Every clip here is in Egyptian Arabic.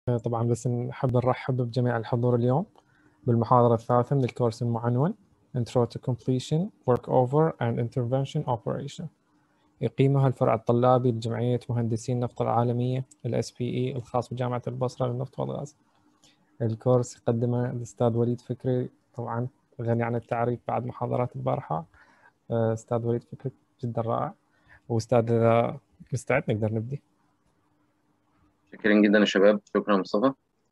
طبعا بس نحب نرحب بجميع الحضور اليوم بالمحاضرة الثالثة من الكورس المعنون Intro to Completion Work Over and Intervention Operation يقيمها الفرع الطلابي لجمعية مهندسين النفط العالمية ال SPE الخاص بجامعة البصرة للنفط والغاز الكورس يقدمه الأستاذ وليد فكري طبعا غني عن التعريف بعد محاضرات البارحة أستاذ وليد فكري جدا رائع وأستاذ إذا مستعد نقدر نبدي شاكرين جدا يا شباب شكرا مصطفى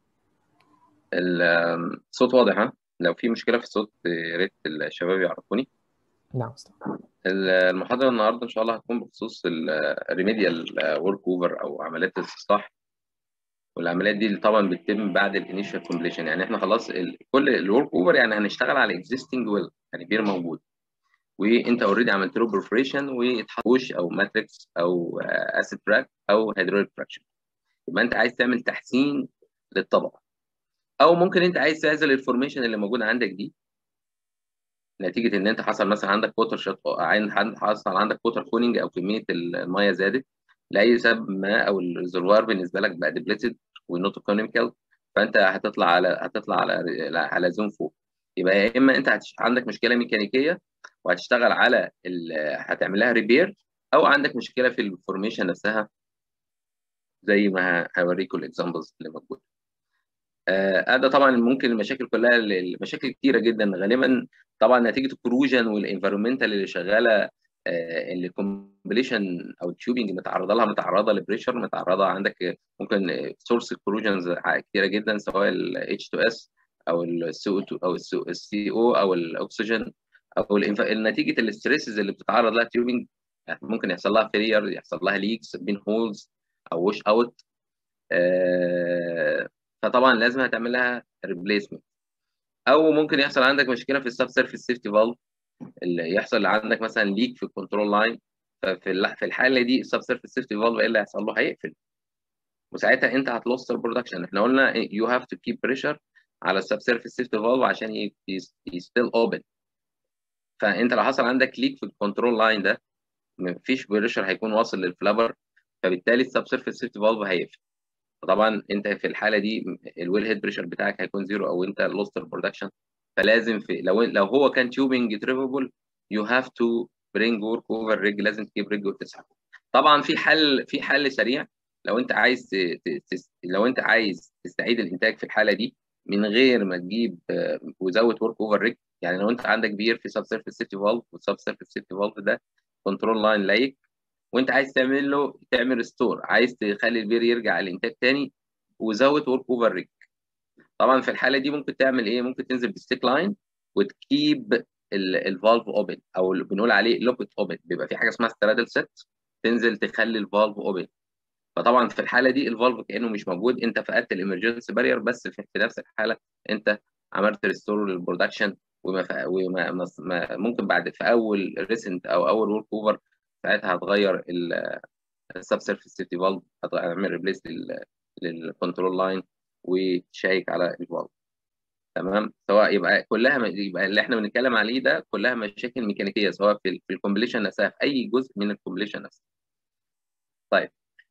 الصوت واضح ها لو في مشكله في الصوت يا ريت الشباب يعرفوني نعم أستاذ المحاضره النهارده ان شاء الله هتكون بخصوص الريميديال ورك اوفر او عمليات الاستصلاح والعمليات دي اللي طبعا بتتم بعد الانيشال كومبليشن يعني احنا خلاص ال كل الورك اوفر يعني هنشتغل على اكزيستنج ويل يعني بير موجود وانت اوريدي عملت له برفوريشن واتحوش او ماتريكس او اسيد تراك او هيدروليك فراكشن يبقى انت عايز تعمل تحسين للطبقه او ممكن انت عايز تعزل الفورميشن اللي موجود عندك دي نتيجه ان انت حصل مثلا عندك ووتر شوت حصل عندك ووتر كوننج او كميه الميه زادت لاي سبب ما او الريزرفوار بالنسبه لك بقى ديبليتد ونوت ايكونوميكال فانت هتطلع على هتطلع على على زون فوق يبقى يا اما انت هتش... عندك مشكله ميكانيكيه وهتشتغل على ال... هتعمل لها ريبير او عندك مشكله في الفورميشن نفسها زي ما هوريكم الاكزامبلز اللي موجوده آه ده طبعا ممكن المشاكل كلها المشاكل كتيره جدا غالبا طبعا نتيجه الكروجن والانفيرومنتال اللي شغاله آه اللي الكومبليشن او التيوبنج متعرضه لها متعرضه لبريشر متعرضه عندك ممكن سورس كروجنز كتيره جدا سواء ال H2S او ال CO2 او ال CO او الاكسجين او نتيجه الاستريسز اللي بتتعرض لها تيوبنج ممكن يحصل لها فيلير يحصل لها ليكس بين هولز او وش اوت آه فطبعا لازم هتعمل لها ريبليسمنت او ممكن يحصل عندك مشكله في السب سيرفيس سيفتي فالف اللي يحصل عندك مثلا ليك في الكنترول لاين ففي في الحاله دي السب سيرفيس سيفتي فالف ايه اللي هيحصل له هيقفل وساعتها انت هتلوست البرودكشن احنا قلنا يو هاف تو كيب بريشر على السب سيرفيس سيفتي فالف عشان ستيل اوبن فانت لو حصل عندك ليك في الكنترول لاين ده مفيش بريشر هيكون واصل للفلابر فبالتالي السب سيرفيس سيفتي فالف هيقفل طبعا انت في الحاله دي الويل هيد بريشر بتاعك هيكون زيرو او انت لوست البرودكشن فلازم في لو لو هو كان تيوبنج تريفبل يو هاف تو برينج ورك اوفر ريج لازم تجيب ريج وتسحب طبعا في حل في حل سريع لو انت عايز تس... لو انت عايز تستعيد الانتاج في الحاله دي من غير ما تجيب وزود ورك اوفر ريج يعني لو انت عندك بير في سب سيرفيس سيفتي فالف والسب سيرفيس سيفتي فالف ده كنترول لاين لايك وانت عايز تعمل له تعمل ستور عايز تخلي البير يرجع الانتاج تاني وزود ورك اوفر ريج طبعا في الحاله دي ممكن تعمل ايه ممكن تنزل بالستيك لاين وتكيب الفالف اوبن او اللي بنقول عليه لوكت اوبن بيبقى في حاجه اسمها سترادل سيت تنزل تخلي الفالف اوبن فطبعا في الحاله دي الفالف كانه مش موجود انت فقدت الامرجنسي بارير بس في نفس الحاله انت عملت ريستور للبرودكشن وما, وما ما ممكن بعد في اول ريسنت او اول ورك اوفر ساعتها هتغير السب سيرفيس سيفتي فالف هتعمل ريبليس للكنترول لاين وتشيك على الفالف تمام سواء يبقى كلها يبقى اللي احنا بنتكلم عليه ده كلها مشاكل ميكانيكيه سواء في في الكومبليشن نفسها في اي جزء من الكومبليشن نفسها طيب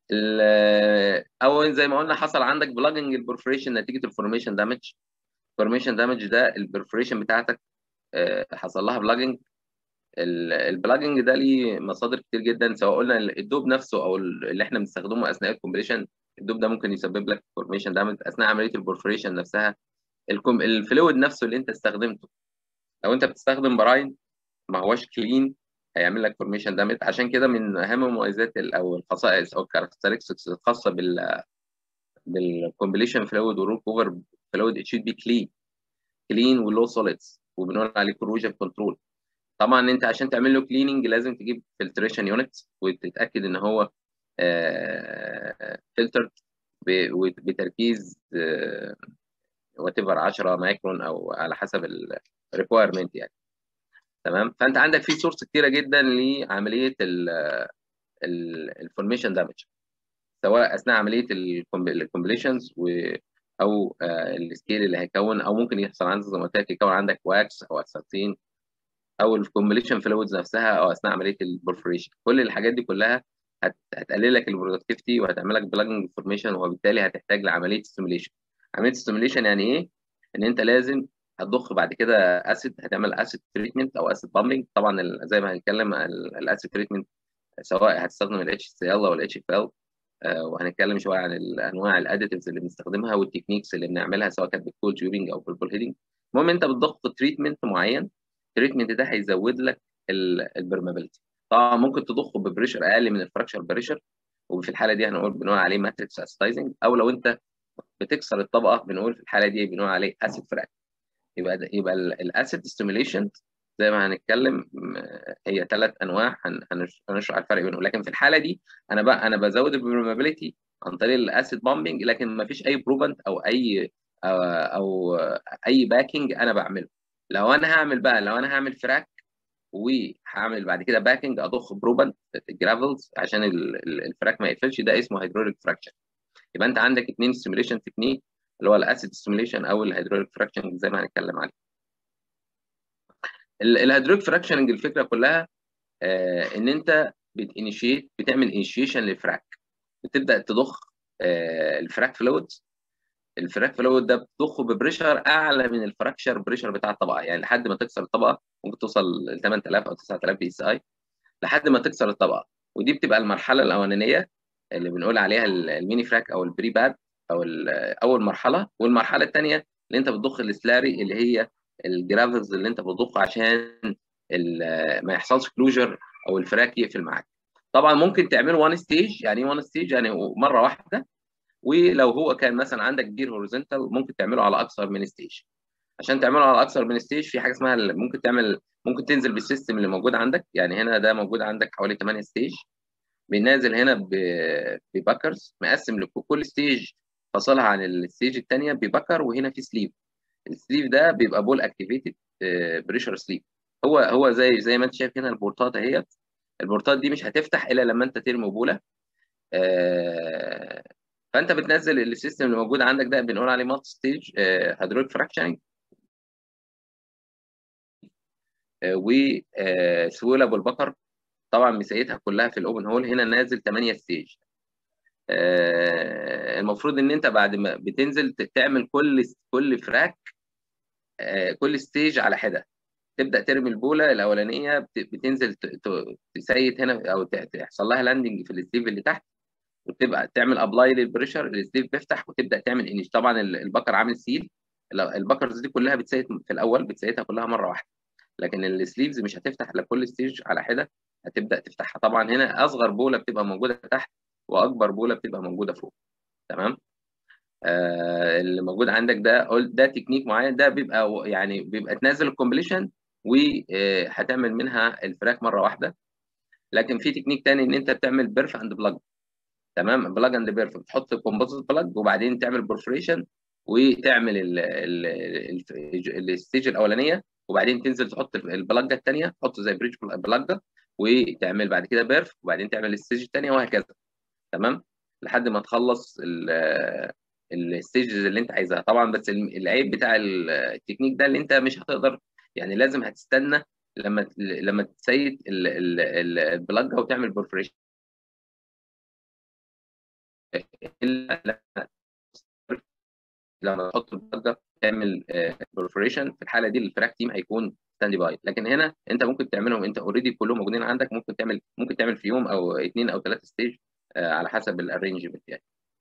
او زي ما قلنا حصل عندك بلاجنج البرفوريشن نتيجه الفورميشن دامج الفورميشن دامج ده البرفوريشن بتاعتك حصل لها بلاجنج البلاجنج ده ليه مصادر كتير جدا سواء قلنا الدوب نفسه او اللي احنا بنستخدمه اثناء الكومبليشن الدوب ده ممكن يسبب لك فورميشن دامج اثناء عمليه البورفوريشن نفسها الفلويد نفسه اللي انت استخدمته لو انت بتستخدم براين ما هوش كلين هيعمل لك فورميشن دامج عشان كده من اهم المميزات او الخصائص او الكاركترستكس الخاصه بال بالكومبليشن فلويد والروك اوفر فلويد ات شود بي كلين كلين ولو سوليدز وبنقول عليه كروجن كنترول طبعا انت عشان تعمل له كليننج لازم تجيب فلتريشن يونت وتتاكد ان هو فلتر بتركيز وات ايفر 10 مايكرون او على حسب الريكوايرمنت يعني تمام فانت عندك في سورس كتيره جدا لعمليه الفورميشن دامج سواء اثناء عمليه الكومبليشنز او السكيل اللي هيكون او ممكن يحصل عندك زي ما قلت لك يكون عندك واكس او اساتين او الكومبليشن فلويدز نفسها او اثناء عمليه البرفوريشن كل الحاجات دي كلها هت... هتقلل لك البرودكتيفيتي وهتعمل لك بلاجنج فورميشن وبالتالي هتحتاج لعمليه ستيميليشن عمليه ستيميليشن يعني ايه ان انت لازم هتضخ بعد كده اسيد هتعمل اسيد تريتمنت او اسيد بامبنج طبعا زي ما هنتكلم الاسيد تريتمنت سواء هتستخدم الاتش سي ال او الاتش اف ال وهنتكلم شويه عن انواع الاديتيفز اللي بنستخدمها والتكنيكس اللي بنعملها سواء كانت بالكول تيورنج او بالبول هيدنج المهم انت بتضخ تريتمنت معين التريتمنت ده هيزود لك البرمابيلتي طبعا ممكن تضخه ببريشر اقل من الفراكشر بريشر وفي الحاله دي هنقول بنقول عليه ماتريكس اسيتايزنج او لو انت بتكسر الطبقه بنقول في الحاله دي بنقول عليه اسيد فراك يبقى ده يبقى الاسيد ستيميليشن زي ما هنتكلم هي ثلاث انواع هنشرح الفرق بينهم لكن في الحاله دي انا بقى انا بزود البروبابيلتي عن طريق الاسيد بامبنج لكن ما فيش اي بروفنت او اي أو, او اي باكينج انا بعمله لو انا هعمل بقى لو انا هعمل فراك وهعمل بعد كده باكينج اضخ بروبنت جرافلز عشان الفراك ما يقفلش ده اسمه هيدروليك فراكشن يبقى انت عندك اثنين ستيميليشن تكنيك اللي هو الاسيد ستيميليشن او الهيدروليك فراكشن زي ما هنتكلم عليه الهيدروليك فراكشننج الفكره كلها آه ان انت بتانيشيت بتعمل انيشيشن للفراك بتبدا تضخ آه الفراك فلويد الفراك فلويد ده بتضخه ببريشر اعلى من الفراكشر بريشر بتاع الطبقه يعني لحد ما تكسر الطبقه ممكن توصل ل 8000 او 9000 بي اس اي لحد ما تكسر الطبقه ودي بتبقى المرحله الاولانيه اللي بنقول عليها الميني فراك او البري باد او اول مرحله والمرحله الثانيه اللي انت بتضخ السلاري اللي هي الجرافلز اللي انت بتضخه عشان ما يحصلش كلوجر او الفراك يقفل معاك طبعا ممكن تعمله وان ستيج يعني ايه وان ستيج يعني مره واحده ولو هو كان مثلا عندك جير هوريزونتال ممكن تعمله على اكثر من ستيج عشان تعمله على اكثر من ستيج في حاجه اسمها ممكن تعمل ممكن تنزل بالسيستم اللي موجود عندك يعني هنا ده موجود عندك حوالي 8 ستيج بينازل هنا ببكرز مقسم لكل ستيج فاصلها عن الستيج الثانيه ببكر وهنا في سليف السليف ده بيبقى بول اكتيفيتد بريشر سليف هو هو زي زي ما انت شايف هنا البورتات اهيت البورتات دي مش هتفتح الا لما انت ترمي بوله فانت بتنزل السيستم اللي موجود عندك ده بنقول عليه مالتي ستيج هيدروليك فراكشننج وسهوله بالبكر طبعا مسايتها كلها في الاوبن هول هنا نازل 8 ستيج المفروض ان انت بعد ما بتنزل تعمل كل كل فراك كل ستيج على حده تبدا ترمي البوله الاولانيه بتنزل تسيت هنا او تحصل لها لاندنج في السليف اللي تحت وتبقى تعمل ابلاي للبريشر السليف بيفتح وتبدا تعمل انيش طبعا البكر عامل سيل البكرز دي كلها بتسيت في الاول بتسيتها كلها مره واحده لكن السليفز مش هتفتح لكل ستيج على حده هتبدا تفتحها طبعا هنا اصغر بوله بتبقى موجوده تحت واكبر بوله بتبقى موجوده فوق تمام آه اللي موجود عندك ده ده تكنيك معين ده بيبقى يعني بيبقى تنزل الكومبليشن وهتعمل منها الفراك مره واحده لكن في تكنيك تاني ان انت بتعمل بيرف اند بلاج تمام بلاج اند بيرف بتحط كومبوزيت بلاج وبعدين تعمل برفوريشن وتعمل الستيج الاولانيه وبعدين تنزل تحط البلاجه الثانيه تحط زي بريدج بلاجه وتعمل بعد كده بيرف وبعدين تعمل الستيج الثانيه وهكذا تمام لحد ما تخلص الستيجز اللي انت عايزها طبعا بس العيب بتاع التكنيك ده اللي انت مش هتقدر يعني لازم هتستنى لما لما تسيد البلاجه وتعمل برفوريشن لما تحط البلاجه تعمل برفوريشن في الحاله دي الفراك تيم هيكون ستاند باي لكن هنا انت ممكن تعملهم انت اوريدي كلهم موجودين عندك ممكن تعمل ممكن تعمل في يوم او اثنين او ثلاثه ستيج على حسب الارينجمنت يعني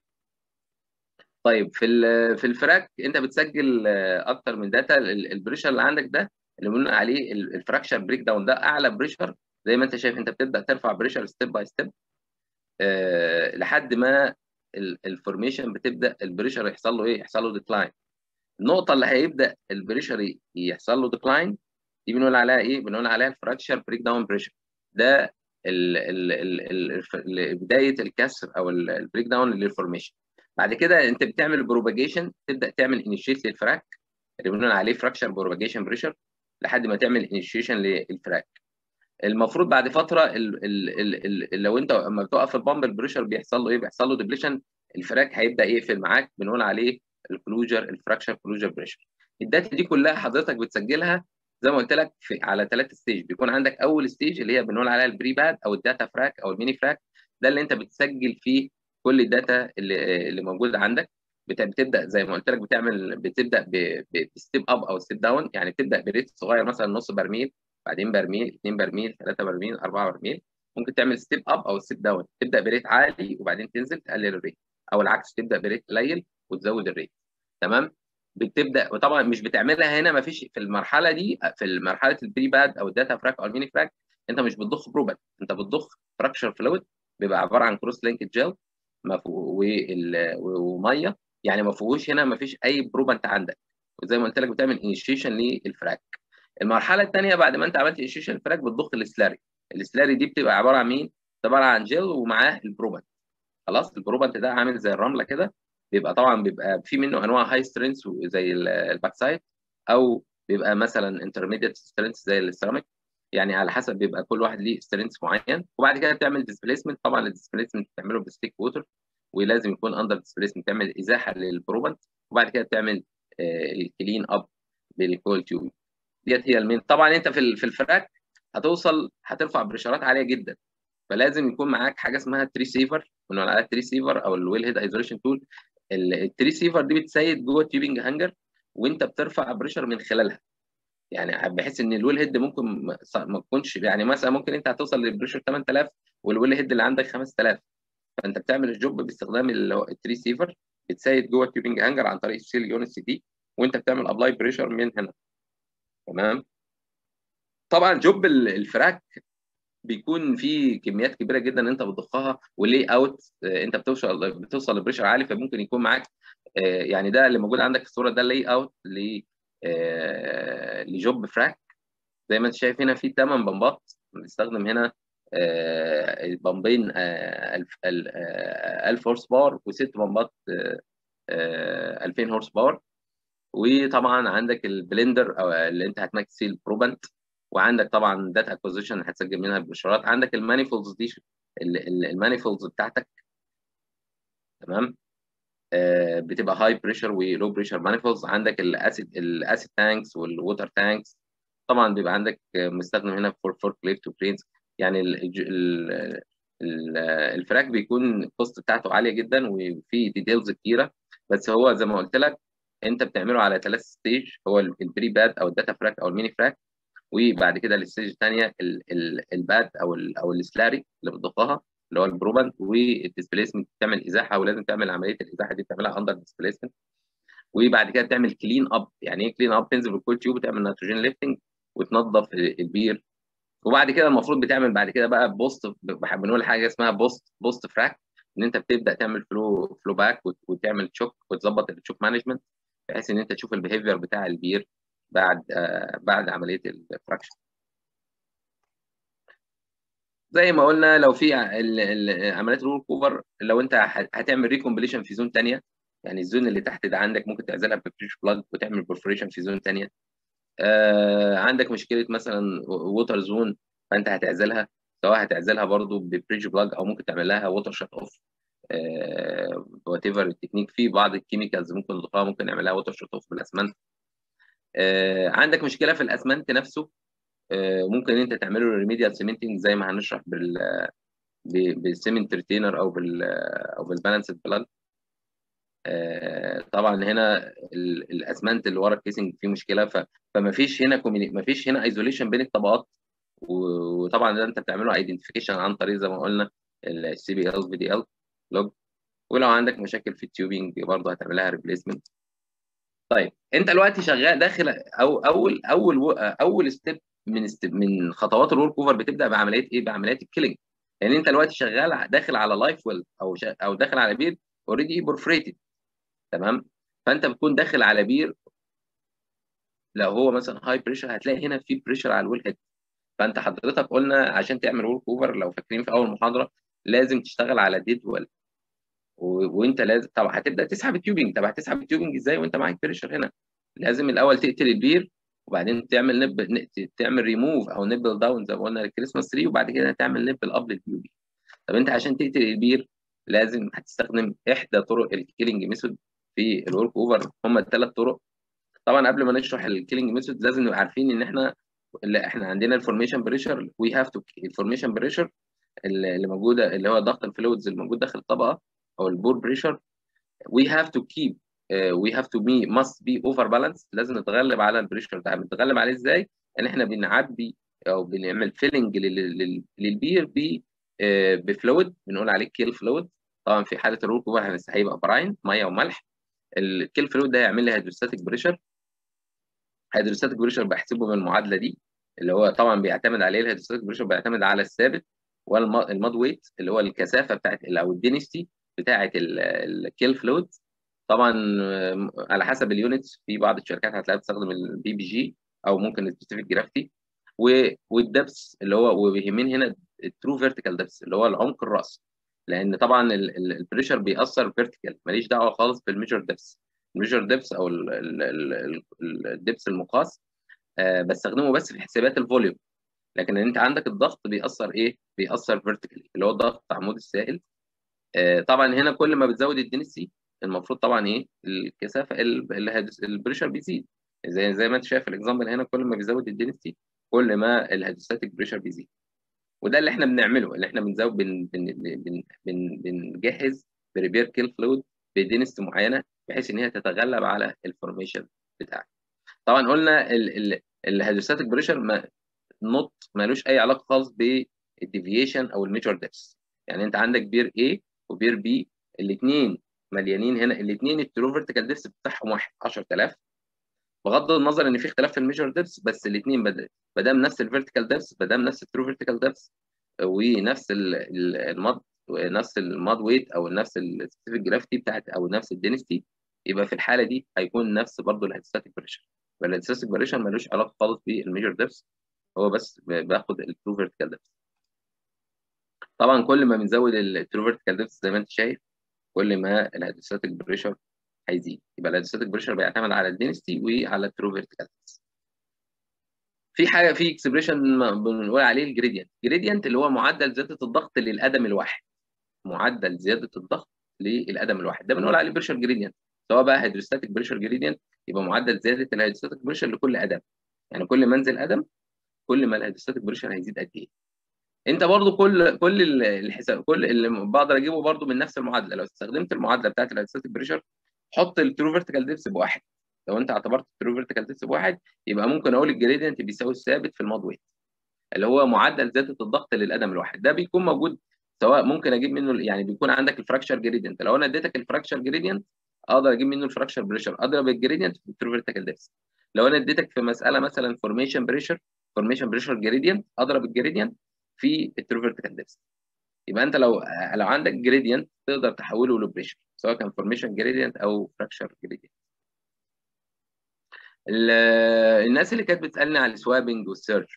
طيب في في الفراك انت بتسجل اكتر من داتا البريشر اللي عندك ده اللي بنقول عليه الفراكشر بريك داون ده اعلى بريشر زي ما انت شايف انت بتبدا ترفع بريشر ستيب باي ستيب لحد ما الفورميشن بتبدا البريشر يحصل له ايه؟ يحصل له ديكلاين النقطه اللي هيبدا البريشر يحصل له ديكلاين دي بنقول عليها ايه؟ بنقول عليها الفراكشر بريك داون بريشر ده ال ال ال ال بدايه الكسر او البريك داون للفورميشن بعد كده انت بتعمل بروباجيشن تبدا تعمل انيشيت للفراك اللي بنقول عليه فراكشر بروباجيشن بريشر لحد ما تعمل انيشيشن للفراك المفروض بعد فتره ال ال ال ال لو انت لما بتوقف البامب البريشر بيحصل له ايه بيحصل له ديبليشن الفراك هيبدا يقفل معاك بنقول عليه الكلوجر الفراكشر كلوجر بريشر الداتا دي كلها حضرتك بتسجلها زي ما قلت لك في على ثلاث ستيج بيكون عندك اول ستيج اللي هي بنقول عليها البري باد او الداتا فراك او الميني فراك ده اللي انت بتسجل فيه كل الداتا اللي اللي موجوده عندك بتبدا زي ما قلت لك بتعمل بتبدا بستيب اب او ستيب داون يعني بتبدا بريت صغير مثلا نص برميل بعدين برميل 2 برميل 3 برميل 4 برميل ممكن تعمل ستيب اب او ستيب داون تبدا بريت عالي وبعدين تنزل تقلل الريت او العكس تبدا بريت قليل وتزود الريت تمام بتبدا وطبعا مش بتعملها هنا ما فيش في المرحله دي في مرحله البري باد او الداتا فراك او الميني فراك انت مش بتضخ بروبات انت بتضخ فراكشر فلويد بيبقى عباره عن كروس لينك جيل وميه يعني ما فيهوش هنا ما فيش اي بروبنت عندك وزي ما قلت لك بتعمل انيشيشن للفراك المرحله الثانيه بعد ما انت عملت انيشيشن الفراك بتضخ السلاري السلاري دي بتبقى عباره عن مين؟ عباره عن جيل ومعاه البروبنت خلاص البروبنت ده عامل زي الرمله كده بيبقى طبعا بيبقى في منه انواع هاي سترينث زي الباكسايد او بيبقى مثلا انترميديت سترينث زي السيراميك يعني على حسب بيبقى كل واحد ليه سترينث معين وبعد كده بتعمل ديسبيسمنت طبعا الديسبيسمنت بتعمله بستيك ووتر ولازم يكون اندر ديسبيسمنت تعمل ازاحه للبروبنت وبعد كده بتعمل الكلين اب بالكول تيوب ديت هي المين طبعا انت في في الفراك هتوصل هترفع بريشرات عاليه جدا فلازم يكون معاك حاجه اسمها تري سيفر بنقول عليها تري سيفر او الويل هيد ايزوليشن تول التري سيفر دي بتسيد جوه التيوبنج هانجر وانت بترفع بريشر من خلالها يعني بحيث ان الويل هيد ممكن ما تكونش يعني مثلا ممكن انت هتوصل للبريشر 8000 والويل هيد اللي عندك 5000 فانت بتعمل الجوب باستخدام التري سيفر بتسيد جوه التيوبنج هانجر عن طريق السيل يونت سي دي وانت بتعمل ابلاي بريشر من هنا تمام طبعا جوب الفراك بيكون في كميات كبيره جدا انت بتضخها ولي اوت انت بتوصل بتوصل لبريشر عالي فممكن يكون معاك يعني ده اللي موجود عندك في الصوره ده لي اوت ل لجوب فراك زي ما انت شايف هنا في 8 بمبات بنستخدم هنا بمبين 1000 هورس باور وست بمبات 2000 هورس باور وطبعا عندك البلندر او اللي انت هتمكسي البروبنت وعندك طبعا داتا اكوزيشن هتسجل منها البشارات عندك المانيفولدز دي المانيفولدز بتاعتك تمام آه بتبقى هاي بريشر ولو بريشر مانيفولدز عندك الاسيد الاسيد تانكس والووتر تانكس طبعا بيبقى عندك مستخدم هنا فور فور كليف تو برينز يعني ال ال ال الفراك بيكون الكوست بتاعته عاليه جدا وفي ديتيلز كتيره بس هو زي ما قلت لك انت بتعمله على ثلاث ستيج هو البري باد او الداتا فراك او الميني فراك وبعد كده الستيج الثانيه الباد او ال او السلاري اللي بتضخها اللي هو البروبنت والديسبيسمنت بتعمل ازاحه ولازم تعمل عمليه الازاحه دي بتعملها اندر ديسبيسمنت وبعد كده تعمل كلين اب يعني ايه كلين اب تنزل بالكول تيوب وتعمل نيتروجين ليفتنج وتنظف البير وبعد كده المفروض بتعمل بعد كده بقى بوست بنقول حاجه اسمها بوست بوست فراك ان انت بتبدا تعمل فلو فلو باك وتعمل تشوك وتظبط التشوك مانجمنت بحيث ان انت تشوف البيهيفير بتاع البير بعد آه بعد عمليه الفراكشن زي ما قلنا لو في عمليات الرول كوفر لو انت هتعمل ريكومبليشن في زون ثانيه يعني الزون اللي تحت ده عندك ممكن تعزلها ببريش بلاج وتعمل برفوريشن في زون ثانيه آه عندك مشكله مثلا ووتر زون فانت هتعزلها سواء هتعزلها برضو ببريش بلاج او ممكن تعمل لها ووتر شات اوف وات ايفر التكنيك في بعض الكيميكالز ممكن نضيفها ممكن نعمل لها ووتر شات اوف بالاسمنت آه عندك مشكله في الاسمنت نفسه آه ممكن انت تعمله ريميديال سيمنتنج زي ما هنشرح بال بالسيمنت ريتينر او بال او بالبالانسد بلاج آه طبعا هنا الاسمنت اللي ورا الكيسنج فيه مشكله فما فيش هنا ما فيش هنا ايزوليشن بين الطبقات وطبعا ده انت بتعمله ايدنتيفيكيشن عن طريق زي ما قلنا السي بي ال في دي ال لوج ولو عندك مشاكل في التيوبينج برضه هتعمل لها ريبليسمنت طيب انت دلوقتي شغال داخل او اول اول اول ستيب من ستيب من خطوات الورك اوفر بتبدا بعمليه ايه؟ بعمليات الكيلينج يعني انت دلوقتي شغال داخل على لايف ويل او او داخل على بير اوريدي بورفريتد تمام فانت بتكون داخل على بير لو هو مثلا هاي بريشر هتلاقي هنا في بريشر على الويل هيد فانت حضرتك قلنا عشان تعمل ورك اوفر لو فاكرين في اول محاضره لازم تشتغل على ديد ويل و... وانت لازم طبعا هتبدا تسحب التيوبنج طب هتسحب التيوبنج ازاي وانت معاك بريشر هنا لازم الاول تقتل البير وبعدين تعمل نب تعمل ريموف او نبل داون زي ما قلنا الكريسماس تري وبعد كده تعمل نبل اب للتيوبنج طب انت عشان تقتل البير لازم هتستخدم احدى طرق الكيلينج ميثود في الورك اوفر هم الثلاث طرق طبعا قبل ما نشرح الكيلينج ميثود لازم نبقى عارفين ان احنا اللي احنا عندنا الفورميشن بريشر وي هاف تو الفورميشن بريشر اللي موجوده اللي هو ضغط الفلويدز اللي موجود داخل الطبقه او البور بريشر we have to keep uh, we have to be must be over balance لازم نتغلب على البريشر ده بنتغلب عليه ازاي؟ ان احنا بنعبي او بنعمل فيلنج للبير ب بفلويد بنقول عليه كيل فلويد طبعا في حاله الرول كوبر هيبقى براين ميه وملح الكيل فلويد ده هيعمل لي هيدروستاتيك بريشر هيدروستاتيك بريشر بحسبه من المعادله دي اللي هو طبعا بيعتمد عليه الهيدروستاتيك بريشر بيعتمد على الثابت والماد ويت اللي هو الكثافه بتاعت او الدينستي بتاعه الكيل فلويد طبعا على حسب اليونتس في بعض الشركات هتلاقيها بتستخدم البي بي جي او ممكن السبيسيفيك جرافتي والدبس اللي هو وبيهمني هنا الترو فيرتيكال دبس اللي هو العمق الراس لان طبعا البريشر بيأثر فيرتيكال ماليش دعوه خالص بالميجر دبس الميجر دبس او الدبس المقاس بستخدمه بس في حسابات الفوليوم لكن انت عندك الضغط بيأثر ايه؟ بيأثر فيرتيكالي اللي هو ضغط عمود السائل طبعا هنا كل ما بتزود الدنسي المفروض طبعا ايه الكثافه البريشر بيزيد زي زي ما انت شايف الاكزامبل هنا كل ما بيزود الدنسي كل ما الهيدروستاتيك بريشر بيزيد وده اللي احنا بنعمله اللي احنا بنزود بن بن بن بن بنجهز بريبير كيل فلويد بدنسيتي معينه بحيث ان هي تتغلب على الفورميشن بتاعك طبعا قلنا الهيدروستاتيك بريشر ما نوت مالوش اي علاقه خالص بالديفيشن او الميجر ديبس يعني انت عندك بير A وبير B الاثنين مليانين هنا الاثنين الترو فيرتيكال ديبس بتاعهم واحد 10000 بغض النظر ان في اختلاف في الميجر ديبس بس الاثنين ما دام نفس الفيرتيكال ديبس ما دام نفس الترو فيرتيكال ديبس ونفس الماد نفس الماد ويت او نفس السبيسيفيك جرافيتي بتاعت او نفس الدنستي يبقى في الحاله دي هيكون نفس برضه الهيدستاتيك بريشر فالهيدستاتيك بريشر ملوش علاقه خالص بالميجر ديبس هو بس باخد الترو فيرتيكال ديبس طبعا كل ما بنزود الترو فيرتيكال ديبس زي ما انت شايف كل ما الهيدروستاتيك بريشر هيزيد يبقى الهيدروستاتيك بريشر بيعتمد على الدنستي وعلى الترو فيرتيكال ديبس في حاجه في اكسبريشن بنقول عليه الجريدينت الجريدينت اللي هو معدل زياده الضغط للقدم الواحد معدل زياده الضغط للقدم الواحد ده بنقول عليه بريشر جريدينت سواء بقى هيدروستاتيك بريشر جريدينت يبقى معدل زياده الهيدروستاتيك بريشر لكل قدم يعني كل ما انزل قدم كل ما الهيدروستاتيك بريشر هيزيد قد ايه انت برضو كل كل الحساب كل اللي بقدر اجيبه برضو من نفس المعادله لو استخدمت المعادله بتاعت الهيدروستاتيك بريشر حط الترو فيرتيكال ديبس بواحد لو انت اعتبرت الترو فيرتيكال ديبس بواحد يبقى ممكن اقول الجريدينت بيساوي الثابت في الماد ويت اللي هو معدل زياده الضغط للقدم الواحد ده بيكون موجود سواء ممكن اجيب منه يعني بيكون عندك الفراكشر جريدينت لو انا اديتك الفراكشر جريدينت اقدر اجيب منه الفراكشر بريشر اضرب الجريدينت في الترو فيرتيكال ديبس لو انا اديتك في مساله مثلا فورميشن بريشر فورميشن بريشر جريدينت اضرب الجريدينت في الترو فيرتيكال ديبس يبقى انت لو لو عندك جريدينت تقدر تحوله لبريشر سواء كان فورميشن جريدينت او فراكشر جريدينت الناس اللي كانت بتسالني على السوابنج والسيرج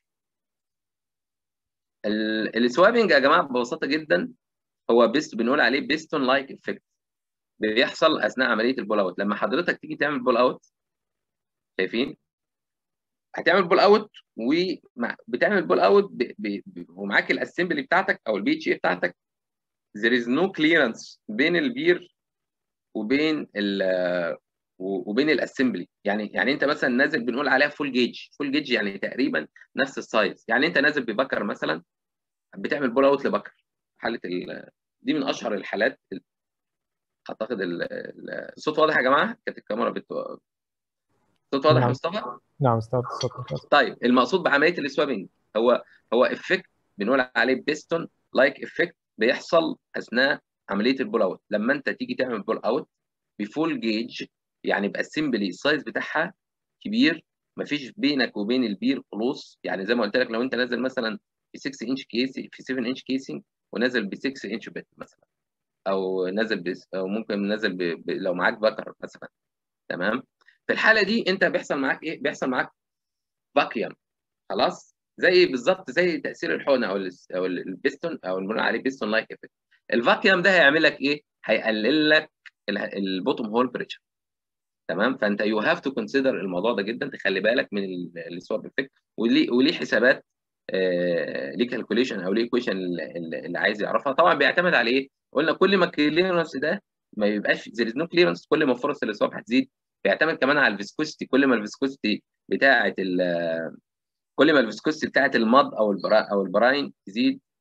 السوابنج يا جماعه ببساطه جدا هو بيست بنقول عليه بيستون لايك افكت بيحصل اثناء عمليه البول اوت لما حضرتك تيجي تعمل بول اوت شايفين هتعمل بول اوت وبتعمل بول اوت ومعاك الاسمبلي بتاعتك او البي اتش اي بتاعتك there is no clearance بين البير وبين ال وبين الاسمبلي يعني يعني انت مثلا نازل بنقول عليها فول جيج فول جيج يعني تقريبا نفس السايز يعني انت نازل ببكر مثلا بتعمل بول اوت لبكر حاله ال... دي من اشهر الحالات اعتقد الصوت واضح يا جماعه كانت الكاميرا بت الصوت واضح يا مصطفى نعم استاذ الصوت طيب المقصود بعمليه السوابنج هو هو افكت بنقول عليه بيستون لايك افكت بيحصل اثناء عمليه البول اوت لما انت تيجي تعمل بول اوت بفول جيج يعني باسمبلي السايز بتاعها كبير مفيش بينك وبين البير خلوص يعني زي ما قلت لك لو انت نازل مثلا في 6 انش كيس في 7 انش كيسنج ونازل ب 6 انش بت مثلا او نازل بس او ممكن نازل ب... ب... لو معاك بكر مثلا تمام في الحاله دي انت بيحصل معاك ايه بيحصل معاك فاكيوم خلاص زي بالظبط زي تاثير الحقنه او ال او البيستون او بنقول عليه بيستون لايك افكت الفاكيوم ده هيعمل لك ايه هيقلل لك البوتوم هول بريشر تمام فانت يو هاف تو كونسيدر الموضوع ده جدا تخلي بالك من السواب افكت وليه وليه حسابات آه ليه كالكوليشن او ليه ايكويشن اللي عايز يعرفها طبعا بيعتمد على ايه؟ قلنا كل ما الكليرنس ده ما يبقاش زير نو كليرنس كل ما فرص الاسواب هتزيد بيعتمد كمان على الفيسكوستي كل ما الفيسكوستي بتاعه كل ما الفيسكوستي بتاعه المض او البرا او البراين تزيد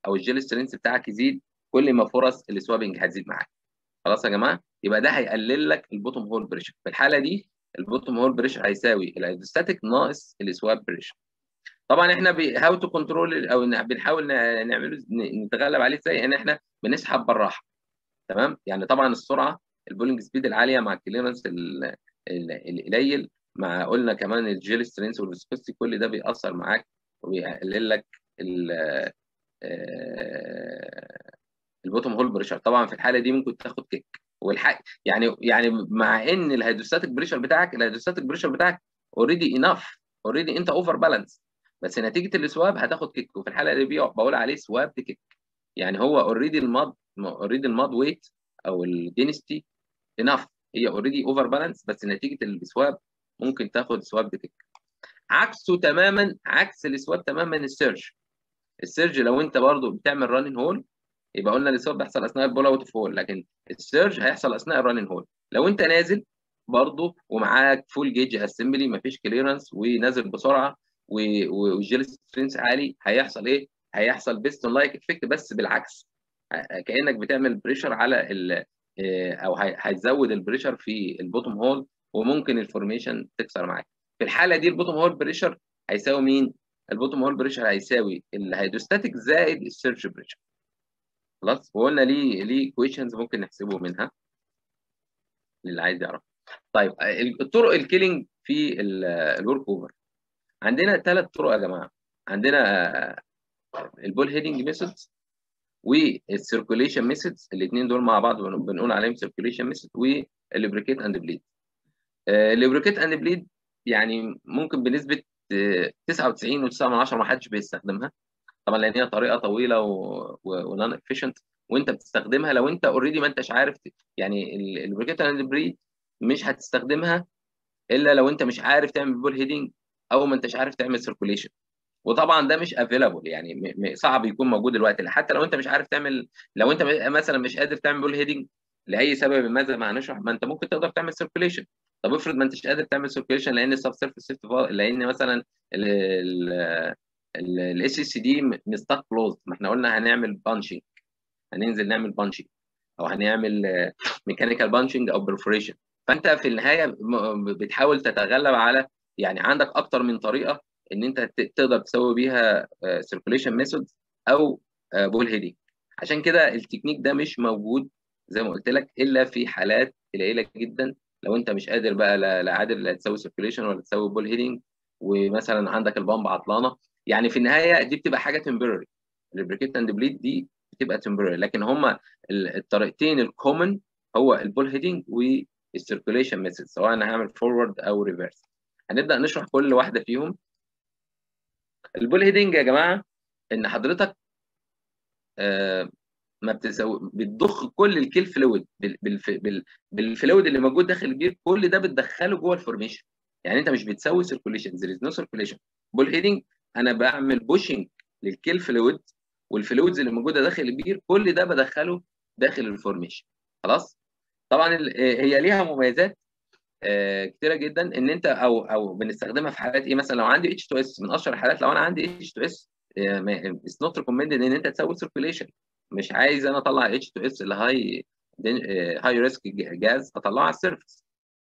او الجيل سترينث بتاعك يزيد كل ما فرص السوابنج هتزيد معاك خلاص يا جماعه يبقى ده هيقلل لك البوتوم هول بريشر في الحاله دي البوتوم هول بريشر هيساوي الهيدروستاتيك ناقص السواب بريشر طبعا احنا هاو تو كنترول او بنحاول نعمله نتغلب عليه ازاي ان احنا بنسحب بالراحه تمام يعني طبعا السرعه البولينج سبيد العاليه مع الكليرنس القليل مع قلنا كمان الجيل سترينث والفيسكوستي كل ده بيأثر معاك وبيقلل لك البوتوم هول بريشر طبعا في الحاله دي ممكن تاخد كيك والحق يعني يعني مع ان الهيدروستاتيك بريشر بتاعك الهيدروستاتيك بريشر بتاعك اوريدي انف اوريدي انت اوفر بالانس بس نتيجه السواب هتاخد كيك وفي الحاله دي بقول عليه سواب كيك يعني هو اوريدي الماد اوريدي الماد ويت او الدينستي انف هي اوريدي اوفر بالانس بس نتيجه السواب ممكن تاخد سواب كيك عكسه تماما عكس السواب تماما السيرج السيرج لو انت برضو بتعمل رانين هول يبقى قلنا السواب بيحصل اثناء البول اوت اوف هول لكن السيرج هيحصل اثناء الرانين هول لو انت نازل برضه ومعاك فول جيج اسمبلي مفيش كليرنس ونازل بسرعه والجيل سترينث عالي هيحصل ايه؟ هيحصل بيستون لايك افكت بس بالعكس كانك بتعمل بريشر على ال او هتزود البريشر في البوتوم هول وممكن الفورميشن تكسر معاك في الحاله دي البوتوم هول بريشر هيساوي مين؟ البوتوم هول بريشر هيساوي الهيدروستاتيك زائد السيرج بريشر خلاص وقلنا ليه ليه كويشنز ممكن نحسبه منها اللي عايز يعرف طيب الطرق الكيلينج في الورك اوفر عندنا ثلاث طرق يا جماعه عندنا البول هيدنج ميثودز والسيركوليشن ميثودز الاثنين دول مع بعض بنقول عليهم سيركوليشن ميثود والليبريكيت اند بليد الليبريكيت اند بليد يعني ممكن بنسبه 99.9 ما حدش بيستخدمها طبعا لان هي طريقه طويله ونون افيشنت وانت بتستخدمها لو انت اوريدي ما انتش عارف يعني الليبريكيت اند بليد مش هتستخدمها الا لو انت مش عارف تعمل بول هيدنج او ما انتش عارف تعمل سيركوليشن وطبعا ده مش افيلابل يعني صعب يكون موجود دلوقتي حتى لو انت مش عارف تعمل لو انت مثلا مش قادر تعمل بول هيدنج لاي سبب ما زي ما هنشرح ما انت ممكن تقدر تعمل سيركوليشن طب افرض ما انتش قادر تعمل سيركوليشن لان السب سيرفيس سيفت لان مثلا الاس اس دي مستك كلوز ما احنا قلنا هنعمل بانشنج هننزل نعمل بانشنج او هنعمل ميكانيكال بانشنج او برفوريشن فانت في النهايه بتحاول تتغلب على يعني عندك اكتر من طريقه ان انت تقدر تسوي بيها سيركوليشن ميثود او بول هيدنج عشان كده التكنيك ده مش موجود زي ما قلت لك الا في حالات قليله جدا لو انت مش قادر بقى لا قادر لا تسوي سيركوليشن ولا تسوي بول هيدنج ومثلا عندك البامب عطلانه يعني في النهايه دي بتبقى حاجه تمبرري البريكيت اند بليد دي بتبقى تمبرري لكن هما الطريقتين الكومن هو البول هيدنج والسيركوليشن ميثود سواء انا هعمل فورورد او ريفرس هنبدا نشرح كل واحده فيهم البول هيدنج يا جماعه ان حضرتك آه ما بتسوي بتضخ كل الكيل فلويد بالفلويد اللي موجود داخل البير كل ده بتدخله جوه الفورميشن يعني انت مش بتسوي سيركوليشن there is no circulation بول هيدنج انا بعمل بوشنج للكيل فلويد والفلويدز اللي موجوده داخل البير كل ده بدخله داخل الفورميشن خلاص طبعا هي ليها مميزات كتيره جدا ان انت او او بنستخدمها في حالات ايه مثلا لو عندي اتش 2 اس من اشهر الحالات لو انا عندي اتش 2 اس اتس نوت ريكومندد ان انت تسوي سيركوليشن مش عايز انا اطلع اتش 2 اس اللي هاي هاي ريسك جاز اطلعه على السيرفس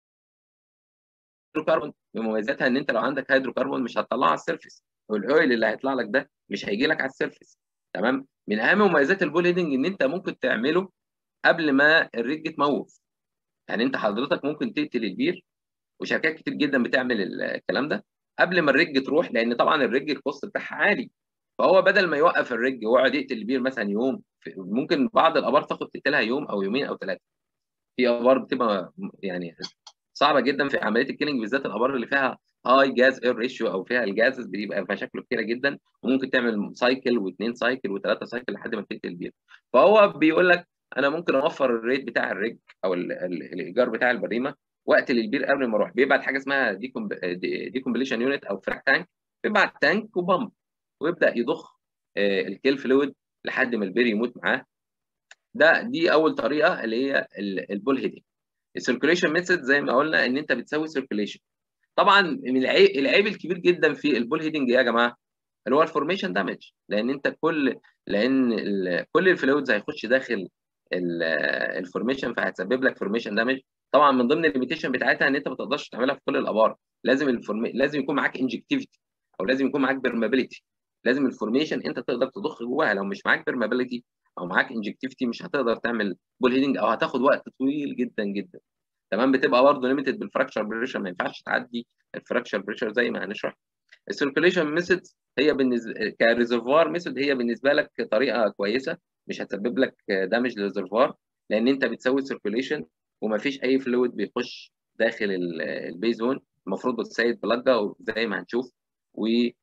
هيدروكربون بمميزاتها ان انت لو عندك هيدروكربون مش هتطلعه على السيرفس والاويل اللي هيطلع لك ده مش هيجي لك على السيرفس تمام من اهم مميزات البول هيدنج ان انت ممكن تعمله قبل ما الريج تموت يعني انت حضرتك ممكن تقتل البير وشركات كتير جدا بتعمل الكلام ده قبل ما الرج تروح لان طبعا الرج الكوست بتاعها عالي فهو بدل ما يوقف الرج ويقعد يقتل البير مثلا يوم ممكن بعض الابار تاخد تقتلها يوم او يومين او ثلاثه في ابار بتبقى يعني صعبه جدا في عمليه الكيلينج بالذات الابار اللي فيها هاي جاز اير ريشيو او فيها الجازز بيبقى مشاكله كتيره جدا وممكن تعمل سايكل واثنين سايكل وثلاثه سايكل لحد ما تقتل البير فهو بيقول لك انا ممكن اوفر الريت بتاع الرج او ال ال الايجار بتاع البريمه وقت للبير قبل ما اروح بيبعت حاجه اسمها ديكومبليشن يونت او فراك تانك بيبعت تانك وبامب ويبدا يضخ الكيل فلويد لحد ما البير يموت معاه ده دي اول طريقه اللي هي البول هيدنج السيركوليشن ميثود زي ما قلنا ان انت بتسوي سيركوليشن طبعا من العيب, العيب الكبير جدا في البول هيدنج يا جماعه اللي هو الفورميشن دامج لان انت كل لان ال... كل الفلويدز هيخش داخل الفورميشن فهتسبب لك فورميشن دامج طبعا من ضمن الليميتيشن بتاعتها ان انت ما تقدرش تعملها في كل الابار لازم الفورم... لازم يكون معاك انجكتيفيتي او لازم يكون معاك بيرمابيلتي لازم الفورميشن انت تقدر تضخ جواها لو مش معاك بيرمابيلتي او معاك انجكتيفيتي مش هتقدر تعمل بول هيدنج او هتاخد وقت طويل جدا جدا تمام بتبقى برضه ليميتد بالفراكشر بريشر ما ينفعش تعدي الفراكشر بريشر زي ما هنشرح السيركيليشن ميثود هي بالنسبه كريزرفوار ميثود هي بالنسبه لك طريقه كويسه مش هتسبب لك دامج للريزرفوار لان انت بتسوي سيركيليشن وما فيش اي فلويد بيخش داخل البيز زون المفروض بتسيد بلجه زي ما هنشوف و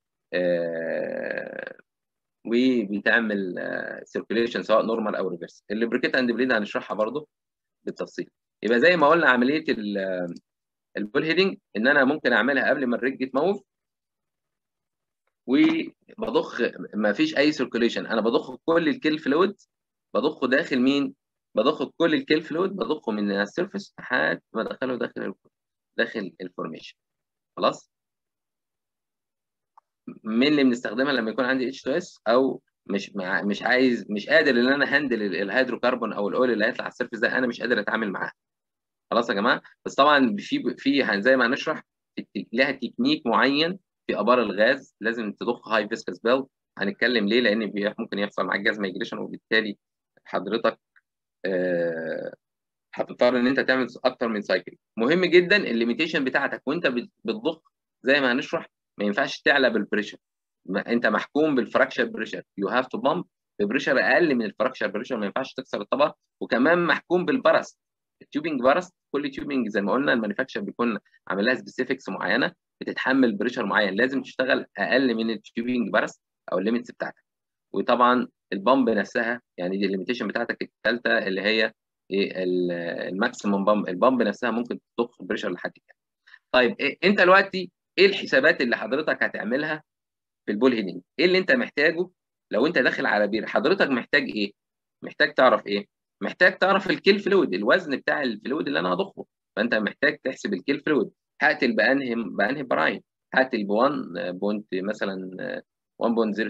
آه وبتعمل سيركيليشن سواء نورمال او ريفرس الليبريكيت اند بليد هنشرحها برضو بالتفصيل يبقى زي ما قلنا عمليه البول هيدنج ان انا ممكن اعملها قبل ما الريج يتموف وبضخ ما فيش اي سيركيليشن انا بضخ كل الكيل فلويد بضخه داخل مين بضخ كل الكيل فلويد بضخه من السيرفيس لحد ما ادخله داخل داخل الفورميشن خلاص من اللي بنستخدمها لما يكون عندي اتش 2 اس او مش مع مش عايز مش قادر ان انا هندل الهيدروكربون او الاويل اللي هيطلع على السيرفيس ده انا مش قادر اتعامل معاه خلاص يا جماعه بس طبعا في في زي ما هنشرح لها تكنيك معين في ابار الغاز لازم تضخ هاي فيسكس بيل هنتكلم ليه لان ممكن يحصل معاك جاز مايجريشن وبالتالي حضرتك آه هتضطر ان انت تعمل اكتر من سايكل مهم جدا الليميتيشن بتاعتك وانت بتضخ زي ما هنشرح ما ينفعش تعلى بالبريشر انت محكوم بالفراكشر بريشر يو هاف تو بامب ببريشر اقل من الفراكشر بريشر ما ينفعش تكسر الطبقه وكمان محكوم بالبرست التيوبنج برست كل تيوبنج زي ما قلنا المانيفاكتشر بيكون عامل لها سبيسيفيكس معينه بتتحمل بريشر معين لازم تشتغل اقل من التيوبنج برست او الليميتس بتاعتك وطبعا البامب نفسها يعني دي الليميتيشن بتاعتك الثالثه اللي هي ايه الماكسيموم بامب البامب نفسها ممكن تضخ بريشر لحد كام طيب إيه انت دلوقتي ايه الحسابات اللي حضرتك هتعملها في البول هيدنج ايه اللي انت محتاجه لو انت داخل على بير حضرتك محتاج ايه محتاج تعرف اي محتاج تعرف الكيل فلويد الوزن بتاع الفلويد اللي انا هضخه فانت محتاج تحسب الكيل فلويد هقتل بانهي بانهي براين هقتل ب 1 بونت مثلا 1.07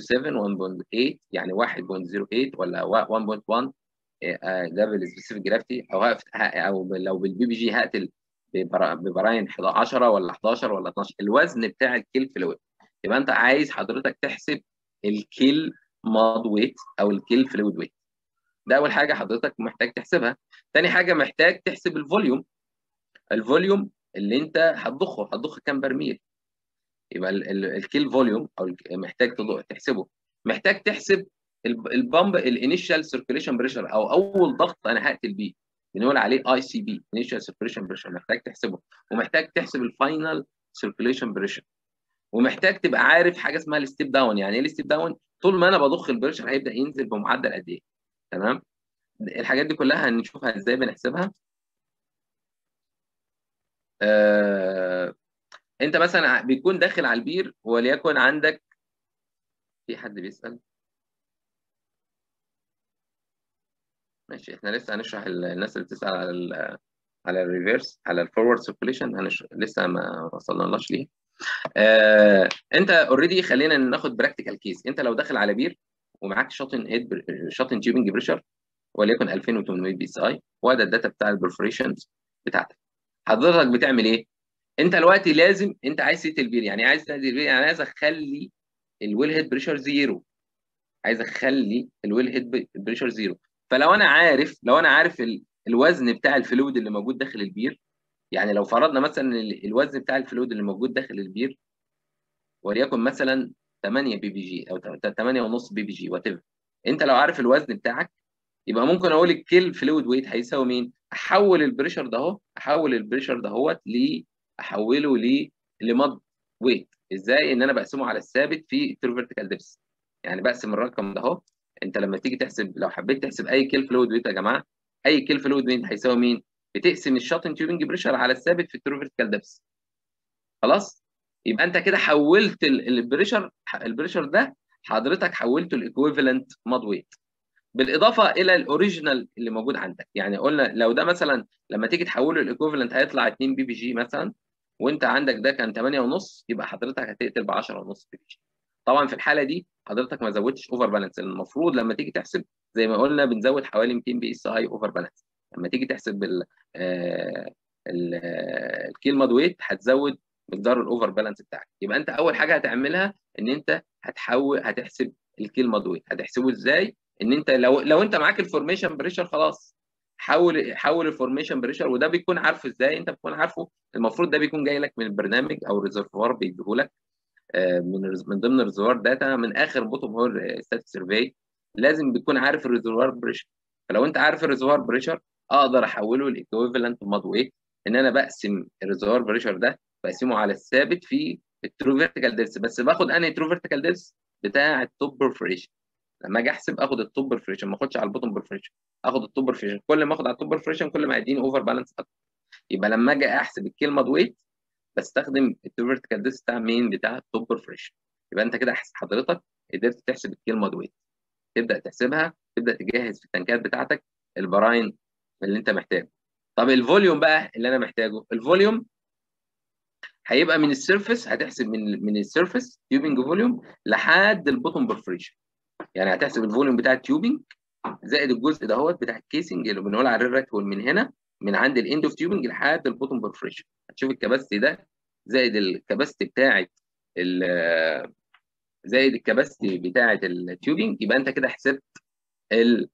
1.8 يعني 1.08 ولا 1.1 ده بالسبيسيفيك جرافيتي او او لو بالبي بي جي هقتل ببراين 10 ولا 11 ولا 12 الوزن بتاع الكيل فلويد يبقى انت عايز حضرتك تحسب الكيل ماد ويت او الكيل فلويد ويت ده اول حاجه حضرتك محتاج تحسبها تاني حاجه محتاج تحسب الفوليوم الفوليوم اللي انت هتضخه هتضخ كام برميل يبقى الكيل فوليوم او محتاج تحسبه محتاج تحسب البامب الانيشال سيركيليشن بريشر او اول ضغط انا هقتل بيه بنقول عليه اي سي بي انيشال سيركيليشن بريشر محتاج تحسبه ومحتاج تحسب الفاينل سيركيليشن بريشر ومحتاج تبقى عارف حاجه اسمها الستيب داون يعني ايه الستيب داون طول ما انا بضخ البريشر هيبدا ينزل بمعدل قد ايه تمام الحاجات دي كلها هنشوفها ازاي بنحسبها آه... انت مثلا بيكون داخل على البير وليكن عندك في حد بيسال ماشي احنا لسه هنشرح الناس اللي بتسال على ال على الريفيرس على الفورورد سيركيليشن هنشرح لسه ما وصلناش ليه آه، انت اوريدي خلينا ناخد براكتيكال كيس انت لو داخل على بير ومعاك شاطن هيد شاطن تيوبنج بريشر وليكن 2800 بي اس اي وده الداتا بتاع البرفوريشنز بتاعتك حضرتك بتعمل ايه؟ انت دلوقتي لازم انت عايز تقتل البير يعني عايز تقتل البير يعني عايز اخلي الويل هيد بريشر زيرو عايز اخلي الويل هيد بريشر زيرو فلو انا عارف لو انا عارف ال... الوزن بتاع الفلويد اللي موجود داخل البير يعني لو فرضنا مثلا الوزن بتاع الفلويد اللي موجود داخل البير وليكن مثلا 8 بي بي جي او 8 ونص بي بي جي وات انت لو عارف الوزن بتاعك يبقى ممكن اقول الكيل فلويد ويت هيساوي مين؟ احول البريشر ده اهو احول البريشر ده اهوت ل احوله ل لمض ويت ازاي؟ ان انا بقسمه على الثابت في الترو فيرتيكال ديبس يعني بقسم الرقم ده اهو انت لما تيجي تحسب لو حبيت تحسب اي كيل فلويد ويت يا جماعه اي كيل فلويد ويت هيساوي مين؟ بتقسم الشاطن تيوبنج بريشر على الثابت في الترو فيرتيكال ديبس خلاص؟ يبقى انت كده حولت البريشر البريشر ده حضرتك حولته الايكويفالنت ماد ويت بالاضافه الى الاوريجينال اللي موجود عندك يعني قلنا لو ده مثلا لما تيجي تحوله الايكويفالنت هيطلع 2 بي بي جي مثلا وانت عندك ده كان 8 ونص يبقى حضرتك هتقتل ب 10 ونص بي بي جي طبعا في الحاله دي حضرتك ما زودتش اوفر بالانس المفروض لما تيجي تحسب زي ما قلنا بنزود حوالي 200 بي اس اي اوفر بالانس لما تيجي تحسب ال الكيل ماد ويت هتزود مقدار الاوفر بالانس بتاعك يبقى انت اول حاجه هتعملها ان انت هتحول هتحسب الكيل ماد ويت هتحسبه ازاي ان انت لو لو انت معاك الفورميشن بريشر خلاص حول حول الفورميشن بريشر وده بيكون عارفه ازاي انت بتكون عارفه المفروض ده بيكون جاي لك من البرنامج او الريزرفوار بيديهولك من من ضمن الريزرفوار داتا من اخر بوتوم هول ستاتيك سيرفي لازم بيكون عارف الريزرفوار بريشر فلو انت عارف الريزرفوار بريشر اقدر احوله لايكويفالنت ماد ويت ان انا بقسم الريزرفوار بريشر ده بقسمه على الثابت في الترو فيرتيكال ديلس بس باخد انهي ترو فيرتيكال ديلس بتاع التوب برفريشن لما اجي احسب اخد التوب برفريشن ما اخدش على البوتوم برفريشن اخد التوب برفريشن كل ما اخد على التوب برفريشن كل ما يديني اوفر بالانس اكتر يبقى لما اجي احسب الكيل ماد ويت بستخدم الترو فيرتيكال ديلس بتاع مين بتاع التوب برفريشن يبقى انت كده حضرتك قدرت تحسب الكيل ماد ويت تبدا تحسبها تبدا تجهز في التنكات بتاعتك البراين اللي انت محتاجه طب الفوليوم بقى اللي انا محتاجه الفوليوم هيبقى من السيرفس هتحسب من من السيرفس تيوبنج فوليوم لحد البوتوم برفريشن يعني هتحسب الفوليوم بتاع التيوبنج زائد الجزء دهوت بتاع الكيسنج اللي بنقول عليه الريت هول من هنا من عند الاند اوف تيوبنج لحد البوتوم برفريشن هتشوف الكباستي ده زائد الكباستي بتاعه زائد الكباستي بتاعه التيوبنج يبقى انت كده حسبت ال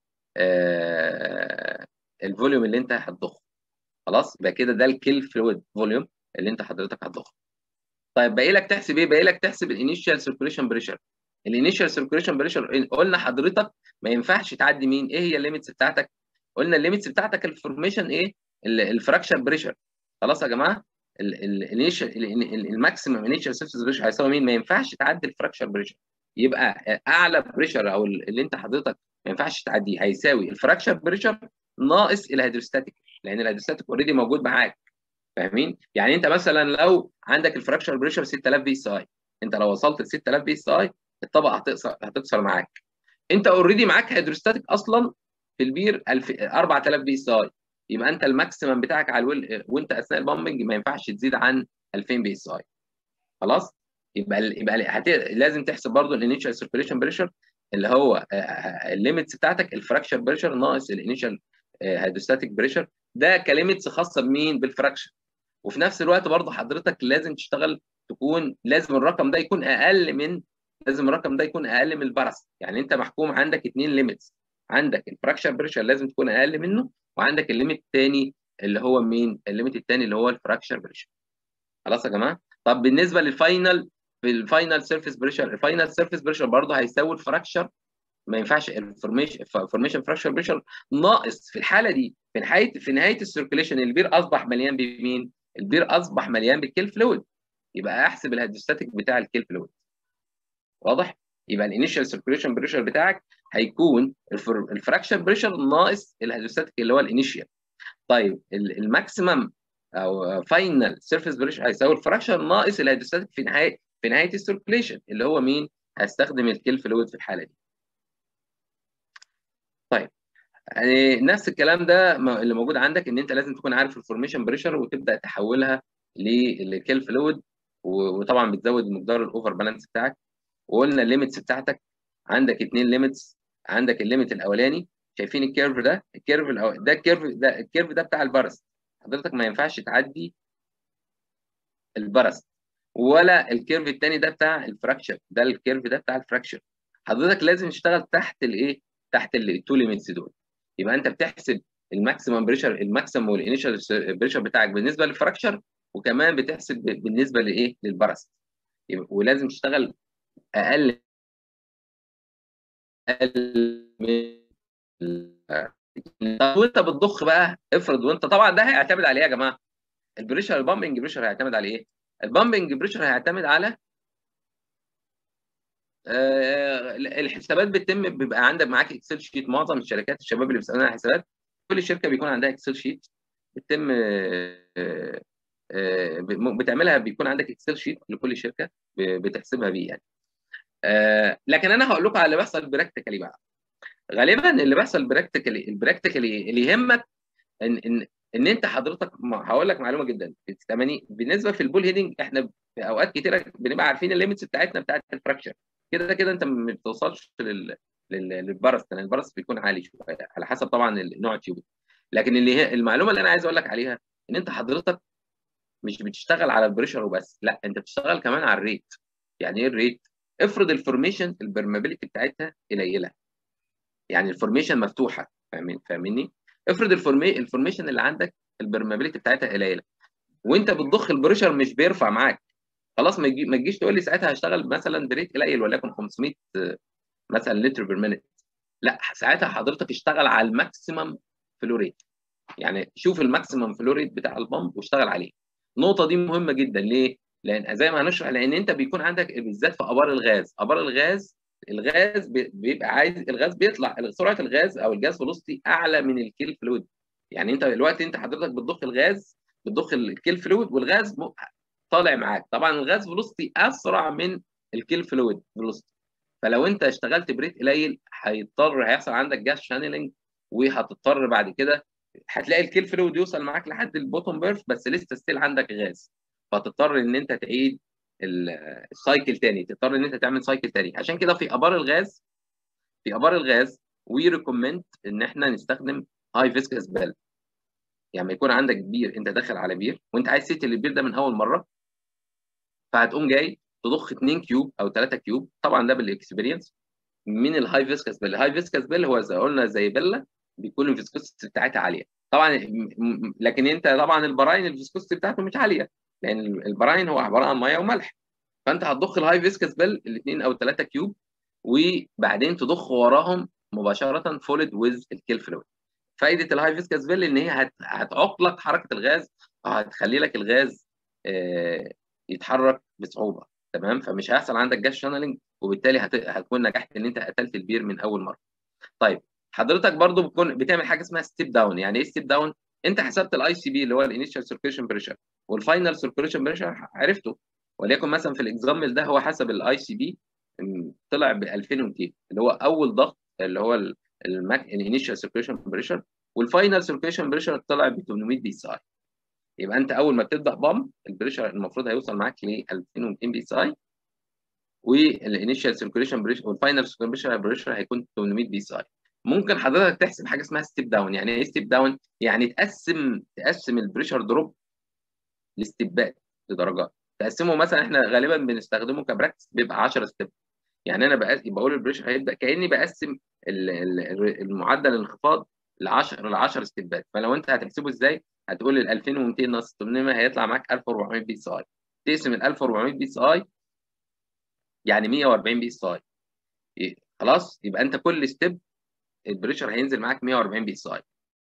الفوليوم اللي انت هتضخه خلاص يبقى كده ده الكيل فلويد فوليوم اللي انت حضرتك هتضخه طيب باقي لك تحسب ايه باقي لك تحسب الانيشال سيركيوليشن بريشر الانيشال سيركيوليشن بريشر قلنا حضرتك ما ينفعش تعدي مين ايه هي الليميتس بتاعتك قلنا الليميتس بتاعتك الفورميشن ايه الفراكشر بريشر خلاص يا جماعه الانيشال الماكسيمم انيشال سيرفيس بريشر هيساوي مين ما ينفعش تعدي الفراكشر بريشر يبقى اعلى بريشر او اللي انت حضرتك ما ينفعش تعديه هيساوي الفراكشر بريشر ناقص الهيدروستاتيك لان الهيدروستاتيك اوريدي موجود معاك فاهمين يعني انت مثلا لو عندك الفراكشر بريشر 6000 بي اس اي انت لو وصلت ل 6000 بي اس اي الطبقه هتقصر هتكسر معاك انت اوريدي معاك هيدروستاتيك اصلا في البير 4000 بي اس اي يبقى انت الماكسيمم بتاعك على الويل وانت اثناء البامبنج ما ينفعش تزيد عن 2000 بي اس اي خلاص يبقى يبقى هت... لازم تحسب برضه الانيشال سيركيوليشن بريشر اللي هو الليميتس بتاعتك الفراكشر بريشر ناقص الانيشال هيدروستاتيك بريشر ده كليميتس خاصه بمين بالفراكشر وفي نفس الوقت برضه حضرتك لازم تشتغل تكون لازم الرقم ده يكون اقل من لازم الرقم ده يكون اقل من البرس يعني انت محكوم عندك اثنين ليميتس عندك الفراكشر بريشر لازم تكون اقل منه وعندك الليميت الثاني اللي هو مين الليميت الثاني اللي هو الفراكشر بريشر خلاص يا جماعه طب بالنسبه للفاينل في الفاينل سيرفيس بريشر الفاينل سيرفيس بريشر برضه هيساوي الفراكشر ما ينفعش الفورميشن فورميشن فراكشر بريشر ناقص في الحاله دي في نهايه في نهايه السيركيليشن البير اصبح مليان بمين؟ البير اصبح مليان بالكيل فلويد يبقى احسب الهيدروستاتيك بتاع الكيل فلويد واضح؟ يبقى الانيشال سيركيليشن بريشر بتاعك هيكون الفراكشر بريشر ناقص الهيدروستاتيك اللي هو الانيشال طيب الماكسيمم او فاينل سيرفيس بريشر هيساوي الفراكشر ناقص الهيدروستاتيك في نهايه في نهايه السيركيليشن اللي هو مين؟ هستخدم الكيل فلويد في الحاله دي. طيب يعني نفس الكلام ده اللي موجود عندك ان انت لازم تكون عارف الفورميشن بريشر وتبدا تحولها للكيل فلويد وطبعا بتزود مقدار الاوفر بالانس بتاعك وقلنا الليميتس بتاعتك عندك اثنين ليميتس عندك الليميت الاولاني شايفين الكيرف ده الكيرف الأو... ده الكيرف ده الكيرف ده بتاع البرست حضرتك ما ينفعش تعدي البرست ولا الكيرف الثاني ده بتاع الفراكشر ده الكيرف ده بتاع الفراكشر حضرتك لازم تشتغل تحت الايه تحت التو ليميتس دول يبقى انت بتحسب الماكسيمم بريشر الماكسيمم والانيشال بريشر بتاعك بالنسبه للفراكشر وكمان بتحسب بالنسبه لايه للبرست ولازم تشتغل اقل اقل من طب وانت بتضخ بقى افرض وانت طبعا ده هيعتمد على ايه يا جماعه؟ البريشر البامبنج بريشر هيعتمد على ايه؟ البامبنج بريشر هيعتمد على آه الحسابات بتتم بيبقى عندك معاك اكسل شيت معظم الشركات الشباب اللي بيسالونا على حسابات كل شركه بيكون عندها اكسل شيت بتتم آه آه بتعملها بيكون عندك اكسل شيت لكل شركه بتحسبها بيه يعني لكن انا هقول لكم على اللي بيحصل براكتيكالي بقى غالبا اللي بيحصل براكتيكالي البراكتيكالي اللي يهمك ان ان ان انت حضرتك هقول لك معلومه جدا 80 بالنسبه في البول هيدنج احنا في اوقات كتيره بنبقى عارفين الليميتس بتاعتنا بتاعت الفراكشر كده كده انت ما بتوصلش لل للبرست لان البرست بيكون عالي شويه على حسب طبعا نوع التيوب لكن اللي هي المعلومه اللي انا عايز اقول لك عليها ان انت حضرتك مش بتشتغل على البريشر وبس لا انت بتشتغل كمان على الريت يعني ايه الريت افرض الفورميشن البرمابيلتي بتاعتها قليله يعني الفورميشن مفتوحه فاهمين فاهميني افرض الفورمي الفورميشن اللي عندك البرمابيلتي بتاعتها قليله وانت بتضخ البريشر مش بيرفع معاك خلاص ما تجيش تقول لي ساعتها هشتغل مثلا بريت قليل وليكن 500 مثلا لتر بير مينت لا ساعتها حضرتك اشتغل على الماكسيمم فلو ريت يعني شوف الماكسيمم فلو ريت بتاع البامب واشتغل عليه النقطه دي مهمه جدا ليه لان زي ما هنشرح لان انت بيكون عندك بالذات في ابار الغاز ابار الغاز الغاز بيبقى عايز الغاز بيطلع سرعه الغاز او الجاز فلوسيتي اعلى من الكيل فلويد يعني انت دلوقتي انت حضرتك بتضخ الغاز بتضخ الكيل فلويد والغاز طالع معاك طبعا الغاز فلوسيتي اسرع من الكيل فلويد فلوسيتي فلو انت اشتغلت بريت قليل هيضطر هيحصل عندك جاز شانلنج وهتضطر بعد كده هتلاقي الكيل فلويد يوصل معاك لحد البوتوم بيرف بس لسه ستيل عندك غاز فتضطر ان انت تعيد السايكل تاني تضطر ان انت تعمل سايكل تاني عشان كده في ابار الغاز في ابار الغاز وي ريكومند ان احنا نستخدم هاي فيسكس بيل يعني يكون عندك بير انت داخل على بير وانت عايز تقتل البير ده من اول مره فهتقوم جاي تضخ 2 كيوب او 3 كيوب طبعا ده بالاكسبيرينس من الهاي فيسكس بيل الهاي فيسكس بيل هو زي قلنا زي بيلا بيكون الفيسكوستي بتاعتها عاليه طبعا لكن انت طبعا البراين الفيسكوستي بتاعته مش عاليه لان البراين هو عباره عن ميه وملح فانت هتضخ الهاي فيسكس بيل الاثنين او ثلاثه كيوب وبعدين تضخ وراهم مباشره فولد ويز الكيل فلويد فائده الهاي فيسكس بيل ان هي هتعوق لك حركه الغاز او هتخلي لك الغاز يتحرك بصعوبه تمام فمش هيحصل عندك جاز شانلنج وبالتالي هت... هتكون نجحت ان انت قتلت البير من اول مره طيب حضرتك برضو بتكون بتعمل حاجه اسمها ستيب داون يعني ايه ستيب داون انت حسبت الاي سي بي اللي هو الانيشال سيركيشن بريشر والفاينل سيركيشن بريشر عرفته وليكن مثلا في الاكزامبل ده هو حسب الاي سي بي طلع ب 2200 اللي هو اول ضغط اللي هو الانيشال سيركيشن بريشر والفاينل سيركيشن بريشر طلع ب 800 بي اس اي يبقى انت اول ما بتبدا بامب البريشر المفروض هيوصل معاك ل 2200 بي اس اي والانيشال سيركيشن بريشر والفاينل سيركيشن بريشر هيكون 800 بي اس اي ممكن حضرتك تحسب حاجه اسمها ستيب داون يعني ايه ستيب داون يعني تقسم تقسم البريشر دروب لستيبات لدرجات تقسمه مثلا احنا غالبا بنستخدمه كبراكتس بيبقى 10 ستيب يعني انا بقى بقول البريشر هيبدا كاني بقسم المعدل الانخفاض ل 10 ل 10 ستيبات فلو انت هتحسبه ازاي هتقول ال 2200 ناقص 800 هيطلع معاك 1400 بي اس اي تقسم ال 1400 بي اس اي يعني 140 بي اس اي خلاص يبقى انت كل ستيب البريشر هينزل معاك 140 بي اس اي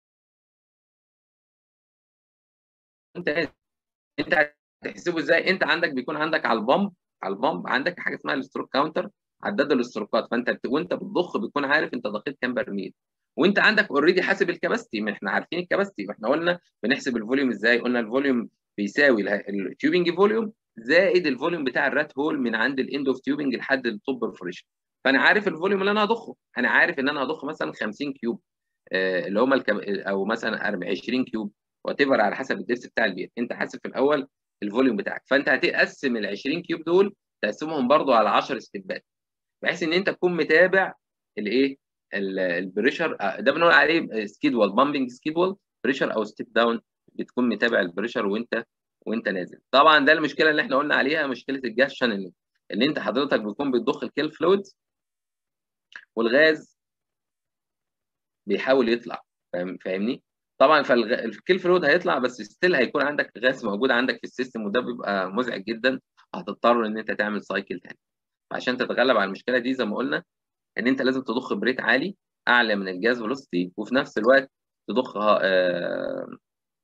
انت انت هتحسبه ازاي انت عندك بيكون عندك على البامب على البامب عندك حاجه اسمها الستروك كاونتر عداد الاستروكات فانت وانت بتضخ بيكون عارف انت ضخيت كام برميل وانت عندك اوريدي حاسب الكباستي ما احنا عارفين الكباستي واحنا قلنا بنحسب الفوليوم ازاي قلنا الفوليوم بيساوي التيوبنج فوليوم زائد الفوليوم بتاع الرات هول من عند الاند اوف تيوبنج لحد التوب برفوريشن فانا عارف الفوليوم اللي انا هضخه انا عارف ان انا هضخ مثلا 50 كيوب آه اللي هم الكب... او مثلا 20 كيوب وات على حسب الدبس بتاع البير انت حاسب في الاول الفوليوم بتاعك فانت هتقسم ال 20 كيوب دول تقسمهم برضو على 10 ستيبات بحيث ان انت تكون متابع الايه البريشر ده بنقول عليه سكيدول بامبنج سكيدول بريشر او ستيب داون بتكون متابع البريشر وانت وانت نازل طبعا ده المشكله اللي احنا قلنا عليها مشكله الجاز شانلنج اللي انت حضرتك بتكون بتضخ الكيل فلويد والغاز بيحاول يطلع فاهم فاهمني طبعا فالكيل فلويد هيطلع بس ستيل هيكون عندك غاز موجود عندك في السيستم وده بيبقى مزعج جدا هتضطر ان انت تعمل سايكل تاني فعشان تتغلب على المشكله دي زي ما قلنا ان انت لازم تضخ بريت عالي اعلى من الجاز فيلوسيتي وفي نفس الوقت تضخ آه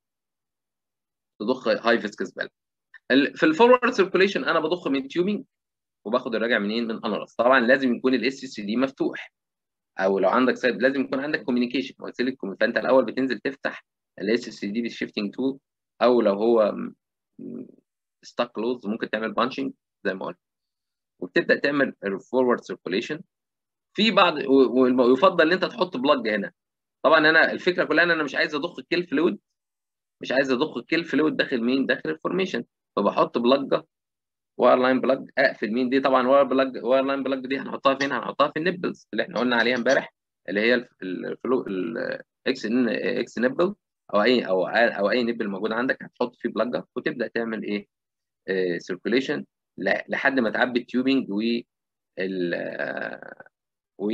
تضخ هاي فيسكس بال في الفورورد سيركوليشن انا بضخ من تيوبنج وباخد الراجع منين من انالس طبعا لازم يكون الاس سي دي مفتوح او لو عندك سايد لازم يكون عندك كوميونيكيشن قلت لك فانت الاول بتنزل تفتح الاس سي دي بالشيفتنج تول او لو هو ستاك كلوز ممكن تعمل بانشنج زي ما قلت وبتبدا تعمل الفورورد سيركوليشن في بعض ويفضل ان انت تحط بلاج هنا طبعا انا الفكره كلها ان انا مش عايز اضخ الكيل فلويد مش عايز اضخ الكيل فلويد داخل مين داخل الفورميشن فبحط بلاجه واير لاين بلاج اقفل مين دي طبعا واير بلاج واير لاين بلاج دي هنحطها فين هنحطها في النبلز اللي احنا قلنا عليها امبارح اللي هي الفلو الاكس اكس نبل او اي او او اي نبل موجود عندك هتحط فيه بلاجه وتبدا تعمل ايه سيركوليشن لحد ما تعبي التيوبنج و ال و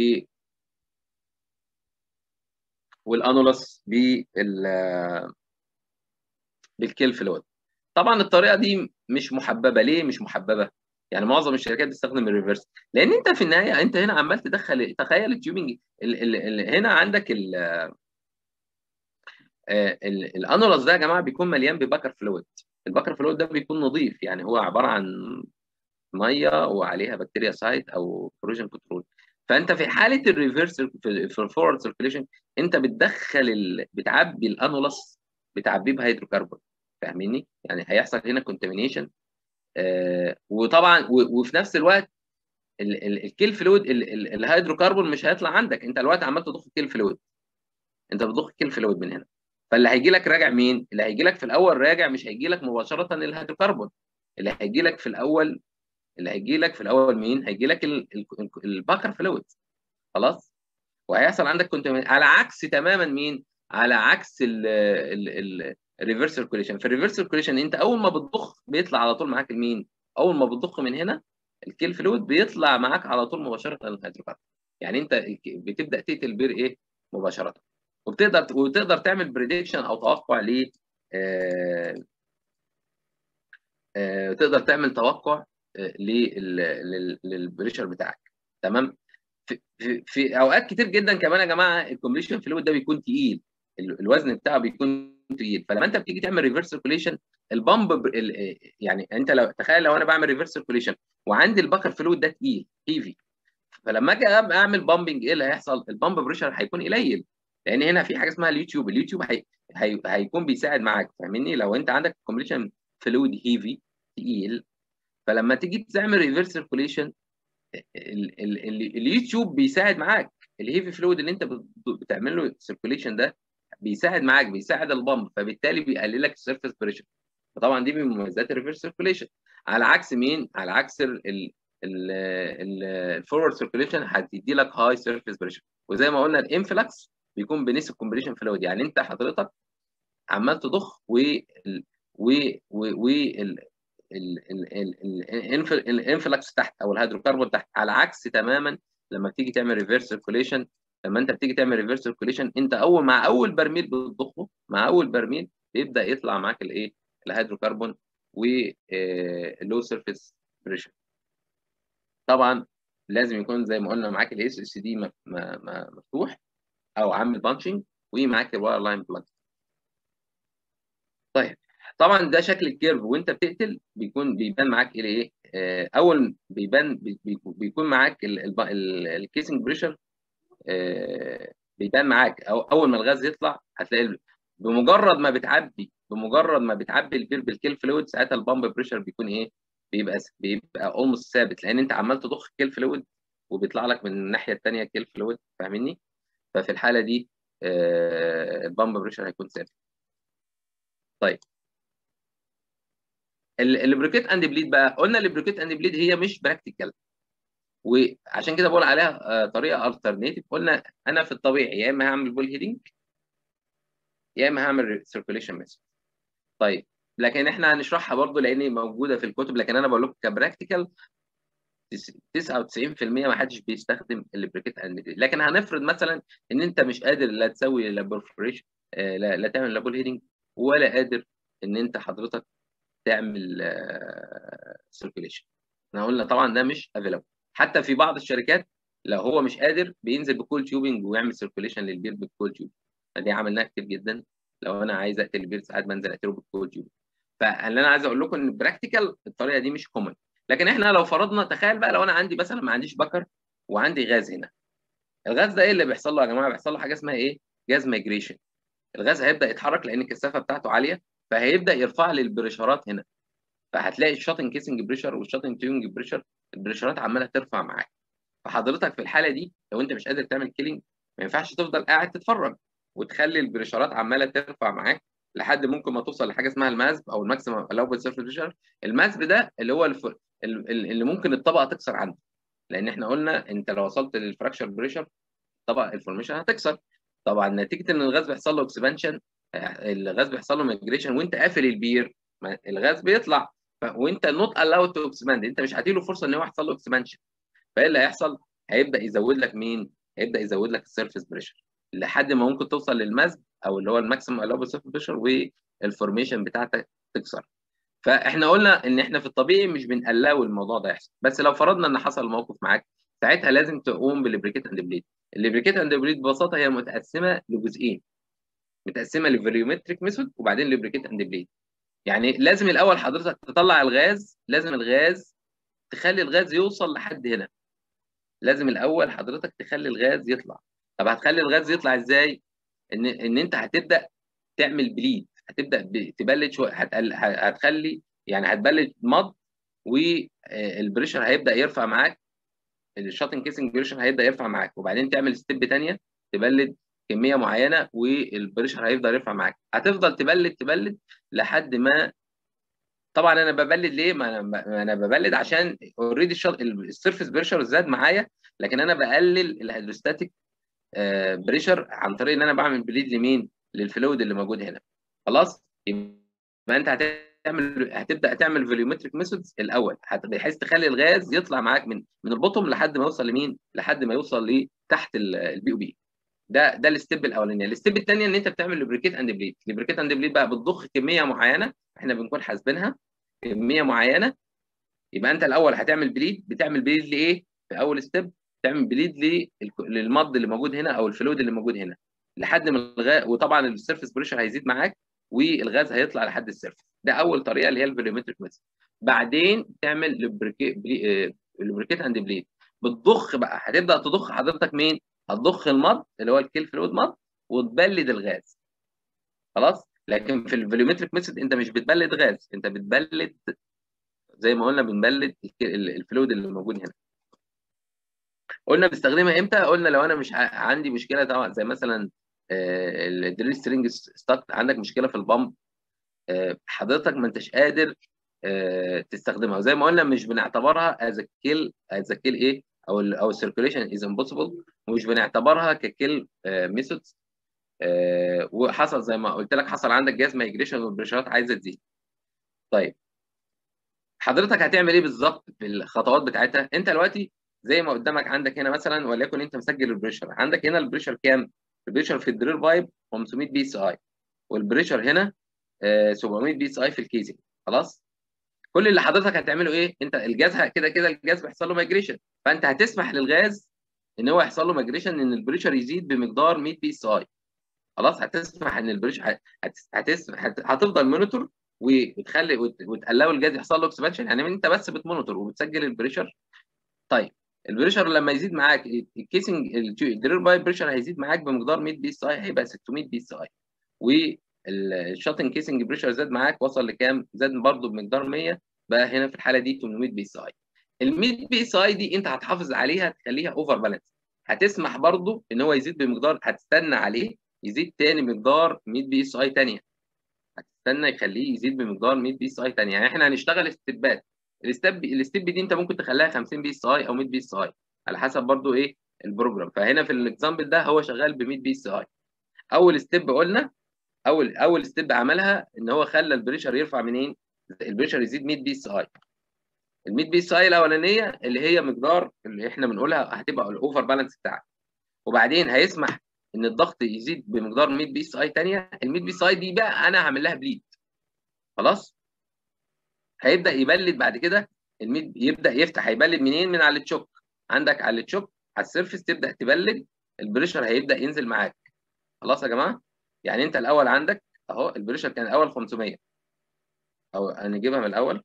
والانولس بال بالكيل فلويد طبعا الطريقه دي مش محببه ليه مش محببه يعني معظم الشركات بتستخدم الريفرس لان انت في النهايه انت هنا عمال تدخل تخيل التيوبنج ال ال ال هنا عندك ال الانولس ده يا جماعه بيكون مليان ببكر فلويد البكر فلويد ده بيكون نظيف يعني هو عباره عن ميه وعليها بكتيريا سايت او كروجن كنترول فانت في حاله الريفرس في الفورورد سيركيليشن انت بتدخل ال... بتعبي الانولس بتعبيه بهيدروكربون فاهميني؟ يعني هيحصل هنا كونتامينيشن آه وطبعا و... وفي نفس الوقت ال... ال... الكيل فلويد ال... ال... الهيدروكربون مش هيطلع عندك انت دلوقتي عمال تضخ كيل فلويد انت بتضخ كيل فلويد من هنا فاللي هيجي لك راجع مين؟ اللي هيجي لك في الاول راجع مش هيجي لك مباشره الهيدروكربون اللي هيجي لك في الاول اللي هيجي لك في الاول مين؟ هيجي لك الباكر فلويد خلاص؟ وهيحصل عندك كنت على عكس تماما مين؟ على عكس الريفرس سيركوليشن في الريفرس سيركوليشن انت اول ما بتضخ بيطلع على طول معاك المين؟ اول ما بتضخ من هنا الكيل فلويد بيطلع معاك على طول مباشره الهيدروكربون يعني انت بتبدا تقتل بير ايه؟ مباشره وبتقدر وتقدر تعمل بريدكشن او توقع ل آه آه تقدر تعمل توقع للبريشر بتاعك تمام في, في, في اوقات كتير جدا كمان يا جماعه الكومبليشن فلويد ده بيكون تقيل الوزن بتاعه بيكون تقيل فلما انت بتيجي تعمل ريفرس سيركوليشن البامب يعني انت لو تخيل لو انا بعمل ريفرس سيركوليشن وعندي البكر فلويد ده تقيل هيفي فلما اجي اعمل بامبنج ايه اللي هيحصل البامب بريشر هيكون قليل لان هنا في حاجه اسمها اليوتيوب اليوتيوب هي... هي... هيكون بيساعد معاك فاهمني لو انت عندك كومبليشن فلويد هيفي تقيل فلما تيجي تعمل ريفرس سيركوليشن اليوتيوب بيساعد معاك الهيفي فلويد اللي انت بتعمل له سيركوليشن ده بيساعد معاك بيساعد البامب فبالتالي بيقلل لك السيرفيس بريشر فطبعا دي من مميزات الريفرس سيركوليشن على عكس مين على عكس الفورورد سيركوليشن هتدي لك هاي سيرفيس بريشر وزي ما قلنا الانفلكس بيكون بنسب كومبريشن فلويد يعني انت حضرتك عمال تضخ و و و, و... الانفلكس تحت او الهيدروكربون تحت على عكس تماما لما بتيجي تعمل ريفرس سيركوليشن لما انت بتيجي تعمل ريفرس سيركوليشن انت اول مع اول برميل بتضخه مع اول برميل بيبدا يطلع معاك الايه الهيدروكربون ولو سيرفيس بريشر طبعا لازم يكون زي ما قلنا معاك الاس اس دي مفتوح او عامل بانشنج ومعاك الواير لاين بلاج طيب طبعا ده شكل الكيرف وانت بتقتل بيكون بيبان معاك ايه ايه اول بيبان بيكون معاك الكيسنج بريشر بيبان معاك او اول ما الغاز يطلع هتلاقي بمجرد ما بتعبي بمجرد ما بتعبي البير بالكيل فلويد ساعتها البامب بريشر بيكون ايه بيبقى بيبقى اولموست ثابت لان انت عمال تضخ كيل فلويد وبيطلع لك من الناحيه الثانيه كيل فلويد فاهمني ففي الحاله دي البامب بريشر هيكون ثابت طيب الليبريكيت اند بليد بقى قلنا الليبريكيت اند بليد هي مش براكتيكال وعشان كده بقول عليها طريقه الترنيتيف قلنا انا في الطبيعي يا اما هعمل بول هيدنج يا اما هعمل سيركوليشن ميثود طيب لكن احنا هنشرحها برضو لان موجوده في الكتب لكن انا بقول لكم كبراكتيكال 99% ما حدش بيستخدم الليبريكيت اند بليد لكن هنفرض مثلا ان انت مش قادر لا تسوي لا برفوريشن لا, لا تعمل لا بول هيدنج ولا قادر ان انت حضرتك تعمل سيركيليشن احنا قلنا طبعا ده مش افيلابل حتى في بعض الشركات لو هو مش قادر بينزل بكول تيوبنج ويعمل سيركيليشن للبير بالكول تيوب فدي عملناها كتير جدا لو انا عايز اقتل البير ساعات بنزل اقتله بالكول تيوب فاللي انا عايز اقول لكم ان براكتيكال الطريقه دي مش كومن لكن احنا لو فرضنا تخيل بقى لو انا عندي مثلا ما عنديش بكر وعندي غاز هنا الغاز ده ايه اللي بيحصل له يا جماعه بيحصل له حاجه اسمها ايه جاز مايجريشن الغاز هيبدا يتحرك لان الكثافه بتاعته عاليه فهيبدا يرفع لي البريشرات هنا فهتلاقي الشاتنج كيسنج بريشر والشاتنج تيونج بريشر البريشرات عماله ترفع معاك فحضرتك في الحاله دي لو انت مش قادر تعمل كيلينج ما ينفعش تفضل قاعد تتفرج وتخلي البريشرات عماله ترفع معاك لحد ممكن ما توصل لحاجه اسمها المازب او الماكسيمم الاوبل سيرفيس بريشر المازب ده اللي هو الف... اللي ممكن الطبقه تكسر عنده لان احنا قلنا انت لو وصلت للفراكشر بريشر طبقه الفورميشن هتكسر طبعا نتيجه ان الغاز بيحصل له اكسبانشن الغاز بيحصل له ميجريشن وانت قافل البير الغاز بيطلع وانت نوت الاود تو اكسباند انت مش هتديله فرصه ان هو يحصل له اكسبانشن فايه اللي هيحصل؟ هيبدا يزود لك مين؟ هيبدا يزود لك السيرفيس بريشر لحد ما ممكن توصل للمزج او اللي هو الماكسيمم الاوبل سيرفيس بريشر والفورميشن بتاعتك تكسر فاحنا قلنا ان احنا في الطبيعي مش بنقلاو الموضوع ده يحصل بس لو فرضنا ان حصل موقف معاك ساعتها لازم تقوم بالليبريكيت اند بليد الليبريكيت اند بليد ببساطه هي متقسمه لجزئين متقسمه لفيريومتريك ميثود وبعدين ليبريكيت اند بليد يعني لازم الاول حضرتك تطلع الغاز لازم الغاز تخلي الغاز يوصل لحد هنا لازم الاول حضرتك تخلي الغاز يطلع طب هتخلي الغاز يطلع ازاي ان ان انت هتبدا تعمل بليد هتبدا تبلد شويه هتخلي يعني هتبلد مض والبريشر هيبدا يرفع معاك الشاتن كيسنج بريشر هيبدا يرفع معاك وبعدين تعمل ستيب ثانيه تبلد كميه معينه والبريشر هيفضل يرفع معاك هتفضل تبلد تبلد لحد ما طبعا انا ببلد ليه؟ ما انا انا ببلد عشان اوريدي السيرفيس بريشر زاد معايا لكن انا بقلل الهيدروستاتيك بريشر عن طريق ان انا بعمل بليد لمين؟ للفلويد اللي موجود هنا خلاص؟ يبقى انت هتعمل هتبدا تعمل فوليومتريك ميثودز الاول بحيث تخلي الغاز يطلع معاك من من البوتوم لحد ما يوصل لمين؟ لحد ما يوصل لتحت البي او بي ده ده الستيب الاولاني الستيب الثانيه ان انت بتعمل لوبريكيت اند بليد لوبريكيت اند بليد بقى بتضخ كميه معينه احنا بنكون حاسبينها كميه معينه يبقى انت الاول هتعمل بليد بتعمل بليد لايه في اول ستيب تعمل بليد للمض اللي موجود هنا او الفلويد اللي موجود هنا لحد ما الغاز وطبعا السيرفيس بريشر هيزيد معاك والغاز هيطلع لحد السيرفيس ده اول طريقه اللي هي الفوليومتريك ميثود بعدين تعمل لوبريكيت اند بليد بتضخ بقى هتبدا تضخ حضرتك مين هتضخ المض اللي هو الكيل فلويد مض وتبلد الغاز خلاص لكن في الفوليومتريك ميثود انت مش بتبلد غاز انت بتبلد زي ما قلنا بنبلد الفلويد اللي موجود هنا قلنا بنستخدمها امتى قلنا لو انا مش عندي مشكله طبعا زي مثلا الدريل سترينج ستاك عندك مشكله في البامب حضرتك ما انتش قادر تستخدمها وزي ما قلنا مش بنعتبرها از كيل از كيل ايه او ال او السيركيليشن از امبوسيبل ومش بنعتبرها ككيل ميثودز وحصل زي ما قلت لك حصل عندك جاز مايجريشن والبريشرات عايزه تزيد طيب حضرتك هتعمل ايه بالظبط في الخطوات بتاعتها انت دلوقتي زي ما قدامك عندك هنا مثلا وليكن انت مسجل البريشر عندك هنا البريشر كام البريشر في الدريل بايب 500 بي اس اي والبريشر هنا 700 بي اس اي في الكيزنج خلاص كل اللي حضرتك هتعمله ايه انت الجاز كده كده الجاز بيحصل له مايجريشن فانت هتسمح للغاز ان هو يحصل له مايجريشن ان البريشر يزيد بمقدار 100 بي اس اي خلاص هتسمح ان البريشر هتسمح هتفضل مونيتور وتخلي وتقلقوا الجاز يحصل له اكسبانشن يعني انت بس بتمونيتور وبتسجل البريشر طيب البريشر لما يزيد معاك الكيسنج الدريل بايب بريشر هيزيد معاك بمقدار 100 بي اس اي هيبقى 600 بي اس اي والشاتن كيسنج بريشر زاد معاك وصل لكام؟ زاد برضه بمقدار 100 بقى هنا في الحاله دي 800 بي اس اي ال 100 بي اس اي دي انت هتحافظ عليها تخليها اوفر بالانس هتسمح برضه ان هو يزيد بمقدار هتستنى عليه يزيد تاني مقدار 100 بي اس اي ثانيه هتستنى يخليه يزيد بمقدار 100 بي اس اي ثانيه يعني احنا هنشتغل ستيبات الستيب الستيب دي انت ممكن تخليها 50 بي اس اي او 100 بي اس اي على حسب برضو ايه البروجرام فهنا في الاكزامبل ده هو شغال ب 100 بي اس اي اول ستيب قلنا اول اول ستيب عملها ان هو خلى البريشر يرفع منين البريشر يزيد 100 بي اس اي ال 100 بي اس اي الاولانيه اللي هي مقدار اللي احنا بنقولها هتبقى الاوفر بالانس بتاعك وبعدين هيسمح ان الضغط يزيد بمقدار 100 بي اس اي ثانيه ال 100 بي اس اي دي بقى انا هعمل لها بليد خلاص هيبدا يبلد بعد كده الميد يبدا يفتح هيبلد منين من على التشوك عندك على التشوك على السيرفيس تبدا تبلد البريشر هيبدا ينزل معاك خلاص يا جماعه يعني انت الاول عندك اهو البريشر كان الاول 500 او هنجيبها من الاول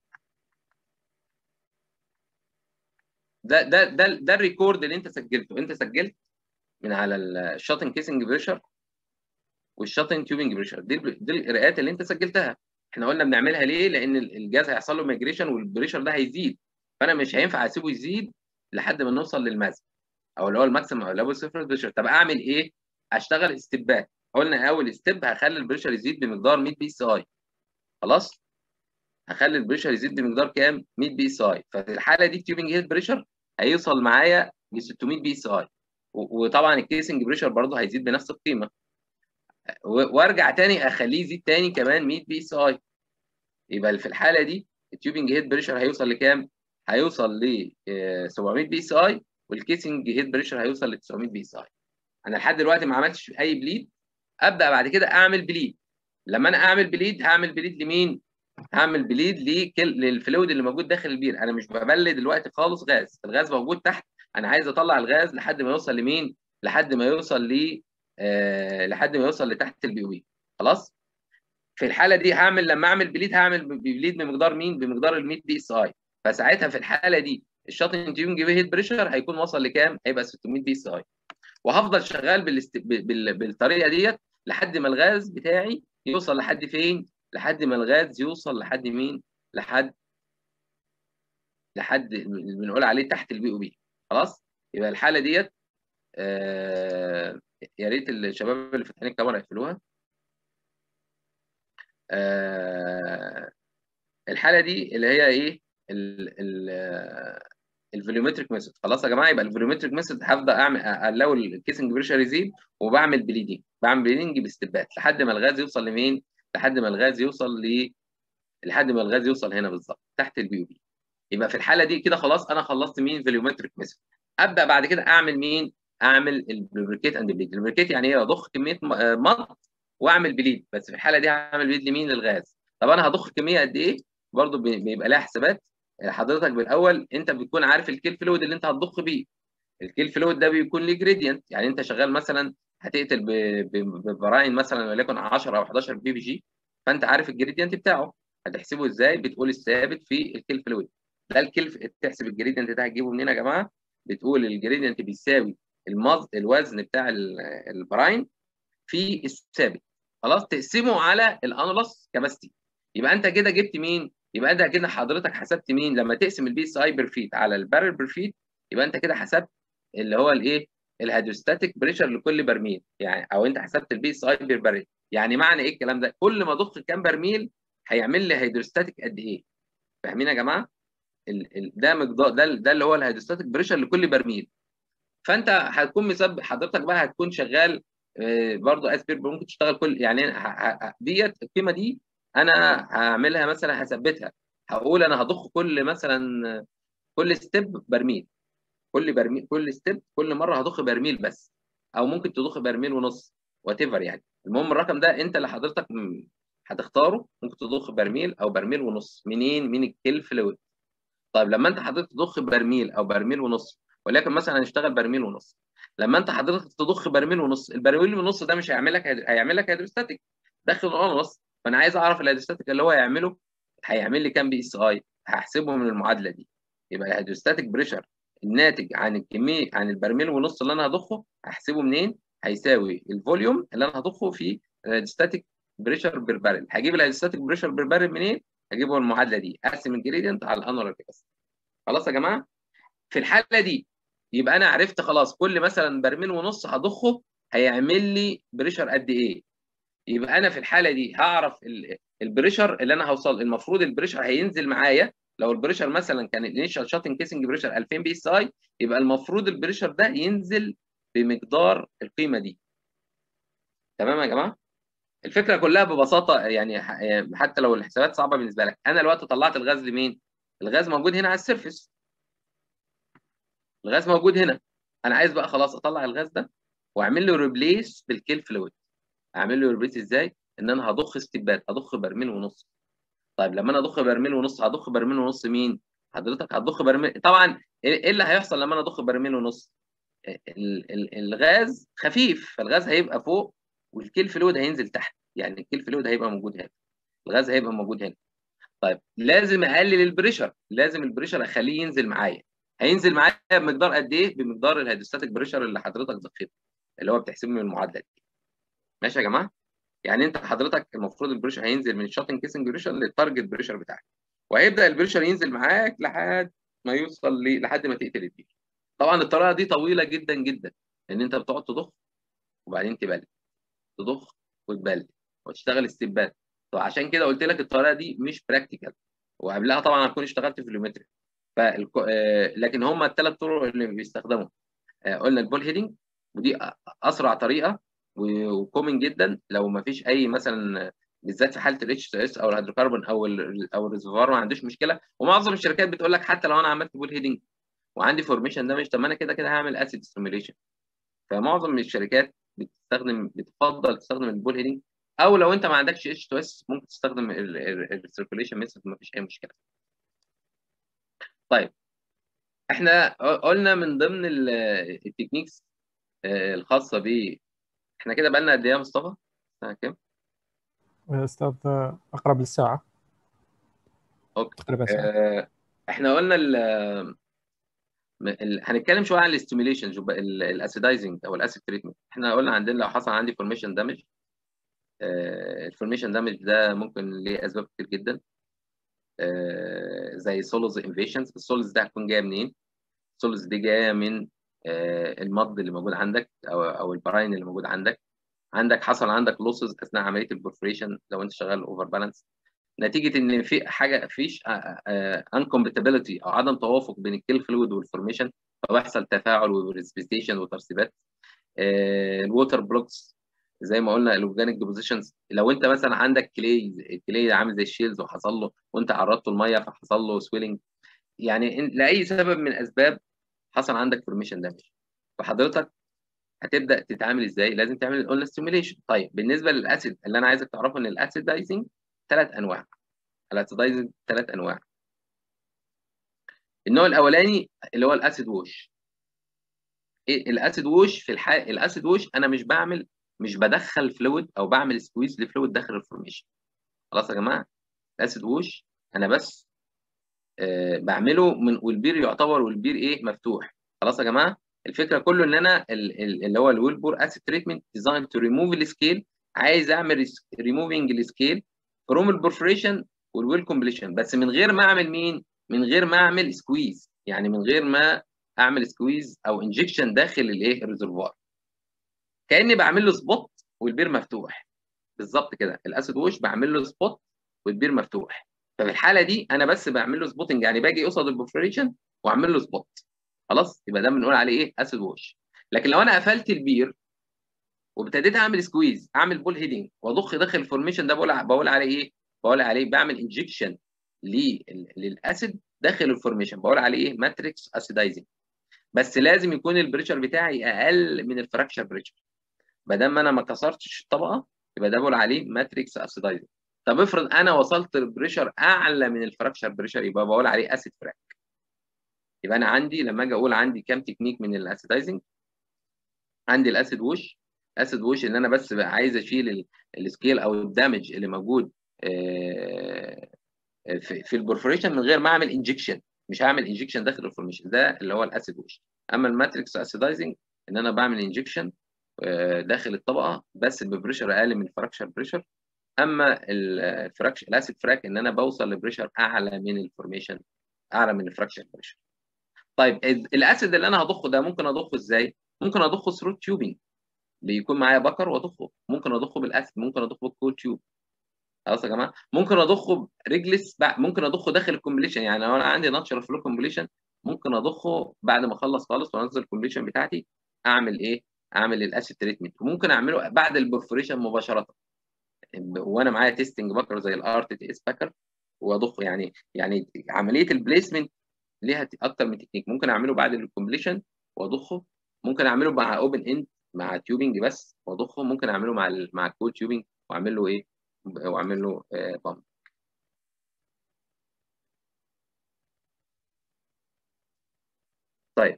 ده ده ده ده الريكورد اللي انت سجلته انت سجلت من على الشاتن كيسنج بريشر والشاتن تيوبنج بريشر دي دي القراءات اللي انت سجلتها احنا قلنا بنعملها ليه؟ لان الجهاز هيحصل له مايجريشن والبريشر ده هيزيد فانا مش هينفع اسيبه يزيد لحد ما نوصل للمازن او اللي هو الماكسيمم او اللي هو الصفر بريشر طب اعمل ايه؟ اشتغل استبات قلنا اول ستيب هخلي البريشر يزيد بمقدار 100 بي اس اي خلاص؟ هخلي البريشر يزيد بمقدار كام 100 بي اس اي ففي الحاله دي التيوبنج هيد بريشر هيوصل معايا ل 600 بي اس اي وطبعا الكيسنج بريشر برضه هيزيد بنفس القيمه وارجع تاني اخليه يزيد تاني كمان 100 بي اس اي يبقى في الحاله دي التيوبنج هيد بريشر هيوصل لكام؟ هيوصل ل 700 بي اس اي والكيسنج هيد بريشر هيوصل ل 900 بي اس اي انا لحد دلوقتي ما عملتش اي بليد ابدا بعد كده اعمل بليد لما انا اعمل بليد هعمل بليد لمين؟ هعمل بليد للفلويد اللي موجود داخل البير انا مش ببلد دلوقتي خالص غاز الغاز موجود تحت انا عايز اطلع الغاز لحد ما يوصل لمين؟ لحد ما يوصل ل آه لحد ما يوصل لتحت البي او بي خلاص؟ في الحاله دي هعمل لما اعمل بليد هعمل بليد بمقدار مين؟ بمقدار ال 100 بي اس اي فساعتها في الحاله دي الشاطن تيونج هيد بريشر هيكون وصل لكام؟ هيبقى 600 بي اس اي وهفضل شغال بالست... بال... بالطريقه ديت لحد ما الغاز بتاعي يوصل لحد فين؟ لحد ما الغاز يوصل لحد مين؟ لحد لحد بنقول عليه تحت البي او بي خلاص؟ يبقى الحاله ديت آه... يا ريت الشباب اللي فاتحين الكاميرا يقفلوها آه... الحاله دي اللي هي ايه؟ ال... ال... الفوليومتريك ميثود خلاص يا جماعه يبقى الفوليومتريك ميثود هبدا اعمل الاقي الكيسنج بريشر يزيد وبعمل بليدنج بعمل بليدنج باستبات لحد ما الغاز يوصل لمين؟ لحد ما الغاز يوصل ل لحد ما الغاز يوصل هنا بالظبط تحت البي او بي يبقى في الحاله دي كده خلاص انا خلصت مين فوليومتريك ميثود ابدا بعد كده اعمل مين؟ اعمل البريكيت اند بليد البريكيت يعني ايه اضخ كميه مط واعمل بليد بس في الحاله دي هعمل بليد لمين؟ للغاز طب انا هضخ كميه قد ايه؟ برضه بيبقى لها حسابات حضرتك بالاول انت بتكون عارف الكيل فلويد اللي انت هتضخ بيه الكيل فلويد ده بيكون ليه جريدينت يعني انت شغال مثلا هتقتل ببراين مثلا وليكن 10 او 11 بي بي جي فانت عارف الجريدينت بتاعه هتحسبه ازاي بتقول الثابت في الكيل فلويد ده الكيل تحسب الجريدينت ده هتجيبه منين يا جماعه بتقول الجريدينت بيساوي المز الوزن بتاع البراين في الثابت خلاص تقسمه على الانلس كاباسيتي يبقى انت كده جبت مين يبقى انت كده حضرتك حسبت مين لما تقسم البي اس اي بير فيت على البارل بير فيت يبقى انت كده حسبت اللي هو الايه الهيدروستاتيك بريشر لكل برميل يعني او انت حسبت البي اس اي بير برميل يعني معنى ايه الكلام ده كل ما اضخ كام برميل هيعمل لي هيدروستاتيك قد ايه فاهمين يا جماعه ال ال ده مقدار ده ده اللي هو الهيدروستاتيك بريشر لكل برميل فانت هتكون مثبت حضرتك بقى هتكون شغال برضه اسبير ممكن تشتغل كل يعني ديت القيمه دي انا هعملها مثلا هثبتها هقول انا هضخ كل مثلا كل ستيب برميل كل برميل كل ستيب كل مره هضخ برميل بس او ممكن تضخ برميل ونص وات يعني المهم الرقم ده انت اللي حضرتك هتختاره ممكن تضخ برميل او برميل ونص منين من الكيل فلويد طيب لما انت حضرتك تضخ برميل او برميل ونص ولكن مثلا هنشتغل برميل ونص لما انت حضرتك تضخ برميل ونص البرميل ونص ده مش هيعمل لك هيعمل لك هيدروستاتيك داخل الانلس فانا عايز اعرف الهيدروستاتيك اللي هو هيعمله هيعمل لي كام بي اس اي هحسبه من المعادله دي يبقى الهيدروستاتيك بريشر الناتج عن الكميه عن البرميل ونص اللي انا هضخه هحسبه منين هيساوي الفوليوم اللي انا هضخه في الهيدروستاتيك بريشر بير بارل هجيب الهيدروستاتيك بريشر بير بارل منين هجيبه من المعادله دي اقسم الجريدينت على الانولار كاباسيتي خلاص يا جماعه في الحاله دي يبقى انا عرفت خلاص كل مثلا برميل ونص هضخه هيعمل لي بريشر قد ايه يبقى انا في الحاله دي هعرف البريشر اللي انا هوصل المفروض البريشر هينزل معايا لو البريشر مثلا كان الانيشال شاتنج كيسنج بريشر 2000 بي اس اي يبقى المفروض البريشر ده ينزل بمقدار القيمه دي تمام يا جماعه الفكره كلها ببساطه يعني حتى لو الحسابات صعبه بالنسبه لك انا دلوقتي طلعت الغاز لمين الغاز موجود هنا على السيرفيس الغاز موجود هنا انا عايز بقى خلاص اطلع الغاز ده واعمل له ريبليس بالكيل فلويد اعمل له ريبليس ازاي ان انا هضخ استبات هضخ برميل ونص طيب لما انا اضخ برميل ونص هضخ برميل ونص مين حضرتك هتضخ برميل طبعا ايه اللي هيحصل لما انا اضخ برميل ونص ال ال الغاز خفيف فالغاز هيبقى فوق والكيل فلويد هينزل تحت يعني الكيل فلويد هيبقى موجود هنا الغاز هيبقى موجود هنا طيب لازم اقلل البريشر لازم البريشر اخليه ينزل معايا هينزل معايا بمقدار قد ايه بمقدار الهيدروستاتيك بريشر اللي حضرتك ضخيته اللي هو بتحسبه من المعادله دي ماشي يا جماعه يعني انت حضرتك المفروض البريشر هينزل من الشاتنج كيسنج بريشر للتارجت بريشر بتاعك وهيبدا البريشر ينزل معاك لحد ما يوصل ل... لحد ما تقتل البير طبعا الطريقه دي طويله جدا جدا ان انت بتقعد تضخ وبعدين تبلد تضخ وتبلد وتشتغل استبات فعشان كده قلت لك الطريقه دي مش براكتيكال وقبلها طبعا هكون اشتغلت في اليومتري فالكو... آه، لكن هم الثلاث طرق اللي بيستخدموا آه، قلنا البول هيدنج ودي اسرع طريقه وكومن جدا لو ما فيش اي مثلا بالذات في حاله الاتش تي اس او الهيدروكربون او ال او الريزرفوار ما عندوش مشكله ومعظم الشركات بتقول لك حتى لو انا عملت بول هيدنج وعندي فورميشن دامج طب ما انا كده كده هعمل اسيد ستيميوليشن فمعظم الشركات بتستخدم بتفضل تستخدم البول هيدنج او لو انت ما عندكش اتش تو اس ممكن تستخدم السيركوليشن ميثود ما فيش اي مشكله طيب احنا قلنا من ضمن التكنيكس الخاصه ب احنا كده بقالنا قد ايه يا مصطفى؟ الساعه كام؟ استاذ اقرب للساعه اوكي تقريبا ساعه اه احنا قلنا ال ال هنتكلم شويه عن الاستيميليشن الاسيدايزنج او الاسيد تريتمنت احنا قلنا عندنا لو حصل عندي فورميشن دامج الفورميشن دامج ده ممكن ليه اسباب كتير جدا زي سولوز انفيشنز السولوز ده هتكون جايه منين؟ السولوز دي جايه من المض اللي موجود عندك او او البراين اللي موجود عندك عندك حصل عندك لوسز اثناء عمليه البرفوريشن لو انت شغال اوفر بالانس نتيجه ان في حاجه فيش انكومباتيبيلتي او عدم توافق بين الكيل فلويد والفورميشن فبيحصل تفاعل وريسبيتيشن وترسيبات الووتر بلوكس زي ما قلنا الاورجانيك ديبوزيشنز لو انت مثلا عندك كلي الكلي عامل زي الشيلز وحصل له وانت عرضته الميه فحصل له سويلنج يعني لاي سبب من الاسباب حصل عندك فورميشن دامج فحضرتك هتبدا تتعامل ازاي؟ لازم تعمل قلنا ستيميوليشن طيب بالنسبه للاسيد اللي انا عايزك تعرفه ان الاسيدايزنج ثلاث انواع الاسيدايزنج ثلاث انواع النوع الاولاني اللي هو الاسيد ووش إيه الاسيد ووش في الحال الاسيد ووش انا مش بعمل مش بدخل فلويد او بعمل سكويز لفلويد داخل الفورميشن خلاص يا جماعه الاسيد ووش انا بس آه بعمله من والبير يعتبر والبير ايه مفتوح خلاص يا جماعه الفكره كله ان انا اللي هو الويلبور اسيد تريتمنت ديزاين تو ريموف السكيل عايز اعمل ريموفنج السكيل فروم البرفوريشن والويل كومبليشن بس من غير ما اعمل مين؟ من غير ما اعمل سكويز يعني من غير ما اعمل سكويز او انجكشن داخل الايه الريزرفوار كاني بعمل له سبوت والبير مفتوح بالظبط كده الاسيد ووش بعمل له سبوت والبير مفتوح ففي الحاله دي انا بس بعمل له سبوتنج يعني باجي قصاد البرفوريشن واعمل له سبوت خلاص يبقى ده بنقول عليه ايه اسيد ووش لكن لو انا قفلت البير وابتديت اعمل سكويز اعمل بول هيدنج واضخ داخل الفورميشن ده بقول بقول عليه ايه بقول عليه بعمل انجكشن للاسيد داخل الفورميشن بقول عليه ايه ماتريكس اسيدايزنج بس لازم يكون البريشر بتاعي اقل من الفراكشر بريشر ما دام انا ما كسرتش الطبقه يبقى ده بقول عليه ماتريكس اسيدايزنج طب افرض انا وصلت البريشر اعلى من الفراكشر بريشر يبقى بقول عليه اسيد فراك يبقى انا عندي لما اجي اقول عندي كام تكنيك من الاسيدايزنج عندي الاسيد ووش اسيد ووش ان انا بس بقى عايز اشيل السكيل او الدامج اللي موجود في البرفوريشن من غير ما اعمل انجكشن مش هعمل انجكشن داخل الفورميشن ده اللي هو الاسيد ووش اما الماتريكس اسيدايزنج ان انا بعمل انجكشن داخل الطبقه بس ببريشر اقل من الفراكشر بريشر اما الفراكشر الاسيد فراك ان انا بوصل لبريشر اعلى من الفورميشن اعلى من الفراكشر بريشر طيب الاسيد اللي انا هضخه ده ممكن اضخه ازاي ممكن اضخه ثرو تيوبنج بيكون معايا بكر واضخه ممكن اضخه بالاسيد ممكن اضخه بالكول تيوب خلاص يا جماعه ممكن اضخه بريجلس ممكن اضخه داخل الكومبليشن يعني لو انا عندي ناتشرال فلو كومبليشن ممكن اضخه بعد ما اخلص خالص وانزل الكومبليشن بتاعتي اعمل ايه اعمل الاسيد تريتمنت وممكن اعمله بعد البرفوريشن مباشره وانا معايا تيستنج باكر زي الار تي تي اس باكر واضخه يعني يعني عمليه البليسمنت ليها اكتر من تكنيك ممكن اعمله بعد الكومبليشن واضخه ممكن اعمله مع اوبن اند مع تيوبنج بس واضخه ممكن اعمله مع ال مع الكول تيوبنج واعمل له ايه واعمل له بامب طيب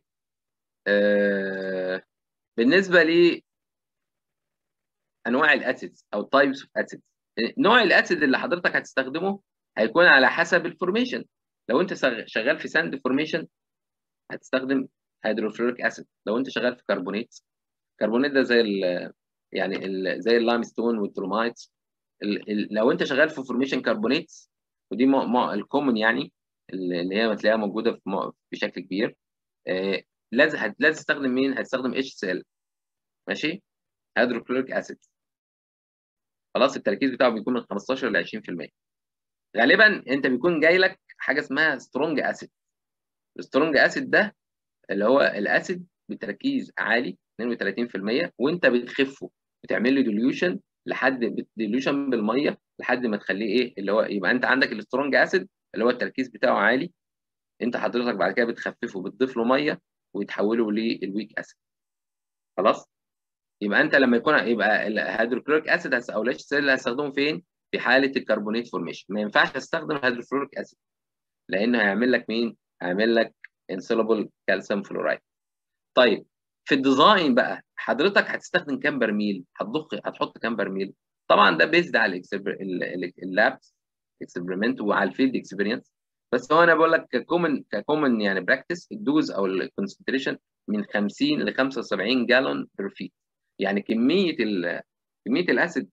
آه بالنسبه ل انواع الاسيدز او تايبس اوف اسيدز نوع الاسيد اللي حضرتك هتستخدمه هيكون على حسب الفورميشن لو انت شغال في ساند فورميشن هتستخدم هيدروفلوريك اسيد لو انت شغال في كربونات كربونات ده زي ال يعني ال زي اللايم ستون والدرومايت لو انت شغال في فورميشن كربونات ودي الكومن يعني اللي هي هتلاقيها موجوده في بشكل كبير آه لازم لازم تستخدم مين؟ هتستخدم اتش سي ال ماشي؟ هيدروكلوريك اسيد خلاص التركيز بتاعه بيكون من 15 ل 20% غالبا انت بيكون جاي لك حاجه اسمها سترونج اسيد السترونج اسيد ده اللي هو الاسيد بتركيز عالي 32% وانت بتخفه بتعمل له ديليوشن لحد ديليوشن بالميه لحد ما تخليه ايه اللي هو يبقى انت عندك السترونج اسيد اللي هو التركيز بتاعه عالي انت حضرتك بعد كده بتخففه بتضيف له ميه ويتحوله للويك اسيد خلاص يبقى انت لما يكون يبقى الهيدروكلوريك اسيد او الاتش سي اللي هستخدمه فين في حاله الكربونيت فورميشن ما ينفعش استخدم الهيدروكلوريك اسيد لانه هيعمل لك مين هيعمل لك انسولبل كالسيوم فلورايد طيب في الديزاين بقى حضرتك هتستخدم كام برميل هتضخ هتحط كام برميل طبعا ده بيزد على اللابس اكسبيرمنت وعلى الفيلد اكسبيرينس بس هو انا بقول لك ككومن ككومن يعني براكتس الدوز او الكونسنتريشن من 50 ل 75 جالون بير فيت يعني كميه ال كميه الاسيد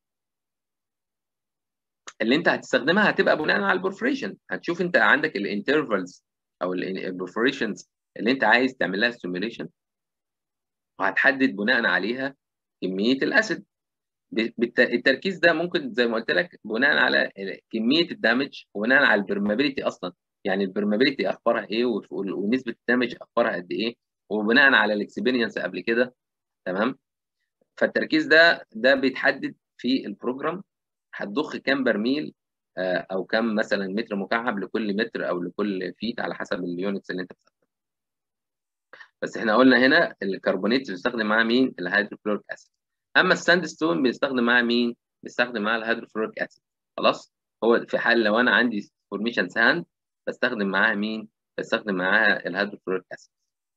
اللي انت هتستخدمها هتبقى بناء على البورفريشن هتشوف انت عندك الانترفلز او البورفريشنز اللي انت عايز تعمل لها ستيميوليشن وهتحدد بناء عليها كميه الاسيد التركيز ده ممكن زي ما قلت لك بناء على كميه الدمج وبناء على البرمابيلتي اصلا يعني البرمابيلتي اخبارها ايه ونسبه الدمج اخبارها قد ايه وبناء على الاكسبيرينس قبل كده تمام فالتركيز ده ده بيتحدد في البروجرام هتضخ كام برميل او كام مثلا متر مكعب لكل متر او لكل فيت على حسب اليونتس اللي انت بتستخدمها بس احنا قلنا هنا الكربونات بيستخدم معاه مين الهيدروكلوريك اسيد اما الساند ستون بيستخدم معاه مين بيستخدم معاه الهيدروكلوريك اسيد خلاص هو في حال لو انا عندي فورميشن ساند بستخدم معاها مين بستخدم معاها الهيدروكلوريك اسيد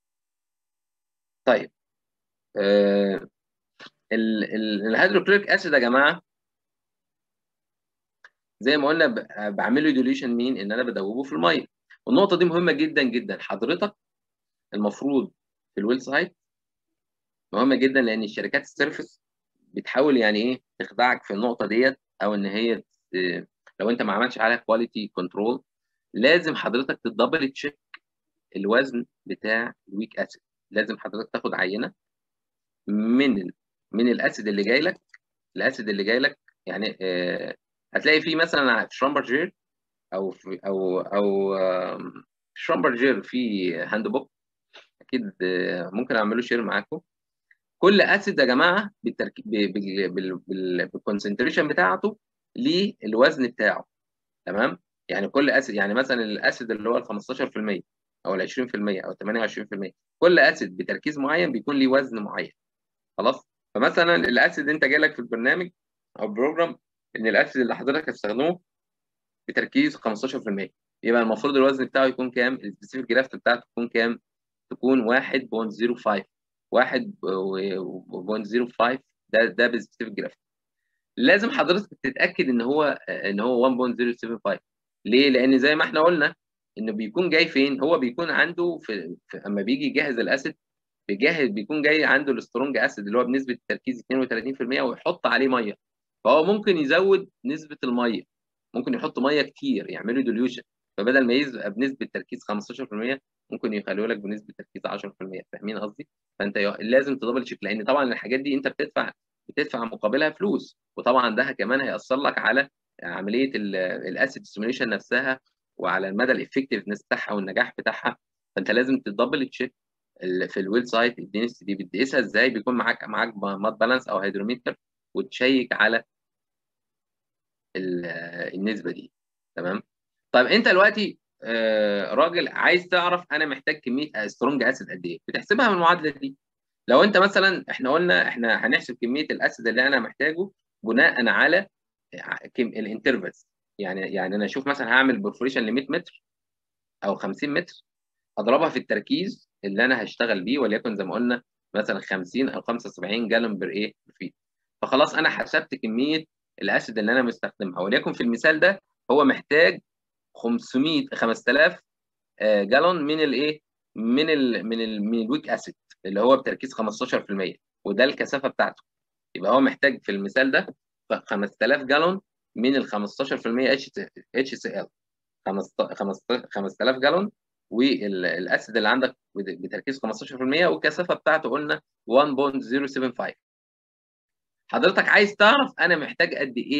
طيب آه الهيدروكلوريك اسيد يا جماعه زي ما قلنا بعمل له ديليوشن مين ان انا بدوبه في الميه والنقطه دي مهمه جدا جدا حضرتك المفروض في الويل سايت مهمه جدا لان الشركات السيرفيس بتحاول يعني ايه تخدعك في النقطه ديت او ان هي لو انت ما عملتش عليها كواليتي كنترول لازم حضرتك تدبل تشيك الوزن بتاع الويك اسيد لازم حضرتك تاخد عينه من ال... من الاسيد اللي جاي لك الاسيد اللي جاي لك يعني آه هتلاقي فيه مثلا في شرامبرجير او في او او شرامبرجير في هاند بوك اكيد ممكن اعمله شير معاكم كل اسيد يا جماعه بالتركيب بالكونسنتريشن بتاعته للوزن بتاعه تمام يعني كل اسيد يعني مثلا الاسيد اللي هو ال 15% او ال 20% او 28% كل اسيد بتركيز معين بيكون ليه وزن معين خلاص فمثلا الاسيد انت جالك في البرنامج او البروجرام ان الاسيد اللي حضرتك هتستخدمه بتركيز 15% يبقى المفروض الوزن بتاعه يكون كام السبيسيفيك جرافت بتاعته تكون كام تكون 1.05 1.05 ده ده بالسبيسيفيك جرافت لازم حضرتك تتاكد ان هو ان هو 1.075 ليه لان زي ما احنا قلنا انه بيكون جاي فين هو بيكون عنده في, في اما بيجي يجهز الاسيد بيجهز بيكون جاي عنده السترونج اسيد اللي هو بنسبه تركيز 32% ويحط عليه ميه فهو ممكن يزود نسبه الميه ممكن يحط ميه كتير يعملوا ديليوشن فبدل ما يبقى بنسبه تركيز 15% ممكن يخلوه لك بنسبه تركيز 10% فاهمين قصدي؟ فانت لازم تدبل تشيك لان طبعا الحاجات دي انت بتدفع بتدفع مقابلها فلوس وطبعا ده كمان هيأثر لك على عمليه الاسيد ستيميوليشن نفسها وعلى المدى الافكتفنس بتاعها والنجاح بتاعها فانت لازم تدبل تشيك في الويل سايت الدنسيتي دي بتقيسها ازاي بيكون معاك معاك مات بالانس او هيدروميتر وتشيك على النسبه دي تمام طيب انت دلوقتي راجل عايز تعرف انا محتاج كميه سترونج اسيد قد ايه بتحسبها من المعادله دي لو انت مثلا احنا قلنا احنا هنحسب كميه الاسيد اللي انا محتاجه بناء على الانترفلز يعني يعني انا اشوف مثلا هعمل برفوريشن ل 100 متر او 50 متر اضربها في التركيز اللي انا هشتغل بيه وليكن زي ما قلنا مثلا 50 او 75 جالون بر ايه فيت فخلاص انا حسبت كميه الاسيد اللي انا مستخدمها وليكن في المثال ده هو محتاج 500 5000 جالون من الايه من ال من ال من الويك اسيد اللي هو بتركيز 15% وده الكثافه بتاعته يبقى هو محتاج في المثال ده 5000 جالون من ال 15% اتش سي ال 5000 جالون والاسيد اللي عندك بتركيز 15% والكثافه بتاعته قلنا 1.075 حضرتك عايز تعرف انا محتاج قد ايه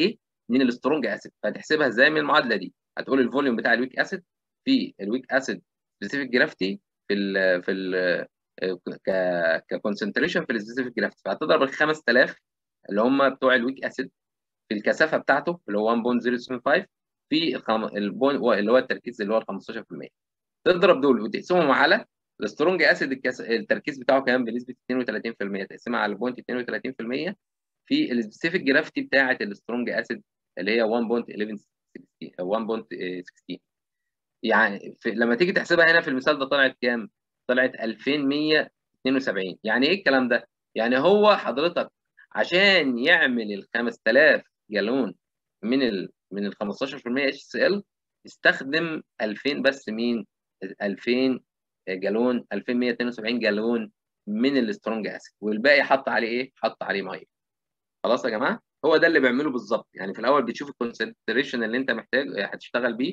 من السترونج اسيد فهتحسبها ازاي من المعادله دي هتقول الفوليوم بتاع الويك اسيد في الويك اسيد سبيسيفيك جرافتي في ال في ال ك ككونسنتريشن في السبيسيفيك جرافتي فهتضرب ال 5000 اللي هم بتوع الويك اسيد في الكثافه بتاعته اللي هو 1.075 في الخم... البون اللي هو التركيز اللي هو ال 15% تضرب دول وتقسمهم على السترونج اسيد الكس... التركيز بتاعه كمان بنسبه 32% تقسمها على البوينت 32% في السبيسيفيك جرافتي بتاعه السترونج اسيد اللي هي 1.11 1.16 يعني في... لما تيجي تحسبها هنا في المثال ده طلعت كام؟ طلعت 2172 يعني ايه الكلام ده؟ يعني هو حضرتك عشان يعمل ال 5000 جالون من ال من ال 15% اتش سي ال استخدم 2000 بس مين 2000 جالون 2172 جالون من السترونج اسيد والباقي حط عليه ايه حط عليه ميه خلاص يا جماعه هو ده اللي بيعمله بالظبط يعني في الاول بتشوف الكونسنتريشن اللي انت محتاج هتشتغل بيه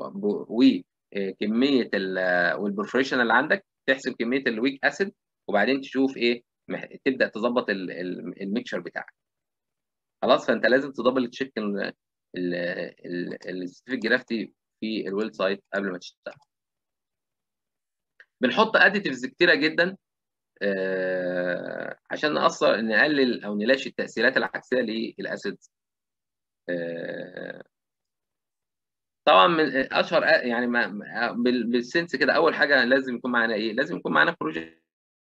وكميه والبرفوريشن اللي عندك تحسب كميه الويك اسيد وبعدين تشوف ايه تبدا تظبط الميكشر بتاعك خلاص فانت لازم تدبل تشيك السبيسيفيك جرافتي في الويل سايت قبل ما تشتغل بنحط اديتيفز كتيره جدا آه عشان نأثر نقلل او نلاشي التاثيرات العكسيه للاسيد آه طبعا من اشهر يعني ما بالسنس كده اول حاجه لازم يكون معانا ايه لازم يكون معانا كروجين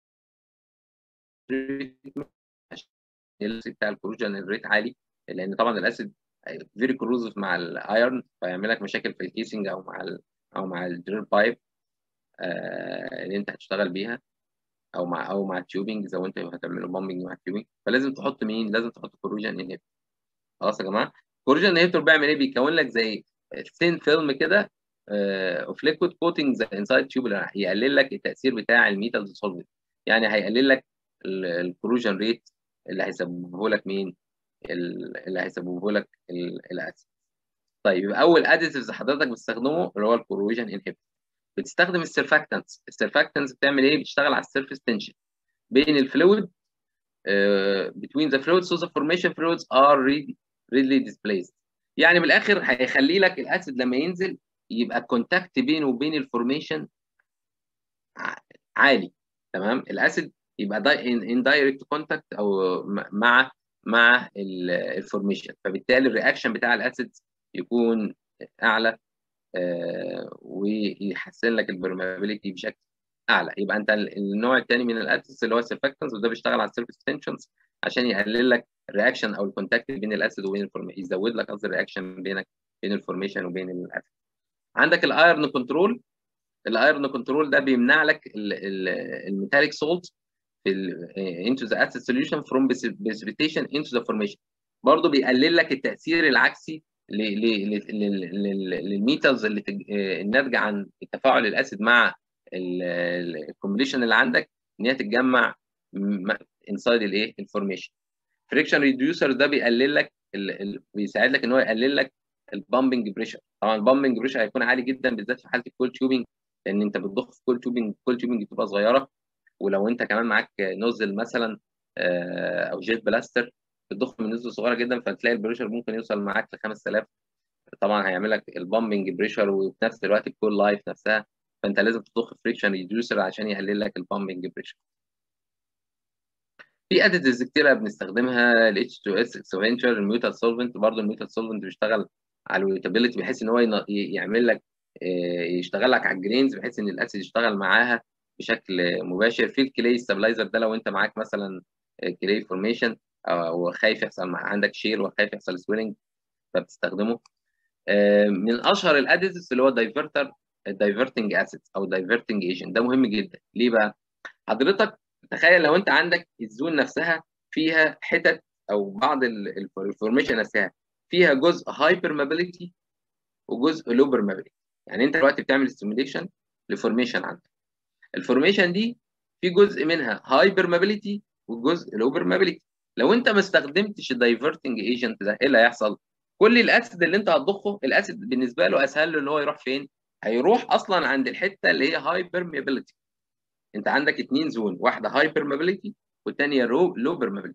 بتاع الكروجين الريت عالي لان طبعا الاسيد فيري كروزف مع الايرون فيعمل لك مشاكل في الكيسنج او مع ال او مع الدريل بايب آه اللي انت هتشتغل بيها او مع او مع التيوبنج لو انت هتعمل بامبنج مع التيوبنج فلازم تحط مين لازم تحط كروجين انهبيتور خلاص يا جماعه كروجين انهبيتور بيعمل ايه بيكون لك زي ثين فيلم كده اوف ليكويد كوتنج ذا انسايد تيوب يقلل لك التاثير بتاع الميتال سولفنت يعني هيقلل لك الكروجين ريت اللي هيسببه لك مين اللي هيسببه لك الاسيد طيب يبقى اول اديتيفز حضرتك بتستخدمه اللي هو الكروجين انهبيتور بتستخدم السيرفاكتنتس السيرفاكتنتس بتعمل ايه بتشتغل على السيرفيس تنشن بين الفلويد uh, between the fluids so the formation fluids are readily, readily displaced يعني من الاخر هيخلي لك الاسيد لما ينزل يبقى الكونتاكت بينه وبين الفورميشن عالي تمام الاسيد يبقى ان دايركت كونتاكت او مع مع الفورميشن فبالتالي الرياكشن بتاع الاسيد يكون اعلى آه ويحسن لك البرمابيلتي بشكل اعلى يبقى انت النوع الثاني من الاسيدز اللي هو السيرفكتنس وده بيشتغل على السيرفيس تنشنز عشان يقلل لك الرياكشن او الكونتاكت بين الاسيد وبين الفورميشن يزود لك قصدي الرياكشن بينك بين الفورميشن وبين الاسيد عندك الايرن كنترول الايرن كنترول ده بيمنع لك الميتاليك سولت في into the acid solution from precipitation into the formation برضه بيقلل لك التاثير العكسي للميتالز اللي الناتجه عن التفاعل الاسيد مع الكومبليشن اللي عندك ان هي تتجمع انسايد الايه الفورميشن فريكشن ريديوسر ده بيقلل لك بيساعد لك ان هو يقلل لك البامبنج بريشر طبعا البامبنج بريشر هيكون عالي جدا بالذات في حاله الكول تيوبنج لان انت بتضخ في كول تيوبنج كول تيوبنج بتبقى صغيره ولو انت كمان معاك نوزل مثلا او جيت بلاستر بتضخ من نزله صغيره جدا فتلاقي البريشر ممكن يوصل معاك ل 5000 طبعا هيعمل لك البامبنج بريشر وفي نفس الوقت الكول لايف نفسها فانت لازم تضخ فريكشن ريديوسر عشان يقلل لك البامبنج بريشر في اديتيفز كتيره بنستخدمها ال H2S اكسبنشر الميوتال سولفنت برضه الميوتال سولفنت بيشتغل على الويتابيلتي بحيث ان هو يعمل لك يشتغل لك على الجرينز بحيث ان الاسيد يشتغل معاها بشكل مباشر في الكلي ستابلايزر ده لو انت معاك مثلا كلي فورميشن او خايف يحصل مع عندك شير وخايف يحصل سويلنج فبتستخدمه من اشهر الاديتيفز اللي هو دايفرتر الدايفرتنج اسيد او دايفرتنج ايجنت ده مهم جدا ليه بقى حضرتك تخيل لو انت عندك الزون نفسها فيها حتت او بعض الفورميشن نفسها فيها جزء هايبر مابيليتي وجزء لو برمابيليتي يعني انت دلوقتي بتعمل ستيميليشن لفورميشن عندك الفورميشن دي في جزء منها هايبر مابيليتي وجزء لو برمابيليتي لو انت ما استخدمتش الدايفرتنج ايجنت ده ايه اللي هيحصل كل الاسيد اللي انت هتضخه الاسيد بالنسبه له اسهل له ان هو يروح فين هيروح اصلا عند الحته اللي هي هايبر مابيليتي انت عندك اثنين زون واحده هايبر مابيليتي والثانيه لو برمابيليتي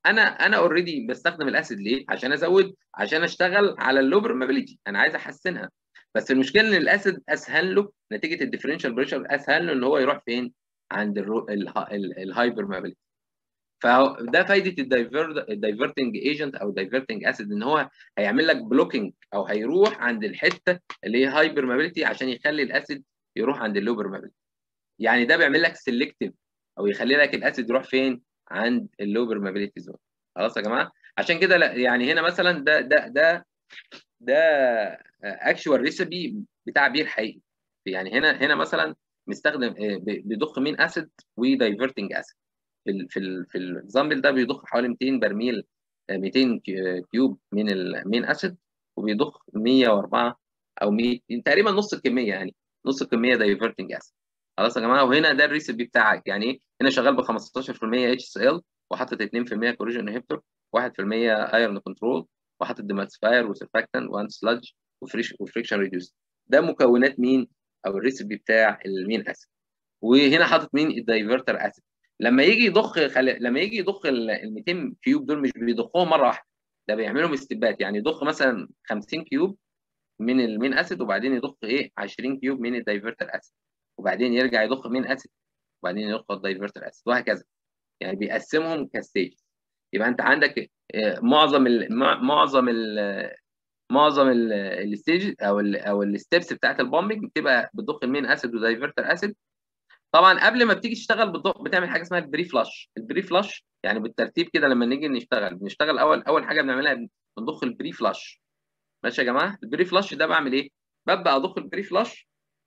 انا انا اوريدي بستخدم الاسيد ليه عشان ازود عشان اشتغل على اللو برمابيلتي انا عايز احسنها بس المشكله ان الاسيد اسهل له نتيجه الديفرنشال بريشر اسهل له ان هو يروح فين عند الهاي برمابيلتي فده فايده الدايفرتنج ايجنت او دايفرتنج اسيد ان هو هيعمل لك بلوكينج او هيروح عند الحته اللي هي هاي برمابيلتي عشان يخلي الاسيد يروح عند اللو برمابيلتي يعني ده بيعمل لك سيلكتيف او يخلي لك الاسيد يروح فين عند اللو برمابيلتي زون خلاص يا جماعه عشان كده يعني هنا مثلا ده ده ده ده اكشوال ريسبي بتاع بير حقيقي يعني هنا هنا مثلا مستخدم بيضخ مين اسيد ودايفرتنج اسيد في ال في ال في الاكزامبل ده بيضخ حوالي 200 برميل 200 كيوب من المين اسيد وبيضخ 104 او 100 تقريبا نص الكميه يعني نص الكميه دايفرتنج اسيد خلاص يا جماعه وهنا ده الريسبي بتاعك يعني ايه هنا شغال ب 15% اتش اس ال وحاطط 2% كوريجن انهبيتور 1% ايرون كنترول وحاطط ديماتسفاير وسرفاكتنت وانت سلادج وفريش وفريكشن ريديوس ده مكونات مين او الريسبي بتاع المين اسيد وهنا حاطط مين الدايفرتر اسيد لما يجي يضخ خل... لما يجي يضخ ال 200 كيوب دول مش بيضخوهم مره واحده ده بيعملهم استبات يعني يضخ مثلا 50 كيوب من المين اسيد وبعدين يضخ ايه 20 كيوب من الدايفرتر اسيد وبعدين يرجع يضخ مين اسيد وبعدين يضخ الدايفرتر اسيد وهكذا يعني بيقسمهم كستيج يبقى انت عندك معظم ال معظم ال معظم الستيج او ال او الستبس بتاعت البومبنج بتبقى بتضخ المين اسيد ودايفرتر اسيد طبعا قبل ما بتيجي تشتغل بتضخ بتعمل حاجه اسمها البري فلاش البري فلاش يعني بالترتيب كده لما نيجي نشتغل بنشتغل اول اول حاجه بنعملها بنضخ البري فلاش ماشي يا جماعه البري فلاش ده بعمل ايه ببدا اضخ البري فلاش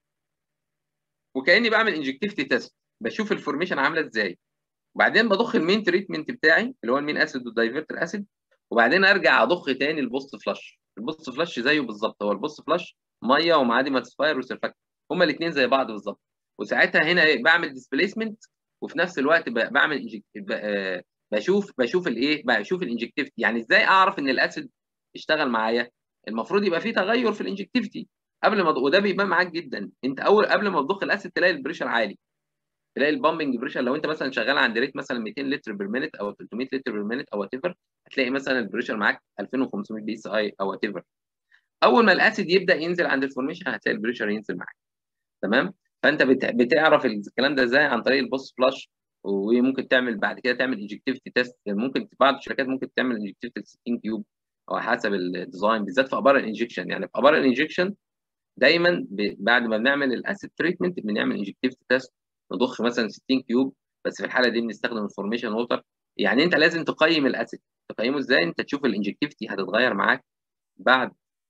وكاني بعمل انجكتيفيتي تيست بشوف الفورميشن عامله ازاي وبعدين بضخ المين تريتمنت بتاعي اللي هو المين اسيد والدايفرتر اسيد وبعدين ارجع اضخ تاني البوست فلاش البوست فلاش زيه بالظبط هو البوست فلاش ميه ومعاه ديماتسفاير وسيرفاكت هما الاثنين زي بعض بالظبط وساعتها هنا ايه بعمل ديسبيسمنت وفي نفس الوقت بعمل بشوف بشوف الايه بشوف الانجكتيفيتي يعني ازاي اعرف ان الاسيد اشتغل معايا المفروض يبقى في تغير في الانجكتيفيتي قبل ما وده بيبان معاك جدا انت اول قبل ما تضخ الاسيد تلاقي البريشر عالي تلاقي البامبنج بريشر لو انت مثلا شغال عند ريت مثلا 200 لتر بير مينت او 300 لتر بير مينت او وات ايفر هتلاقي مثلا البريشر معاك 2500 بي اس اي او وات ايفر اول ما الاسيد يبدا ينزل عند الفورميشن هتلاقي البريشر ينزل معاك تمام فانت بتعرف الكلام ده ازاي عن طريق البوست فلاش وممكن تعمل بعد كده تعمل انجكتيفيتي تيست ممكن بعض الشركات ممكن تعمل انجكتيفيتي 60 كيوب او حسب الديزاين بالذات في ابار الانجكشن يعني في ابار الانجكشن دايما بعد ما بنعمل الاسيد تريتمنت بنعمل انجكتيفيتي تيست نضخ مثلا 60 كيوب بس في الحاله دي بنستخدم الفورميشن ووتر يعني انت لازم تقيم الاسيد تقيمه ازاي انت تشوف الانجكتيفيتي هتتغير معاك بعد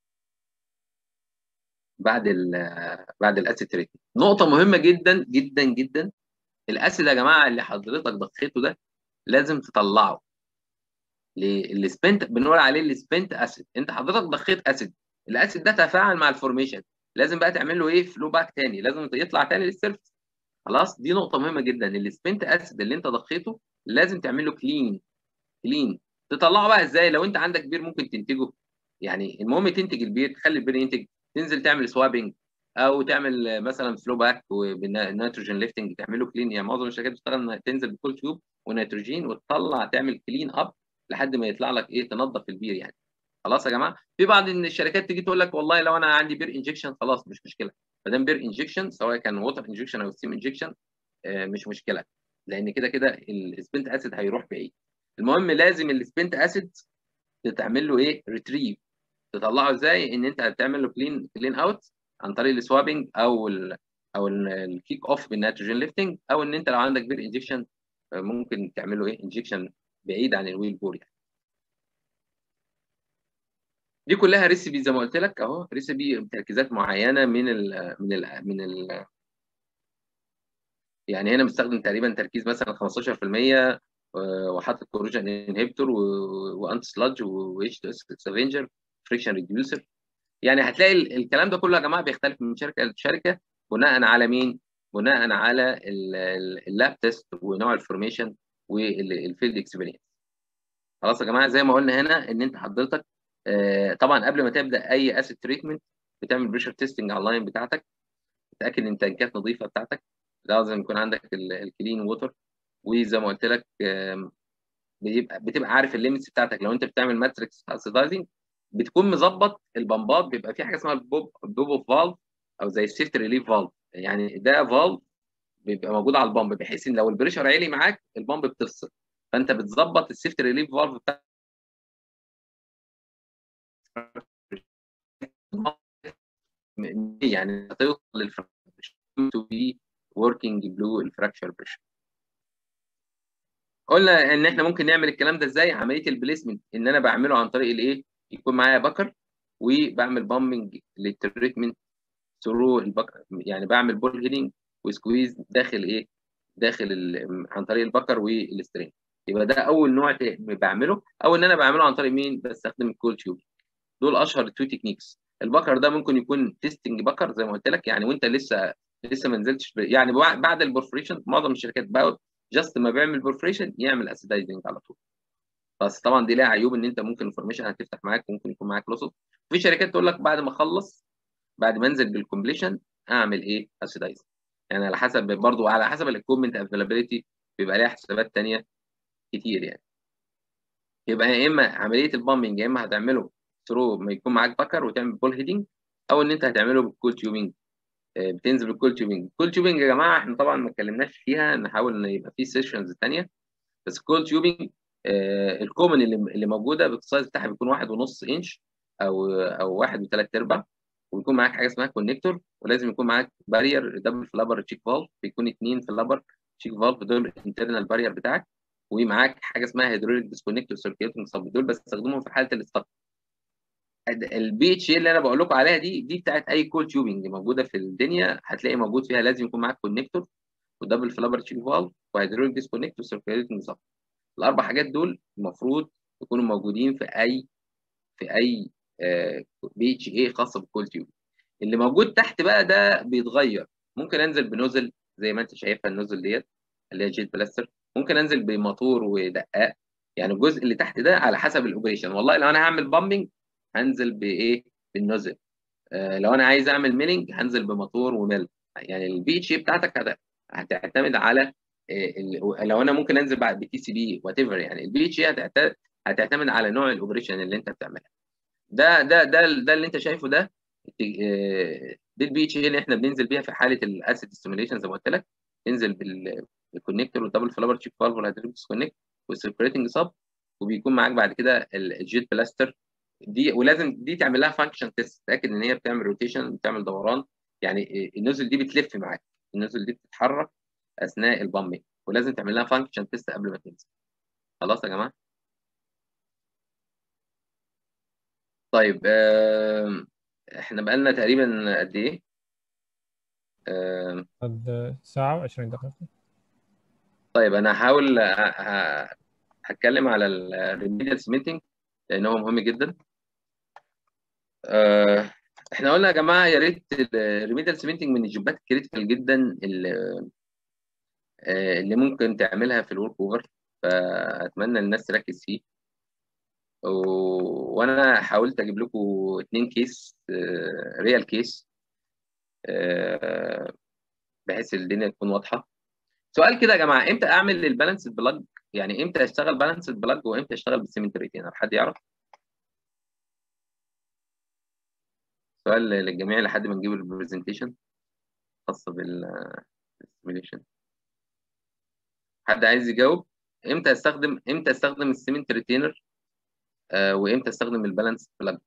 بعد ال بعد الاسيد تريتمنت نقطه مهمه جدا جدا جدا الاسيد يا جماعه اللي حضرتك ضخيته ده لازم تطلعه السبنت بنقول عليه السبنت اسيد انت حضرتك ضخيت اسيد الاسيد ده تفاعل مع الفورميشن لازم بقى تعمل له ايه فلو باك تاني لازم يطلع تاني للسيرفس خلاص دي نقطه مهمه جدا السبنت اسيد اللي انت ضخيته لازم تعمل له كلين كلين تطلعه بقى ازاي لو انت عندك بير ممكن تنتجه يعني المهم تنتج البير تخلي البير ينتج تنزل تعمل سوابنج او تعمل مثلا فلو باك وبالنيتروجين ليفتنج تعمل له كلين يعني معظم الشركات بتشتغل تنزل بكل تيوب ونيتروجين وتطلع تعمل كلين اب لحد ما يطلع لك ايه تنظف البير يعني خلاص يا جماعه في بعض ان الشركات تيجي تقول لك والله لو انا عندي بير انجكشن خلاص مش مشكله ما دام بير انجكشن سواء كان ووتر انجكشن او ستيم انجكشن مش مشكله لان كده كده السبنت اسيد هيروح بعيد المهم لازم السبنت اسيد تعمل له ايه ريتريف تطلعه ازاي ان انت هتعمل له كلين كلين اوت عن طريق السوابنج او ال او الكيك اوف بالنيتروجين ليفتنج او ان انت لو عندك بير انجكشن ممكن تعمل له ايه انجكشن بعيد عن الويل بول يعني دي كلها ريسيبي زي ما قلت لك اهو ريسيبي بتركيزات معينه من ال من ال من ال يعني هنا مستخدم تقريبا تركيز مثلا 15% وحاطط كوروجن انهبيتور وانت سلادج واتش تو اس سافنجر فريكشن ريديوسر يعني هتلاقي الكلام ده كله يا جماعه بيختلف من شركه لشركه بناء على مين؟ بناء على اللاب تيست ونوع الفورميشن والفيلد اكسبيرينس خلاص يا جماعه زي ما قلنا هنا ان انت حضرتك طبعا قبل ما تبدا اي اسيد تريتمنت بتعمل بريشر تيستنج على اللاين بتاعتك تتاكد ان التنكات نظيفه بتاعتك لازم يكون عندك الكلين ووتر وزي ما قلت لك بيبقى بتبقى عارف الليميتس بتاعتك لو انت بتعمل ماتريكس اسيدايزنج بتكون مظبط البمبات بيبقى في حاجه اسمها البوب بوب اوف فالف او زي السيفت ريليف فالف يعني ده فالف بيبقى موجود على البامب بحيث ان لو البريشر عالي معاك البامب بتفصل فانت بتظبط السيفت ريليف فالف بتاع يعني توصل للفراكشر تو بي وركينج بلو الفراكشر بريشر قلنا ان احنا ممكن نعمل الكلام ده ازاي عمليه البليسمنت ان انا بعمله عن طريق الايه يكون معايا بكر وبعمل بامبنج للتريتمنت ثرو البكر يعني بعمل بول هيدنج وسكويز داخل ايه داخل عن طريق البكر والسترين يبقى ده اول نوع بعمله او ان انا بعمله عن طريق مين بستخدم الكول تيوب دول اشهر التو تكنيكس البكر ده ممكن يكون تيستنج بكر زي ما قلت لك يعني وانت لسه لسه ما نزلتش يعني بعد البورفريشن معظم الشركات بقى جاست ما بيعمل بورفريشن يعمل اسيدايزنج على طول بس طبعا دي ليها عيوب ان انت ممكن الفورميشن هتفتح معاك ممكن يكون معاك لوسز في شركات تقول لك بعد ما اخلص بعد ما انزل بالكومبليشن اعمل ايه اسيدايزنج يعني على حسب برضو على حسب الاكوبمنت افيلابيلتي بيبقى ليها حسابات ثانيه كتير يعني يبقى يا اما عمليه البامبنج يا اما هتعمله ثرو ما يكون معاك بكر وتعمل بول هيدنج او ان انت هتعمله بالكول تيوبنج بتنزل بالكول تيوبنج الكول تيوبنج يا جماعه احنا طبعا ما اتكلمناش فيها نحاول ان يبقى في سيشنز ثانيه بس الكول تيوبنج الكومن اللي اللي موجوده بالسايز بتاعها بيكون واحد ونص انش او او واحد وثلاث ارباع ويكون معاك حاجه اسمها كونكتور ولازم يكون معاك بارير دبل فلابر تشيك فالف بيكون اثنين فلابر تشيك فالف دول الانترنال بارير بتاعك ومعاك حاجه اسمها هيدروليك ديسكونكتور سيركيوتنج سب دول بستخدمهم في حاله الاستقطاب البي اتش اللي انا بقول لكم عليها دي دي بتاعت اي كول تيوبنج موجوده في الدنيا هتلاقي موجود فيها لازم يكون معاك كونكتور ودبل فلابر تشيك فالف وهيدروليك ديسكونكتور سيركيوتنج سب الاربع حاجات دول المفروض يكونوا موجودين في اي في اي بي اتش اي خاصه بالكول تيوب اللي موجود تحت بقى ده بيتغير ممكن انزل بنوزل زي ما انت شايفها النوزل ديت اللي هي جيت بلاستر ممكن انزل بموتور ودقاق يعني الجزء اللي تحت ده على حسب الاوبريشن والله لو انا هعمل بامبنج هنزل بايه بالنوزل آه لو انا عايز اعمل ميلنج هنزل بموتور وميل يعني البي اتش اي بتاعتك هتعتمد على لو انا ممكن انزل بعد بتي سي بي وات ايفر يعني البي اتش اي هتعتمد على نوع الاوبريشن اللي انت بتعملها ده ده ده ده اللي انت شايفه ده دي البي اتش اي اللي احنا بننزل بيها في حاله الاسيد ستيميوليشن زي ما قلت لك تنزل بالكونكتور والدبل فلابر تشيك فالف والهيدروليك ديسكونكت والسيبريتنج سب وبيكون معاك بعد كده الجيت بلاستر دي ولازم دي تعمل لها فانكشن تيست تتاكد ان هي بتعمل روتيشن بتعمل دوران يعني النزل دي بتلف معاك النزل دي بتتحرك اثناء البامبنج ولازم تعمل لها فانكشن تيست قبل ما تنزل خلاص يا جماعه طيب آه احنا بقالنا تقريبا قد ايه آه قد ساعة و20 دقيقة طيب انا هحاول هتكلم على الريميديال سميتنج لان هو مهم جدا آه احنا قلنا يا جماعه يا ريت الريميديال سميتنج من الجوبات الكريتيكال جدا اللي, اللي ممكن تعملها في الورك اوفر فاتمنى الناس تركز فيه و... وانا حاولت اجيب لكم اتنين كيس ريال كيس بحيث الدنيا تكون واضحه سؤال كده يا جماعه امتى اعمل البالانس بلاج يعني امتى اشتغل بالانس بلاج وامتى اشتغل بالسيمنت ريتينر حد يعرف سؤال للجميع لحد ما نجيب البرزنتيشن خاصه بالسيميليشن حد عايز يجاوب امتى استخدم امتى استخدم السيمنت ريتينر آه وامتى استخدم البالانس بلاج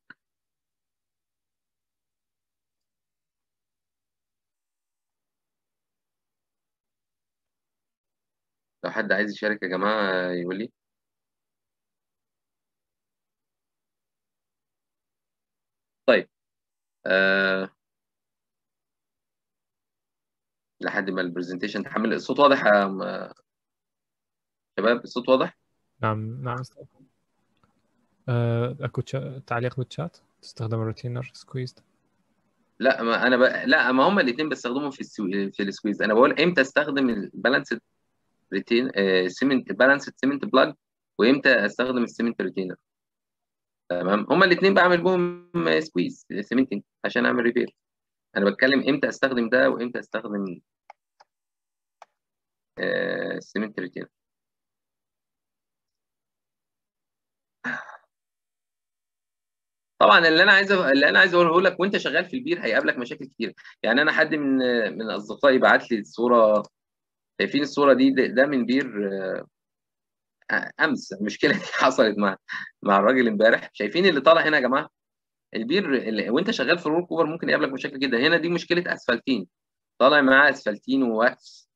لو حد عايز يشارك يا جماعة يقول لي طيب آه لحد ما البرزنتيشن تحمل الصوت واضح يا شباب الصوت واضح نعم نعم استاذ آه، اكو تعليق بالشات تستخدم الروتينر سكويزد لا ما انا ب... لا ما هم الاثنين بستخدمهم في السو... في السكويز انا بقول امتى استخدم البالانسد ريتين سيمنت بالانسد سيمنت بلاج وامتى استخدم السيمنت ريتينر تمام هما الاثنين بعمل بهم سكويز سيمنتنج عشان اعمل ريبير انا بتكلم امتى استخدم ده وامتى استخدم السيمنت ريتينر طبعا اللي انا عايز اللي انا عايز اقوله لك وانت شغال في البير هيقابلك مشاكل كتير يعني انا حد من من اصدقائي بعت لي الصوره شايفين الصوره دي ده, ده من بير امس المشكله دي حصلت مع مع الراجل امبارح شايفين اللي طالع هنا يا جماعه البير اللي وانت شغال في الورك اوفر ممكن يقابلك مشاكل جدا هنا دي مشكله اسفلتين طالع معاه اسفلتين وواكس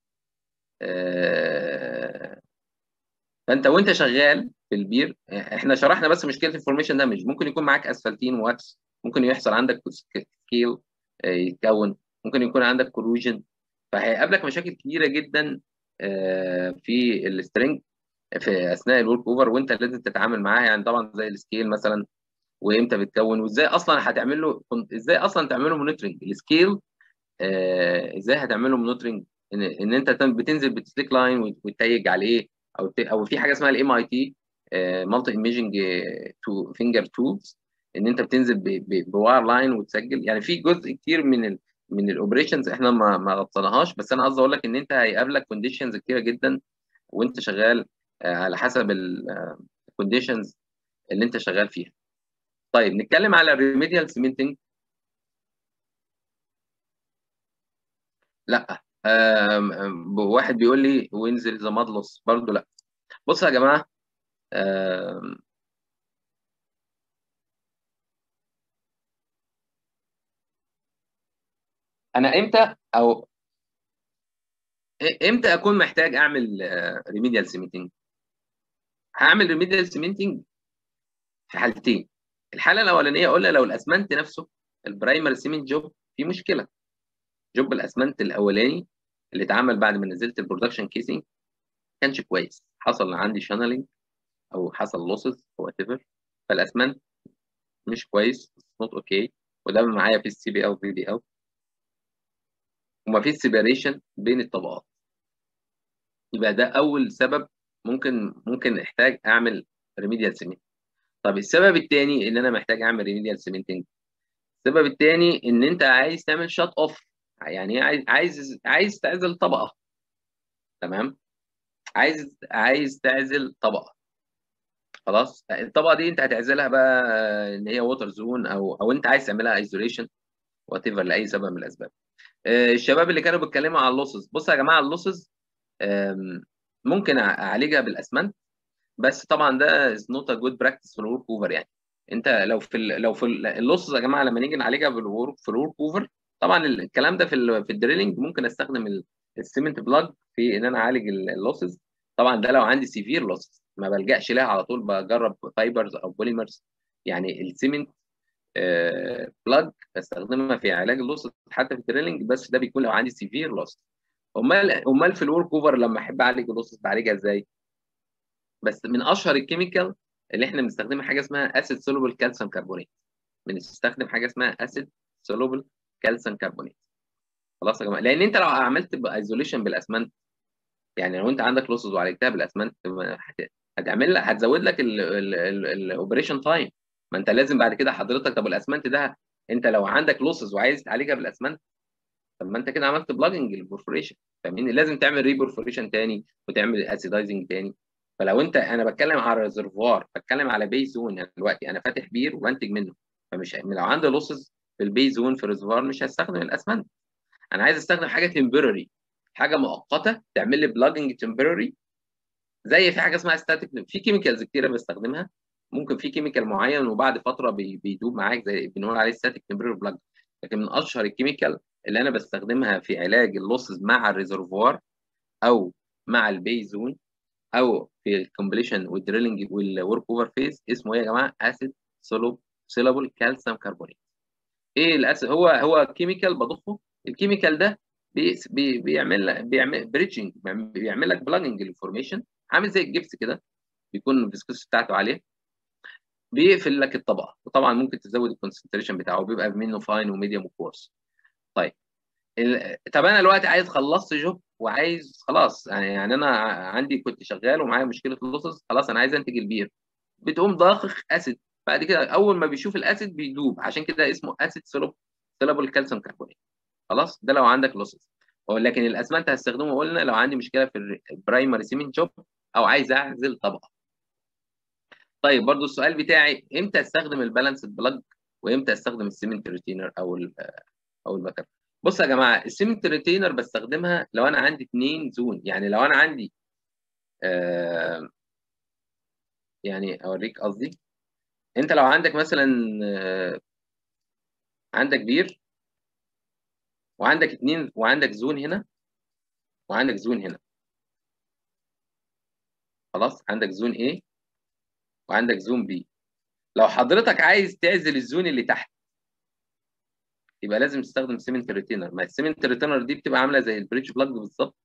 آه فانت وانت شغال في البير احنا شرحنا بس مشكله الفورميشن دامج ممكن يكون معاك اسفلتين وواكس ممكن يحصل عندك سكيل يتكون ممكن يكون عندك كروجن فهيقابلك مشاكل كبيره جدا في السترنج في اثناء الورك اوفر وانت لازم تتعامل معاها يعني طبعا زي السكيل مثلا وامتى بتكون وازاي اصلا هتعمل له ازاي اصلا تعمل له مونيتورنج السكيل ازاي هتعمل له مونيتورنج ان, ان انت بتنزل بتسليك لاين وتتيج عليه او او في حاجه اسمها الام اي تي مالتي ايميجنج تو فينجر تولز ان انت بتنزل بواير لاين وتسجل يعني في جزء كتير من ال من الاوبريشنز احنا ما ما غطيناهاش بس انا قصدي اقول لك ان انت هيقابلك كونديشنز كتيره جدا وانت شغال على حسب الكونديشنز اللي انت شغال فيها طيب نتكلم على الريميديال سيمنتنج لا واحد بيقول لي وينزل ذا مادلوس برضه لا بصوا يا جماعه انا امتى او امتى اكون محتاج اعمل ريميديال سيمنتنج هعمل ريميديال سيمنتنج في حالتين الحاله الاولانيه قلنا لو الاسمنت نفسه البرايمري سيمنت جوب في مشكله جوب الاسمنت الاولاني اللي اتعمل بعد ما نزلت البرودكشن كيسنج كانش كويس حصل عندي شانلينج او حصل لوسز او وات ايفر فالاسمنت مش كويس نوت اوكي okay. وده معايا في السي بي او في بي او وما فيش سيبريشن بين الطبقات يبقى ده اول سبب ممكن ممكن احتاج اعمل ريميديال سيمنت طب السبب الثاني ان انا محتاج اعمل ريميديال سيمنتنج السبب الثاني ان انت عايز تعمل شات اوف يعني عايز عايز عايز تعزل طبقه تمام عايز عايز تعزل طبقه خلاص الطبقه دي انت هتعزلها بقى ان هي ووتر زون او او انت عايز تعملها ايزوليشن وات ايفر لاي سبب من الاسباب الشباب اللي كانوا بيتكلموا على اللوسز بصوا يا جماعه اللوسز ممكن اعالجها بالاسمنت بس طبعا ده از نوت ا جود براكتس في الورك اوفر يعني انت لو في ال لو في اللوسز يا جماعه لما نيجي نعالجها بالورك في الورك اوفر طبعا الكلام ده في ال في الدريلنج ممكن استخدم السيمنت بلاج في ان انا اعالج اللوسز طبعا ده لو عندي سيفير لوسز ما بلجاش لها على طول بجرب فايبرز او بوليمرز يعني السيمنت بلاج بستخدمها في علاج اللوسز حتى في الدريلنج بس ده بيكون لو عندي سيفير لوس امال امال في الورك اوفر لما احب اعالج اللوسز بعالجها ازاي؟ بس من اشهر الكيميكال اللي احنا بنستخدمها حاجه اسمها اسيد سولوبل كالسيوم كربونات بنستخدم حاجه اسمها اسيد سولوبل كالسيوم كربونات خلاص يا جماعه لان انت لو عملت ايزوليشن بالاسمنت يعني لو انت عندك لوسز وعالجتها بالاسمنت هتعمل لك هتزود لك الاوبريشن تايم ما انت لازم بعد كده حضرتك طب الاسمنت ده انت لو عندك لوسز وعايز تعالجها بالاسمنت طب ما انت كده عملت بلاجنج للبورفوريشن فاهمني لازم تعمل ريبورفوريشن تاني وتعمل اسيدايزنج تاني فلو انت انا بتكلم على ريزرفوار بتكلم على بي زون يعني دلوقتي انا فاتح بير وبنتج منه فمش لو عندي لوسز في البي زون في الريزرفوار مش هستخدم الاسمنت انا عايز استخدم حاجه تمبرري حاجه مؤقته تعمل لي بلاجنج تمبرري زي في حاجه اسمها ستاتيك في كيميكالز كتيره بستخدمها ممكن في كيميكال معين وبعد فتره بيدوب معاك زي بنقول عليه ستاتيك تمبرري بلاج لكن من اشهر الكيميكال اللي انا بستخدمها في علاج اللوسز مع الريزرفوار او مع البي زون او في الكومبليشن والدريلنج والورك اوفر فيز اسمه ايه يا جماعه اسيد سولوب سيلابل كالسيوم كربونات ايه الاسيد هو هو كيميكال بضخه الكيميكال ده بي بي بيعمل بيعمل بريدجنج بيعمل لك بلاجنج للفورميشن عامل زي الجبس كده بيكون الفيسكوس بتاعته عاليه بيقفل لك الطبقه وطبعا ممكن تزود الكونسنتريشن بتاعه بيبقى منه فاين وميديوم وكورس طيب ال... طب انا دلوقتي عايز خلصت جوب وعايز خلاص يعني انا عندي كنت شغال ومعايا مشكله اللوسز خلاص انا عايز انتج البير بتقوم ضاخخ اسيد بعد كده اول ما بيشوف الاسيد بيدوب عشان كده اسمه اسيد سيلوب سيلابل كالسيوم كربونات خلاص ده لو عندك لوسز لكن الاسمنت هستخدمه قلنا لو عندي مشكله في البرايمري سيمنت جوب او عايز اعزل طبقه طيب برضو السؤال بتاعي امتى استخدم البالانس بلج وامتى استخدم السيمنت ريتينر او ال او الباكر بص يا جماعه السيمنت ريتينر بستخدمها لو انا عندي اثنين زون يعني لو انا عندي آه يعني اوريك قصدي انت لو عندك مثلا آه عندك بير وعندك اثنين وعندك زون هنا وعندك زون هنا خلاص عندك زون A وعندك زون B لو حضرتك عايز تعزل الزون اللي تحت يبقى لازم تستخدم سيمنت ريتينر ما السيمنت ريتينر دي بتبقى عامله زي البريدج بلاج بالظبط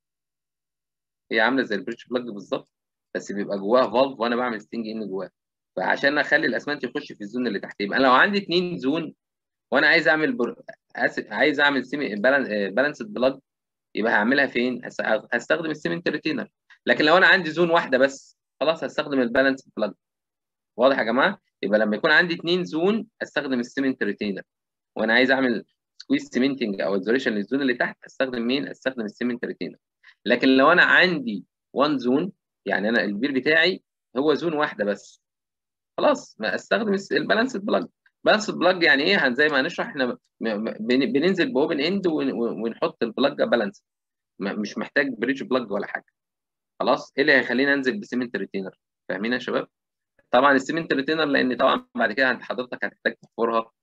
هي عامله زي البريدج بلاج بالظبط بس بيبقى جواها فالف وانا بعمل ستينج ان جواها فعشان اخلي الاسمنت يخش في الزون اللي تحت يبقى لو عندي اثنين زون وانا عايز اعمل بر... عايز اعمل سيمي بالانسد بلاج يبقى هعملها فين؟ هستخدم السيمنت ريتينر لكن لو انا عندي زون واحده بس خلاص هستخدم البالانس بلاج واضح يا جماعه؟ يبقى لما يكون عندي اثنين زون استخدم السيمنت ريتينر وانا عايز اعمل سكويز سيمنتنج او ايزوليشن للزون اللي تحت استخدم مين؟ استخدم السيمنت ريتينر لكن لو انا عندي وان زون يعني انا البير بتاعي هو زون واحده بس خلاص ما استخدم البالانس بلاج بالانس بلاج يعني ايه زي ما هنشرح احنا بننزل باوبن اند ونحط البلاج بالانس مش محتاج بريدج بلاج ولا حاجه خلاص ايه اللي هيخليني انزل بسيمنت ريتينر فاهمين يا شباب طبعا السيمنت ريتينر لان طبعا بعد كده حضرتك هتحتاج تحفرها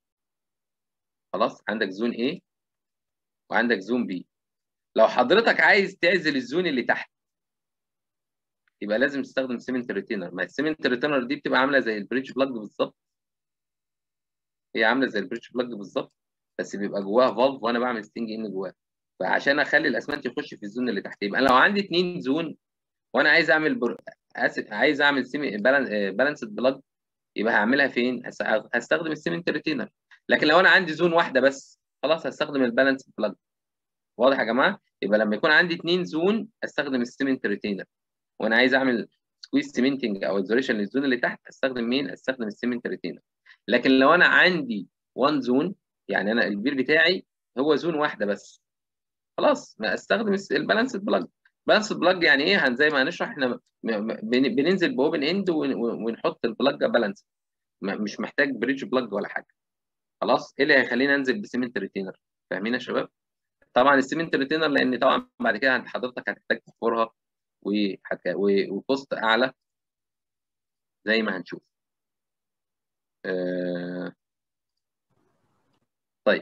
خلاص عندك زون A وعندك زون B لو حضرتك عايز تعزل الزون اللي تحت يبقى لازم تستخدم سيمنت ريتينر ما السيمنت ريتينر دي بتبقى عامله زي البريدج بلاج بالظبط هي عامله زي البريدج بلاج بالظبط بس بيبقى جواها فالف وانا بعمل ستينج ان جواها فعشان اخلي الاسمنت يخش في الزون اللي تحت يبقى لو عندي اثنين زون وانا عايز اعمل بر... عايز اعمل سيمي بالانسد بلاج يبقى هعملها فين؟ هستخدم السيمنت ريتينر لكن لو انا عندي زون واحده بس خلاص هستخدم البالانسد بلاج واضح يا جماعه؟ يبقى لما يكون عندي اثنين زون استخدم السيمنت ريتينر وانا عايز اعمل سكويز سيمنتنج او ايزوليشن للزون اللي تحت استخدم مين؟ استخدم السيمنت ريتينر لكن لو انا عندي وان زون يعني انا البير بتاعي هو زون واحده بس خلاص ما استخدم البالانسد بلاج بالانسد بلاج يعني ايه زي ما هنشرح احنا بننزل باوبن اند ونحط البلاج بالانس مش محتاج بريدج بلاج ولا حاجه خلاص ايه اللي هيخليني انزل بسيمنت ريتينر فاهمين يا شباب طبعا السيمنت ريتينر لان طبعا بعد كده حضرتك هتحتاج تحفرها وكوست اعلى زي ما هنشوف آه طيب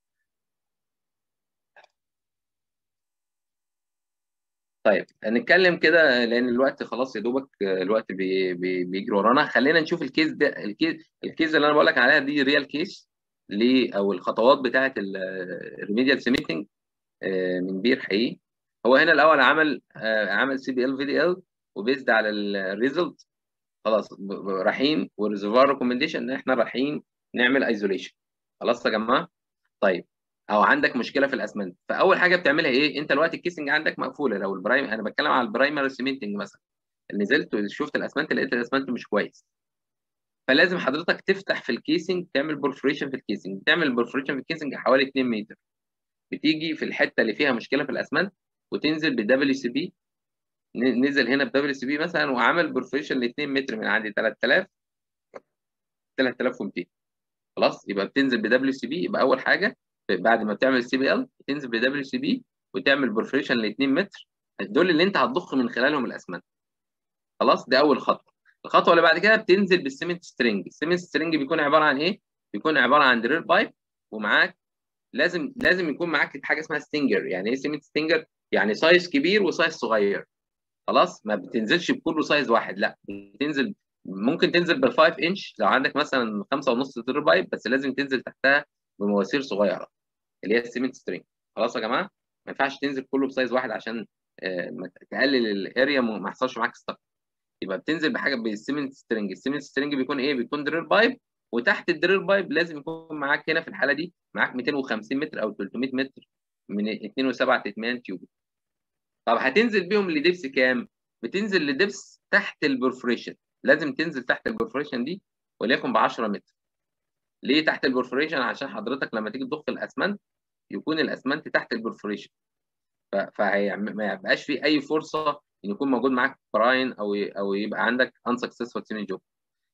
طيب هنتكلم كده لان الوقت خلاص يا دوبك الوقت بي بي بيجري ورانا خلينا نشوف الكيس ده الكيس الكيس اللي انا بقول لك عليها دي ريال كيس ل او الخطوات بتاعه الريميديال سيميتنج من بير حقيقي هو هنا الاول عمل عمل سي بي ال في دي ال وبيزد على الريزلت خلاص رايحين والريزرفوار ريكومنديشن ان احنا رايحين نعمل ايزوليشن خلاص يا جماعه طيب او عندك مشكله في الاسمنت فاول حاجه بتعملها ايه انت دلوقتي الكيسنج عندك مقفوله لو البرايم انا بتكلم على البرايمري سيمنتنج مثلا نزلت وشفت الاسمنت لقيت الاسمنت مش كويس فلازم حضرتك تفتح في الكيسنج تعمل بورفريشن في الكيسنج تعمل بورفريشن في الكيسنج حوالي 2 متر بتيجي في الحته اللي فيها مشكله في الاسمنت وتنزل بدبليو سي بي نزل هنا بدبليو سي بي مثلا وعمل بورفريشن ل 2 متر من عندي 3000 3200 خلاص يبقى بتنزل بدبليو سي بي يبقى اول حاجه بعد ما بتعمل سي بي ال تنزل بدبليو سي بي وتعمل بورفريشن ل 2 متر دول اللي انت هتضخ من خلالهم الاسمنت خلاص دي اول خطوه الخطوه اللي بعد كده بتنزل بالسيمنت سترينج السيمنت سترينج بيكون عباره عن ايه بيكون عباره عن دريل بايب ومعاك لازم لازم يكون معاك حاجه اسمها ستينجر يعني ايه سيمنت ستينجر يعني سايز كبير وسايز صغير خلاص ما بتنزلش بكله سايز واحد لا بتنزل ممكن تنزل بال 5 انش لو عندك مثلا 5 ونص دريل بايب بس لازم تنزل تحتها بمواسير صغيره اللي هي السيمنت سترينج خلاص يا جماعه ما ينفعش تنزل كله بسايز واحد عشان تقلل الاريا ما يحصلش معاك ستاك يبقى بتنزل بحاجه بالسيمنت سترينج السيمنت سترينج بيكون ايه بيكون دريل بايب وتحت الدريل بايب لازم يكون معاك هنا في الحاله دي معاك 250 متر او 300 متر من 2 و7 تتمان تيوب طب هتنزل بيهم لدبس كام بتنزل لدبس تحت البرفوريشن لازم تنزل تحت البرفوريشن دي وليكن ب 10 متر ليه تحت البرفوريشن عشان حضرتك لما تيجي تضخ الاسمنت يكون الاسمنت تحت البرفوريشن فما يبقاش في اي فرصه ان يكون موجود معاك براين او او يبقى عندك unsuccessful سيمين جوب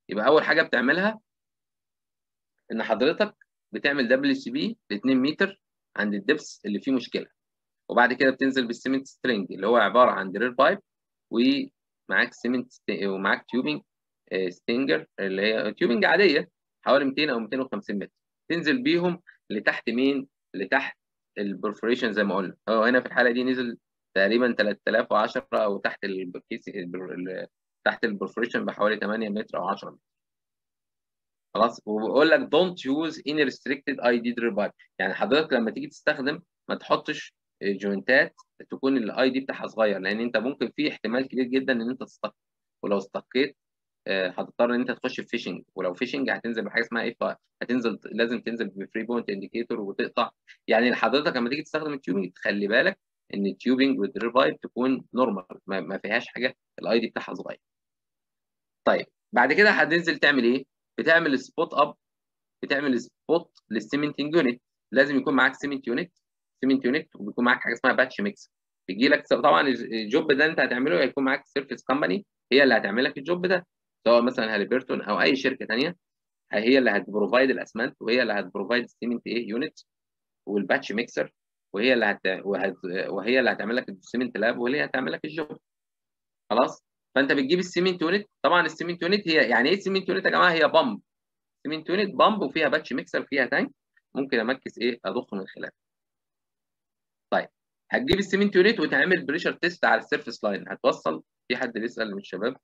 يبقى اول حاجه بتعملها ان حضرتك بتعمل دبليو سي بي ل 2 متر عند الدبس اللي فيه مشكله وبعد كده بتنزل بالسيمنت سترينج اللي هو عباره عن دريل بايب ومعاك سيمنت ومعاك تيوبنج ستينجر اللي هي تيوبنج عاديه حوالي 200 او 250 متر تنزل بيهم لتحت مين؟ لتحت البرفوريشن زي ما قلنا هو هنا في الحاله دي نزل تقريبا 3010 او تحت الكيس تحت البرفوريشن بحوالي 8 متر او 10 متر خلاص وبقول لك دونت يوز اني ريستريكتد اي دي دريل بايب يعني حضرتك لما تيجي تستخدم ما تحطش جوينتات تكون الاي دي بتاعها صغير لان انت ممكن في احتمال كبير جدا ان انت تستقي ولو استقيت هتضطر ان انت تخش في فيشنج ولو فيشنج هتنزل بحاجه اسمها ايه هتنزل لازم تنزل بفري بوينت انديكيتور وتقطع يعني حضرتك لما تيجي تستخدم التيوبنج تخلي بالك ان التيوبنج والدريل بايب تكون نورمال ما فيهاش حاجه الاي دي بتاعها صغير طيب بعد كده هتنزل تعمل ايه بتعمل سبوت اب بتعمل سبوت للسيمنتنج يونت لازم يكون معاك سيمنت يونت سيمنت يونت وبيكون معاك حاجه اسمها باتش ميكس بيجي لك طبعا الجوب ده انت هتعمله هيكون معاك سيرفيس كومباني هي اللي هتعمل لك الجوب ده سواء مثلا هاليبرتون او اي شركه ثانيه هي اللي هتبروفايد الاسمنت وهي اللي هتبروفايد السيمنت ايه يونت والباتش ميكسر وهي اللي هت... وهت... وهي اللي هتعمل لك السيمنت لاب وهي اللي هتعمل لك الجوب خلاص فانت بتجيب السيمنت يونت طبعا السيمنت يونت هي يعني ايه السيمنت يونت يا جماعه هي بامب سيمنت يونت بامب وفيها باتش ميكسر فيها تانك ممكن امكس ايه اضخ من خلالها طيب هتجيب السيمنت يونت وتعمل بريشر تيست على السيرفيس لاين هتوصل في حد بيسال من الشباب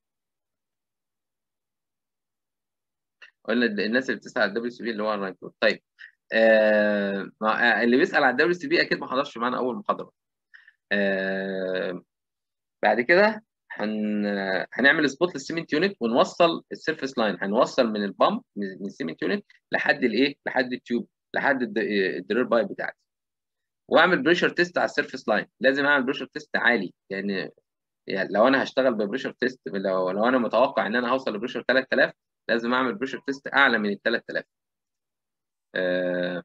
قلنا الناس اللي بتسال على الدبليو سي بي اللي هو الرايت طيب آه اللي بيسال على الدبليو سي بي اكيد ما حضرش معانا اول محاضره آه بعد كده هن... هنعمل سبوت للسيمنت يونت ونوصل السيرفيس لاين هنوصل من البامب من السيمنت يونت لحد الايه لحد التيوب لحد الدرير بايب بتاعتي واعمل بريشر تيست على السيرفيس لاين لازم اعمل بريشر تيست عالي لان يعني لو انا هشتغل ببريشر تيست لو لو انا متوقع ان انا هوصل لبريشر 3000 لازم اعمل بريشر تيست اعلى من ال 3000 آه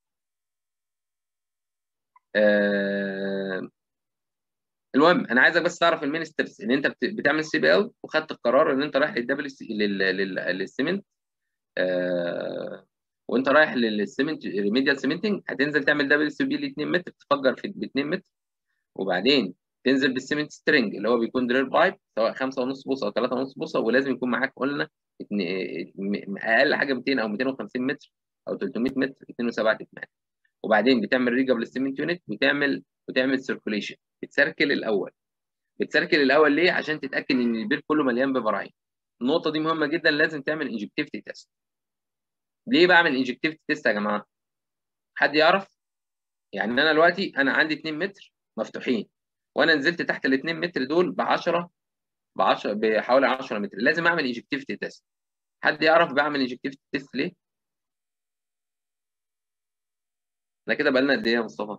آه المهم انا عايزك بس تعرف المين ستيبس ان انت بتعمل سي بي ال وخدت القرار ان انت رايح للدبليو سي للسيمنت آه وانت رايح للسيمنت ريميديال سيمنتنج هتنزل تعمل دبليو سي بي ل 2 متر تفجر في ب 2 متر وبعدين تنزل بالسيمنت سترينج اللي هو بيكون دريل بايب سواء 5.5 بوصه او 3.5 بوصه ولازم يكون معاك قلنا اقل حاجه 200 او 250 متر او 300 متر 2.7 8 وبعدين بتعمل ريجاب للسيمنت يونت وتعمل وتعمل سيركوليشن بتسركل الاول بتسركل الاول ليه عشان تتاكد ان البير كله مليان ببراعين النقطه دي مهمه جدا لازم تعمل انجكتيفيتي تيست ليه بعمل انجكتيفيتي تيست يا جماعه حد يعرف يعني انا دلوقتي انا عندي 2 متر مفتوحين وانا نزلت تحت ال 2 متر دول ب 10 ب 10 بحوالي 10 متر لازم اعمل انجكتيفيتي تيست حد يعرف بعمل انجكتيفيتي تيست ليه احنا كده بقالنا قد ايه يا مصطفى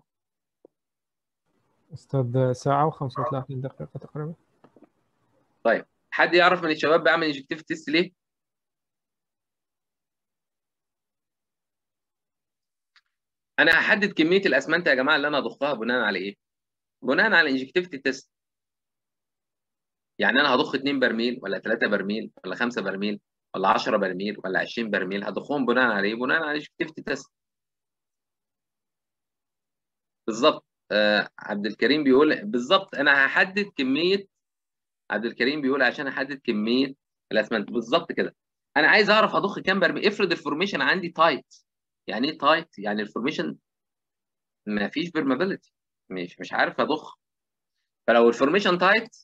استاذ ساعه و35 دقيقه تقريبا طيب حد يعرف من الشباب بعمل انجكتيفيتي تيست ليه انا هحدد كميه الاسمنت يا جماعه اللي انا اضخها بناء على ايه بناء على انجكتيفيتي تيست يعني انا هضخ 2 برميل ولا 3 برميل ولا 5 برميل ولا 10 برميل ولا 20 برميل هضخهم بناء على ايه بناء على انجكتيفيتي تيست بالظبط آه عبد الكريم بيقول بالظبط انا هحدد كميه عبد الكريم بيقول عشان احدد كميه الاسمنت بالظبط كده انا عايز اعرف اضخ كام برميل افرض الفورميشن عندي تايت يعني ايه تايت يعني الفورميشن ما فيش بيرمابيلتي مش مش عارف اضخ فلو الفورميشن تايت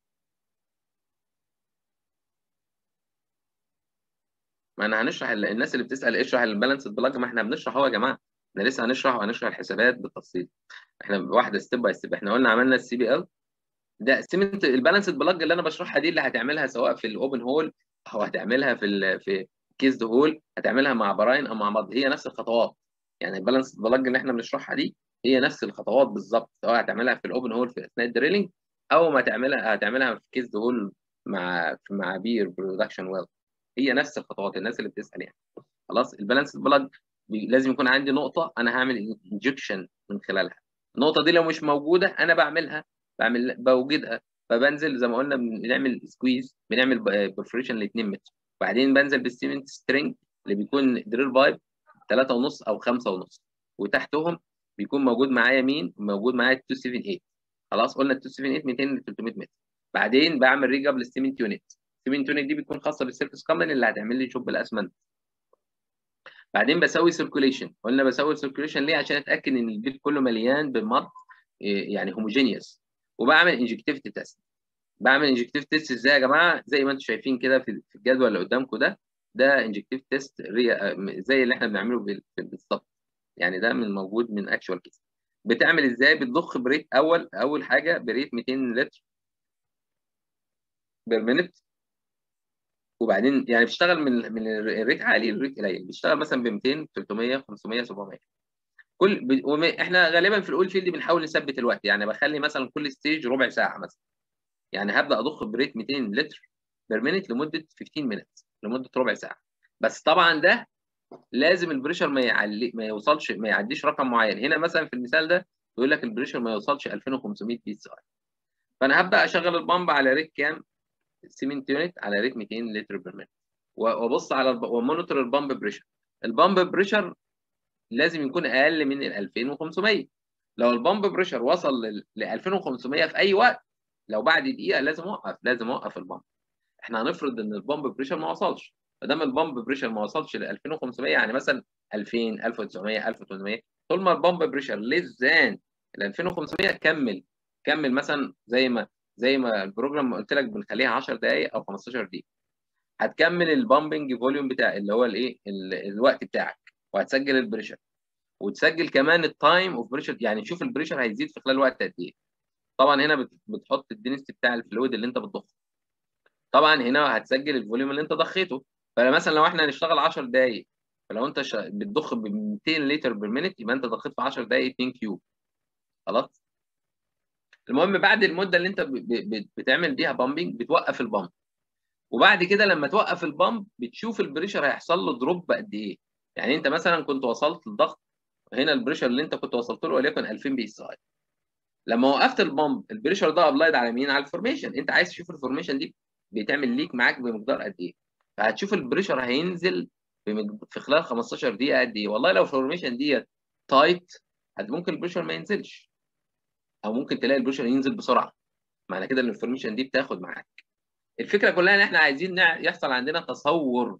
ما انا هنشرح الناس اللي بتسال اشرح البالانس بلاج ما احنا بنشرح اهو يا جماعه احنا لسه هنشرح وهنشرح الحسابات بالتفصيل احنا واحده ستيب باي ستيب احنا قلنا عملنا السي بي ال ده سيمنت البالانس بلاج اللي انا بشرحها دي اللي هتعملها سواء في الاوبن هول او هتعملها في ال في كيسد هول هتعملها مع براين او مع بعض هي نفس الخطوات يعني البالانس بلاج اللي احنا بنشرحها دي هي نفس الخطوات بالظبط سواء هتعملها في الاوبن هول في اثناء الدريلنج او ما تعملها هتعملها في كيسد هول مع مع بير برودكشن ويل هي نفس الخطوات الناس اللي بتسال يعني خلاص البالانس بلاج لازم يكون عندي نقطه انا هعمل انجكشن من خلالها النقطه دي لو مش موجوده انا بعملها بعمل بوجدها فبنزل زي ما قلنا بنعمل سكويز بنعمل برفريشن ل 2 متر وبعدين بنزل بالسيمنت سترينج اللي بيكون دريل بايب 3 ونص او 5 ونص وتحتهم بيكون موجود معايا مين؟ موجود معايا 278 خلاص قلنا 278 200 ل 300 متر بعدين بعمل ريج اب للسيمنت يونت السيمنت يونت دي بتكون خاصه بالسيرفس كامباني اللي هتعمل لي شوب الاسمنت بعدين بسوي سيركوليشن قلنا بسوي سيركوليشن ليه عشان اتاكد ان البيت كله مليان بمط يعني هوموجينيوس وبعمل انجكتيفيتي تيست بعمل انجكتيف تيست ازاي يا جماعه زي ما انتم شايفين كده في الجدول اللي قدامكم ده ده انجكتيف تيست زي اللي احنا بنعمله بالظبط يعني ده من موجود من اكشوال كيس بتعمل ازاي بتضخ بريت اول اول حاجه بريت 200 لتر بير مينت وبعدين يعني بتشتغل من من الريت عالي للريت قليل بتشتغل مثلا ب 200 300 500 700 كل ب... احنا غالبا في الاول فيلد بنحاول نثبت الوقت يعني بخلي مثلا كل ستيج ربع ساعه مثلا يعني هبدا اضخ بريت 200 لتر بير مينت لمده 15 مينت لمده ربع ساعه بس طبعا ده لازم البريشر ما يعلي ما يوصلش ما يعديش رقم معين هنا مثلا في المثال ده يقول لك البريشر ما يوصلش 2500 بي اس اي فانا هبدا اشغل البامب على ريت كام سيمنت يونت على ريت 200 لتر بير مينت وابص على الب... ومونيتور البامب بريشر البامب بريشر لازم يكون اقل من ال 2500 لو البامب بريشر وصل ل 2500 في اي وقت لو بعد دقيقه لازم اوقف لازم اوقف البامب احنا هنفرض ان البامب بريشر ما وصلش ما دام البامب بريشر ما وصلش ل 2500 يعني مثلا 2000 1900 1800 طول ما البامب بريشر ليس ذان ال 2500 كمل كمل مثلا زي ما زي ما البروجرام قلت لك بنخليها 10 دقائق او 15 دقيقه هتكمل البامبنج فوليوم بتاع اللي هو الايه الوقت بتاعك وهتسجل البريشر وتسجل كمان التايم اوف بريشر يعني تشوف البريشر هيزيد في خلال وقت قد ايه طبعا هنا بتحط الدنسيتي بتاع الفلويد اللي انت بتضخه طبعا هنا هتسجل الفوليوم اللي انت ضخيته فمثلا لو احنا هنشتغل 10 دقائق فلو انت بتضخ ب 200 لتر بالمينت يبقى انت ضخيت في 10 دقائق 2 كيوب خلاص المهم بعد المده اللي انت بتعمل بيها بامبنج بتوقف البامب وبعد كده لما توقف البامب بتشوف البريشر هيحصل له دروب قد ايه يعني انت مثلا كنت وصلت لضغط هنا البريشر اللي انت كنت وصلت له وليكن 2000 بي اس اي لما وقفت البامب البريشر ده ابلايد على مين على الفورميشن انت عايز تشوف الفورميشن دي بتعمل ليك معاك بمقدار قد ايه فهتشوف البريشر هينزل في خلال 15 دقيقه قد ايه والله لو الفورميشن ديت تايت ممكن البريشر ما ينزلش او ممكن تلاقي البريشر ينزل بسرعه معنى كده ان الفورميشن دي بتاخد معاك الفكره كلها ان احنا عايزين يحصل عندنا تصور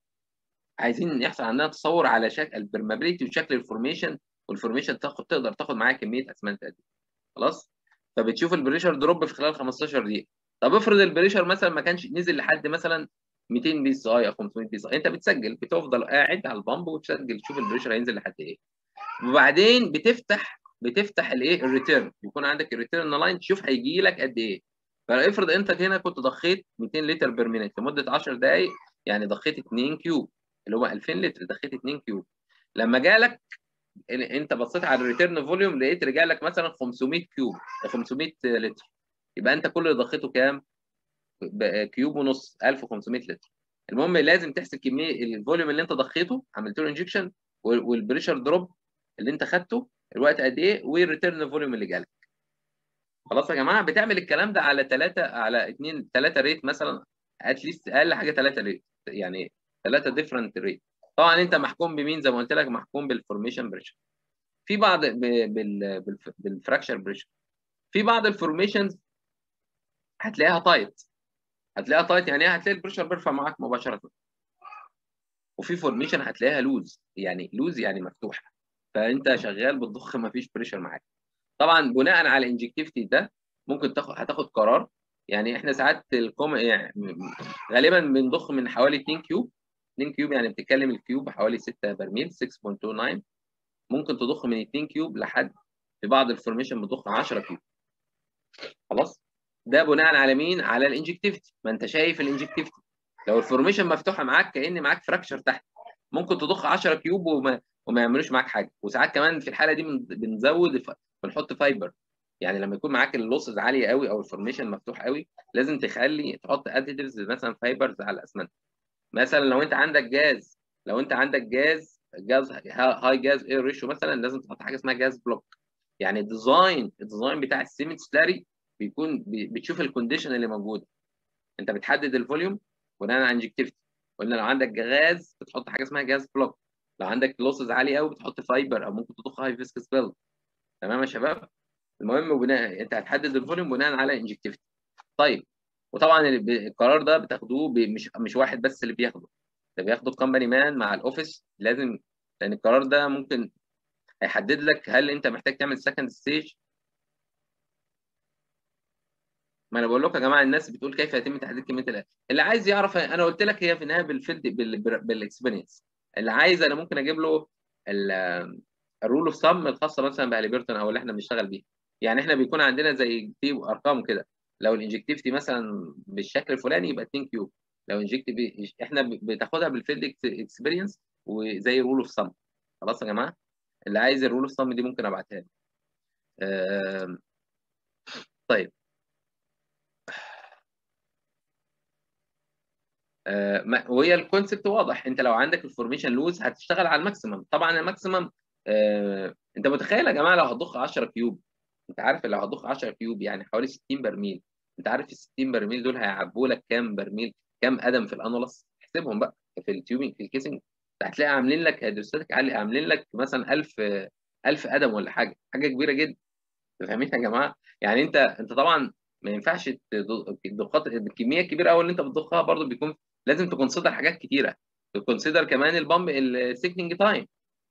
عايزين يحصل عندنا تصور على شكل البرمابيلتي وشكل الفورميشن والفورميشن تاخد تقدر تاخد معاها كميه اسمنت قد ايه خلاص فبتشوف البريشر دروب في خلال 15 دقيقه طب افرض البريشر مثلا ما كانش نزل لحد مثلا 200 بي اس اي او 500 بي اس اي انت بتسجل بتفضل قاعد على البامب وتسجل تشوف البريشر هينزل لحد ايه وبعدين بتفتح بتفتح الايه الريتيرن يكون عندك الريتيرن لاين تشوف هيجي لك قد ايه فافرض انت هنا كنت ضخيت 200 لتر بير مينيت لمده 10 دقائق يعني ضخيت 2 كيوب اللي هو 2000 لتر ضخيت 2 كيوب لما جالك انت بصيت على الريتيرن فوليوم لقيت رجع لك مثلا 500 كيوب 500 لتر يبقى انت كل اللي ضخيته كام؟ كيوب ونص 1500 لتر المهم لازم تحسب كميه الفوليوم اللي انت ضخيته عملت له انجكشن والبريشر دروب اللي انت خدته الوقت قد ايه والريتيرن فوليوم اللي جالك خلاص يا جماعه بتعمل الكلام ده على 3 على 2 3 ريت مثلا اتليست اقل حاجه 3 ريت يعني 3 ديفرنت ريت طبعا انت محكوم بمين زي ما قلت لك محكوم بالفورميشن بريشر في بعض بال بالفراكشر بريشر في بعض الفورميشنز هتلاقيها تايت هتلاقيها تايت يعني ايه هتلاقي البريشر بيرفع معاك مباشره وفي فورميشن هتلاقيها لوز يعني لوز يعني مفتوحه فانت شغال بتضخ ما فيش بريشر معاك طبعا بناء على الانجكتيفيتي ده ممكن تاخد هتاخد قرار يعني احنا ساعات الكوم يعني غالبا بنضخ من حوالي 2 كيوب 2 كيوب يعني بتتكلم الكيوب حوالي 6 برميل 6.29 ممكن تضخ من 2 كيوب لحد في بعض الفورميشن بتضخ 10 كيوب خلاص ده بناء على مين على الانجكتيفيتي ما انت شايف الانجكتيفيتي لو الفورميشن مفتوحه معاك كان معاك فراكشر تحت ممكن تضخ 10 كيوب وما وما يعملوش معاك حاجه وساعات كمان في الحاله دي بنزود بنحط فايبر يعني لما يكون معاك اللوسز عاليه قوي او الفورميشن مفتوح قوي لازم تخلي تحط اديتيفز مثلا فايبرز على الاسمنت مثلا لو انت عندك جاز لو انت عندك جاز جاز هاي جاز اير ريشيو مثلا لازم تحط حاجه اسمها جاز بلوك يعني الديزاين الديزاين بتاع السيمنت سلاري بيكون بتشوف الكونديشن اللي موجوده انت بتحدد الفوليوم بناء على انجكتيفيتي قلنا لو عندك غاز بتحط حاجه اسمها جاز بلوك لو عندك لوسز عاليه قوي بتحط فايبر او ممكن تضخ هاي فيسكس بيلد تمام يا شباب المهم بناء انت هتحدد الفوليوم بناء على انجكتيفيتي طيب وطبعا القرار ده بتاخدوه مش مش واحد بس اللي بياخده ده بياخده الكومباني مان مع الاوفيس لازم لان القرار ده ممكن هيحدد لك هل انت محتاج تعمل سكند ستيج ما انا بقول لكم يا جماعه الناس بتقول كيف يتم تحديد كميه الاكل اللي عايز يعرف انا قلت لك هي في النهايه بالفيلد بالاكسبيرينس اللي عايز انا ممكن اجيب له الرول اوف سم الخاصه مثلا بهاليبرتون او اللي احنا بنشتغل بيها يعني احنا بيكون عندنا زي في ارقام كده لو الانجكتيفيتي مثلا بالشكل الفلاني يبقى 2 كيوب لو انجكتيف احنا بتاخدها بالفيلد اكسبيرينس وزي رول اوف سم خلاص يا جماعه اللي عايز الرول اوف سم دي ممكن ابعتها له طيب آه وهي الكونسبت واضح انت لو عندك الفورميشن لوز هتشتغل على الماكسيمم طبعا الماكسيمم آه انت متخيل يا جماعه لو هتضخ 10 كيوب انت عارف لو هتضخ 10 كيوب يعني حوالي 60 برميل انت عارف ال 60 برميل دول هيعبوا لك كام برميل كام قدم في الانولس احسبهم بقى في التيوبنج في الكيسنج هتلاقي عاملين لك هيدروستاتيك عالي عاملين لك مثلا 1000 1000 قدم ولا حاجه حاجه كبيره جدا فاهمين يا جماعه يعني انت انت طبعا ما ينفعش الضغط الكميه الكبيره قوي اللي انت بتضخها برضو بيكون لازم تكونسيدر حاجات كتيره تكونسيدر كمان البامب السيكنج تايم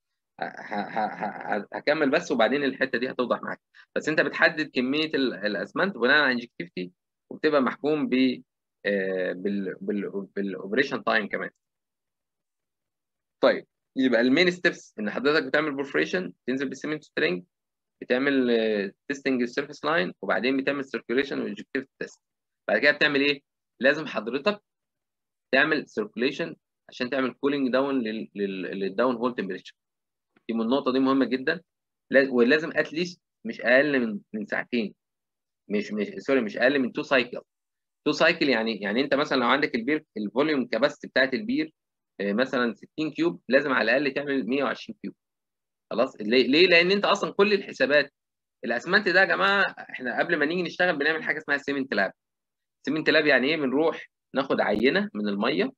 هكمل بس وبعدين الحته دي هتوضح معاك بس انت بتحدد كميه الاسمنت بناء على انجكتيفيتي وبتبقى محكوم ب بالاوبريشن تايم كمان طيب يبقى المين ستيبس ان حضرتك بتعمل بورفريشن تنزل بالسيمنت سترينج بتعمل تيستنج السيرفيس لاين وبعدين بتعمل سيركيوليشن واوبجكتيف تيست بعد كده بتعمل ايه؟ لازم حضرتك تعمل سيركيوليشن عشان تعمل كولينج داون للداون هول تمبريتشر دي من النقطه دي مهمه جدا ولازم اتليست مش اقل من من ساعتين مش مش سوري مش اقل من تو سايكل تو سايكل يعني يعني انت مثلا لو عندك البير الفوليوم كاباسيتي بتاعت البير مثلا 60 كيوب لازم على الاقل تعمل 120 كيوب خلاص ليه؟ لان انت اصلا كل الحسابات الاسمنت ده يا جماعه احنا قبل ما نيجي نشتغل بنعمل حاجه اسمها سيمنت لاب سيمنت لاب يعني ايه بنروح ناخد عينه من الميه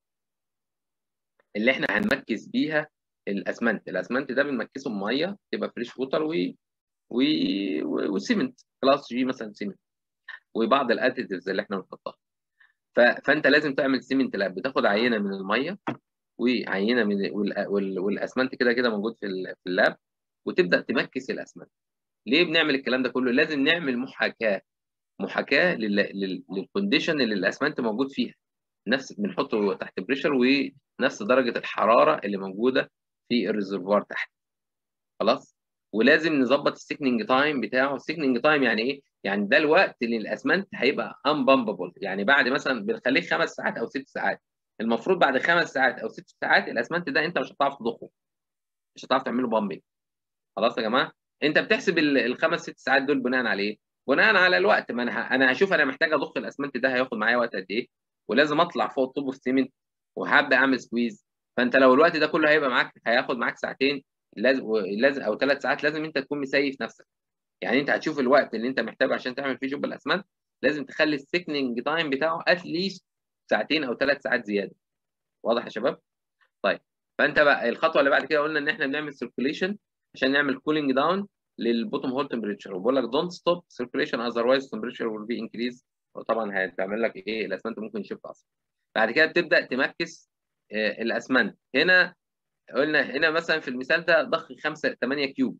اللي احنا هنمكس بيها الاسمنت الاسمنت ده بنمكسه بميه تبقى فريش ووتر و و وسيمنت كلاس جي مثلا سيمنت وبعض الاديتيفز اللي احنا بنحطها ف... فانت لازم تعمل سيمنت لاب بتاخد عينه من الميه وعينه من وال... وال... والاسمنت كده كده موجود في, ال... في اللاب وتبدا تمكس الاسمنت ليه بنعمل الكلام ده كله لازم نعمل محاكاه محاكاه لل... لل... للكونديشن اللي الاسمنت موجود فيها نفس بنحطه تحت بريشر ونفس درجه الحراره اللي موجوده في الريزرفوار تحت خلاص ولازم نظبط السيكننج تايم بتاعه السيكننج تايم يعني ايه يعني ده الوقت اللي الاسمنت هيبقى انبامبل يعني بعد مثلا بنخليه خمس ساعات او ست ساعات المفروض بعد خمس ساعات او ست ساعات الاسمنت ده انت مش هتعرف تضخه مش هتعرف تعمله بامبنج خلاص يا جماعه انت بتحسب الخمس ست ساعات دول بناء على ايه بناء على الوقت ما انا انا هشوف انا محتاج اضخ الاسمنت ده هياخد معايا وقت قد ايه ولازم اطلع فوق الطوب اوف سيمنت وهبدا اعمل سكويز فانت لو الوقت ده كله هيبقى معاك هياخد معاك ساعتين لازم لازم او ثلاث ساعات لازم انت تكون مسيف نفسك يعني انت هتشوف الوقت اللي انت محتاجه عشان تعمل فيه جوب الاسمنت لازم تخلي السيكننج تايم بتاعه اتليست ساعتين او ثلاث ساعات زياده واضح يا شباب طيب فانت بقى الخطوه اللي بعد كده قلنا ان احنا بنعمل سيركيوليشن عشان نعمل كولينج داون للبوتوم هول تمبريتشر وبقول لك دونت ستوب سيركيوليشن اذروايز تمبريتشر ويل بي انكريز وطبعا هتعمل لك ايه الاسمنت ممكن يشف اصلا بعد كده بتبدا تمكس آه الاسمنت هنا قلنا هنا مثلا في المثال ده ضخ 5 8 كيوب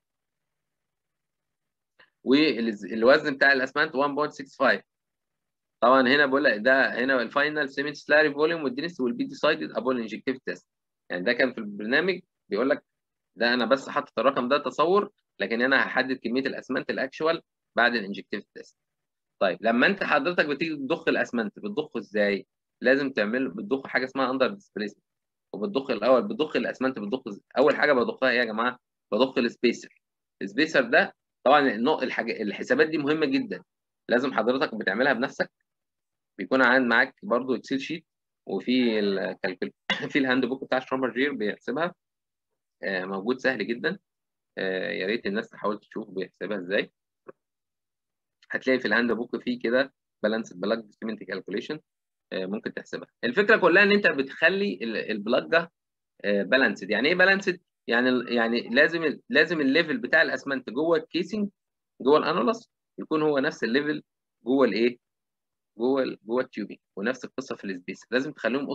والوزن بتاع الاسمنت 1.65 طبعا هنا بقول لك ده هنا الفاينل سيمنت سلاري فوليوم والدنس ويل بي ديسايدد ابون انجكتيف تيست يعني ده كان في البرنامج بيقول لك ده انا بس حاطط الرقم ده تصور لكن انا هحدد كميه الاسمنت الاكشوال بعد الانجكتيف تيست طيب لما انت حضرتك بتيجي تضخ الاسمنت بتضخه ازاي لازم تعمل بتضخ حاجه اسمها اندر ديسبيسمنت وبتضخ الاول بتضخ الاسمنت بتضخ اول حاجه بضخها ايه يا جماعه بضخ السبيسر السبيسر ده طبعا الحاجة الحسابات دي مهمه جدا لازم حضرتك بتعملها بنفسك بيكون عند معاك برضو اكسل شيت وفي الكالكول في الهاند بوك بتاع شرامبرجير بيحسبها موجود سهل جدا يا ريت الناس تحاول تشوف بيحسبها ازاي هتلاقي في الهاند بوك فيه كده بالانس بلاج سيمنت كالكوليشن ممكن تحسبها الفكره كلها ان انت بتخلي البلاجه بالانسد يعني ايه بالانسد يعني يعني لازم لازم الليفل بتاع الاسمنت جوه الكيسنج جوه الانولس يكون هو نفس الليفل جوه الايه جوه جوه التيوبينج ونفس القصه في السبيس لازم تخليهم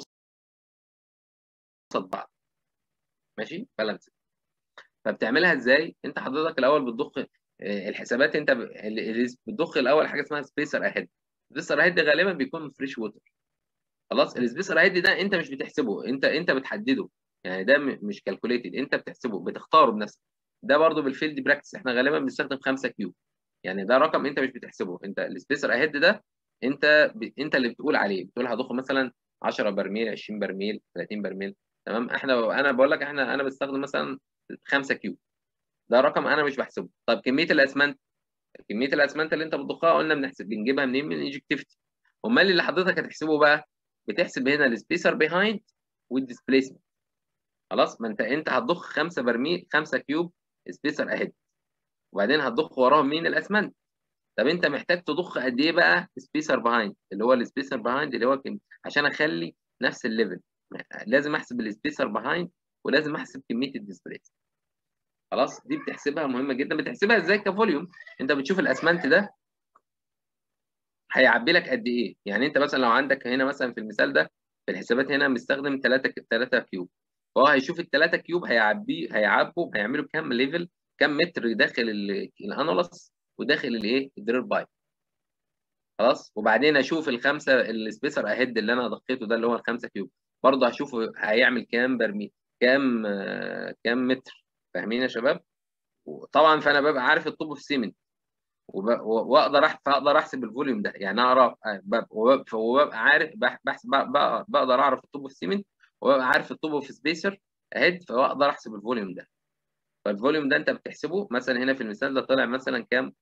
قصاد بعض ماشي بالانس فبتعملها ازاي انت حضرتك الاول بتضخ الحسابات انت بتضخ الاول حاجه اسمها سبيسر اهيد السبيسر اهيد غالبا بيكون فريش ووتر خلاص السبيسر اهيد ده انت مش بتحسبه انت انت بتحدده يعني ده مش كالكوليتد انت بتحسبه بتختاره بنفسك ده برضو بالفيلد براكتس احنا غالبا بنستخدم 5 كيو يعني ده رقم انت مش بتحسبه انت السبيسر اهيد ده انت ب... انت اللي بتقول عليه بتقول هضخ مثلا 10 برميل 20 برميل 30 برميل تمام احنا انا بقول لك احنا انا بستخدم مثلا 5 كيو ده رقم انا مش بحسبه طب كميه الاسمنت كميه الاسمنت اللي انت بتضخها قلنا بنحسب بنجيبها منين من الانجكتيفيتي امال اللي حضرتك هتحسبه بقى بتحسب هنا السبيسر بيهايند والديسبيسمنت خلاص ما انت انت هتضخ 5 برميل 5 كيوب سبيسر اهيد وبعدين هتضخ وراهم مين الاسمنت طب انت محتاج تضخ قد ايه بقى سبيسر بيهايند اللي هو السبيسر بيهايند اللي هو كم... عشان اخلي نفس الليفل لازم احسب السبيسر بيهايند ولازم احسب كميه الديسبليس خلاص دي بتحسبها مهمه جدا بتحسبها ازاي كفوليوم انت بتشوف الاسمنت ده هيعبي لك قد ايه يعني انت مثلا لو عندك هنا مثلا في المثال ده في الحسابات هنا مستخدم 3 3 كيوب فهو هيشوف ال 3 كيوب هيعبي هيعبوا هيعملوا كام ليفل كام متر داخل الانولس وداخل الايه الدريل بايب خلاص وبعدين اشوف الخمسه السبيسر اهيد اللي انا ضخيته ده اللي هو الخمسه كيوب برضه هشوف هيعمل كام برميل كام آه كام متر فاهمين يا شباب طبعا فانا ببقى عارف الطوب في سيمنت واقدر اقدر احسب الفوليوم ده يعني اعرف وببقى عارف بحسب بقدر اعرف الطوب في سيمنت وببقى عارف الطوب في سبيسر اهيد فاقدر احسب الفوليوم ده فالفوليوم ده انت بتحسبه مثلا هنا في المثال ده طلع مثلا كام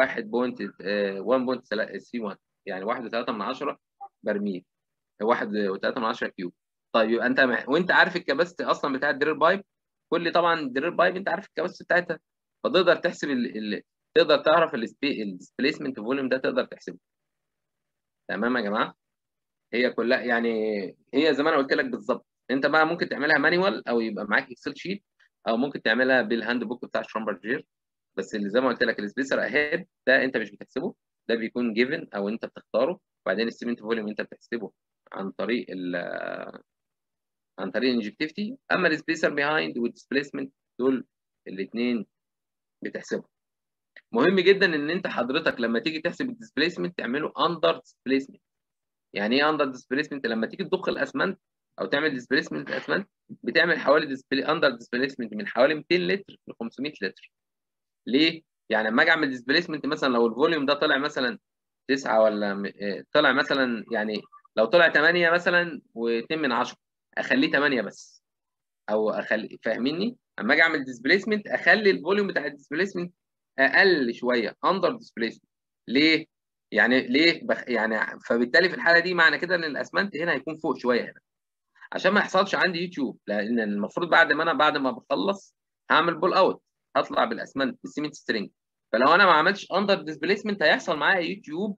1.1.31 يعني 1.3 من 10 برميل 1.3 من 10 كيوب طيب يبقى انت مح... وانت عارف الكباستي اصلا بتاع الدريل بايب كل طبعا الدريل بايب انت عارف الكباستي بتاعتها فتقدر تحسب ال... ال... تقدر تعرف الديسبيسمنت فوليوم ده تقدر تحسبه تمام يا جماعه هي كلها يعني هي زي ما انا قلت لك بالظبط انت بقى ممكن تعملها مانيوال او يبقى معاك اكسل شيت او ممكن تعملها بالهاند بوك بتاع شرامبرجير بس اللي زي ما قلت لك السبيسر اهيد ده انت مش بتحسبه ده بيكون جيفن او انت بتختاره وبعدين السيمنت فوليوم انت بتحسبه عن طريق ال عن طريق الانجكتيفيتي اما السبيسر بيهايند والديسبيسمنت دول الاثنين بتحسبهم مهم جدا ان انت حضرتك لما تيجي تحسب الديسبيسمنت تعمله اندر ديسبيسمنت يعني ايه اندر ديسبيسمنت لما تيجي تضخ الاسمنت او تعمل ديسبيسمنت الاسمنت بتعمل حوالي اندر ديسبيسمنت من حوالي 200 لتر ل 500 لتر ليه؟ يعني لما اجي اعمل ديسبيسمنت مثلا لو الفوليوم ده طلع مثلا 9 ولا طلع مثلا يعني لو طلع 8 مثلا و2 من 10 اخليه 8 بس او اخلي فاهميني؟ اما اجي اعمل ديسبيسمنت اخلي الفوليوم بتاع الديسبيسمنت اقل شويه اندر ديسبيسمنت ليه؟ يعني ليه؟ بخ... يعني فبالتالي في الحاله دي معنى كده ان الاسمنت هنا هيكون فوق شويه هنا عشان ما يحصلش عندي يوتيوب لان المفروض بعد ما انا بعد ما بخلص هعمل بول اوت هطلع بالاسمنت بالسيمنت سترينج فلو انا ما عملتش اندر ديسبيسمنت هيحصل معايا يوتيوب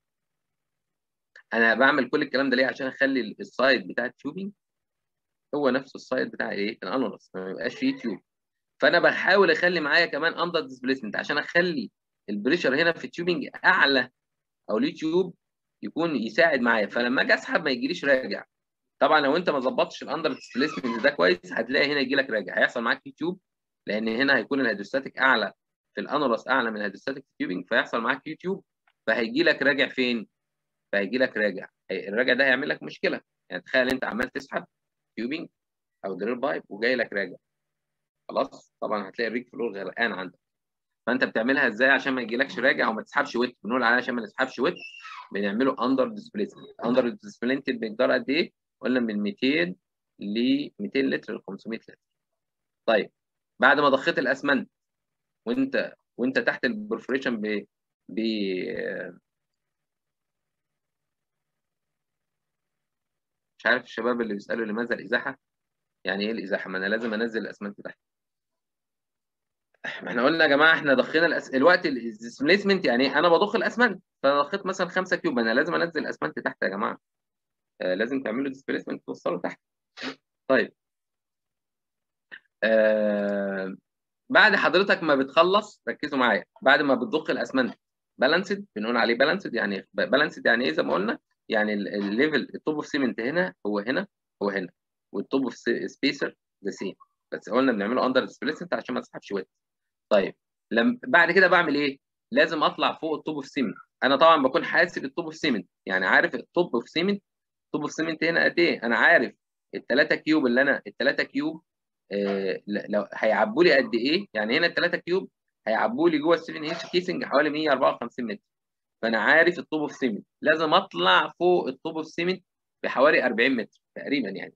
انا بعمل كل الكلام ده ليه عشان اخلي السايد بتاع التيوبينج هو نفس السايد بتاع ايه الانولس ما يبقاش فيه يوتيوب فانا بحاول اخلي معايا كمان اندر ديسبيسمنت عشان اخلي البريشر هنا في التيوبينج اعلى او اليوتيوب يكون يساعد معايا فلما اجي اسحب ما يجيليش راجع طبعا لو انت ما ظبطتش الاندر ديسبيسمنت ده كويس هتلاقي هنا يجي لك راجع هيحصل معاك يوتيوب لان هنا هيكون الهيدروستاتيك اعلى في الانولس اعلى من الهيدروستاتيك تيوبينج فيحصل معاك يوتيوب فهيجي لك راجع فين؟ فهيجي لك راجع الراجع ده هيعمل لك مشكله يعني تخيل انت عمال تسحب تيوبينج او دريل بايب وجاي لك راجع خلاص طبعا هتلاقي الريك فلور غرقان عندك فانت بتعملها ازاي عشان ما يجيلكش راجع وما تسحبش ويت بنقول عليه عشان ما نسحبش ويت بنعمله اندر ديسبيسمنت اندر ديسبيسمنت بمقدار قد ايه؟ قلنا من 200 ل 200 لتر ل 500 لتر طيب بعد ما ضخيت الاسمنت وانت وانت تحت البرفوريشن ب ب مش عارف الشباب اللي بيسالوا لماذا الازاحه يعني ايه الازاحه ما انا لازم انزل الاسمنت تحت ما احنا قلنا يا جماعه احنا ضخينا الأس... الوقت الديسبيسمنت يعني انا بضخ الاسمنت فانا ضخيت مثلا 5 كيوب انا لازم انزل الاسمنت تحت يا جماعه آه لازم تعمله ديسبيسمنت توصله تحت طيب آه بعد حضرتك ما بتخلص ركزوا معايا بعد ما بتضخ الاسمنت بالانسد بنقول عليه بالانسد يعني بالانسد يعني ايه زي ما قلنا يعني الليفل التوب اوف سيمنت هنا هو هنا هو هنا والتوب اوف سبيسر ذا سيم بس قلنا بنعمله اندر ديسبيسمنت عشان ما تسحبش ويت طيب لما بعد كده بعمل ايه لازم اطلع فوق التوب اوف سيمنت انا طبعا بكون حاسب التوب اوف سيمنت يعني عارف التوب اوف سيمنت التوب اوف سيمنت هنا قد ايه انا عارف الثلاثه كيوب اللي انا الثلاثه كيوب آه لو هيعبوا لي قد ايه يعني هنا الثلاثه كيوب هيعبوا لي جوه ال 7 انش كيسنج حوالي 154 متر فانا عارف الطوب اوف سيمنت لازم اطلع فوق الطوب اوف سيمنت بحوالي 40 متر تقريبا يعني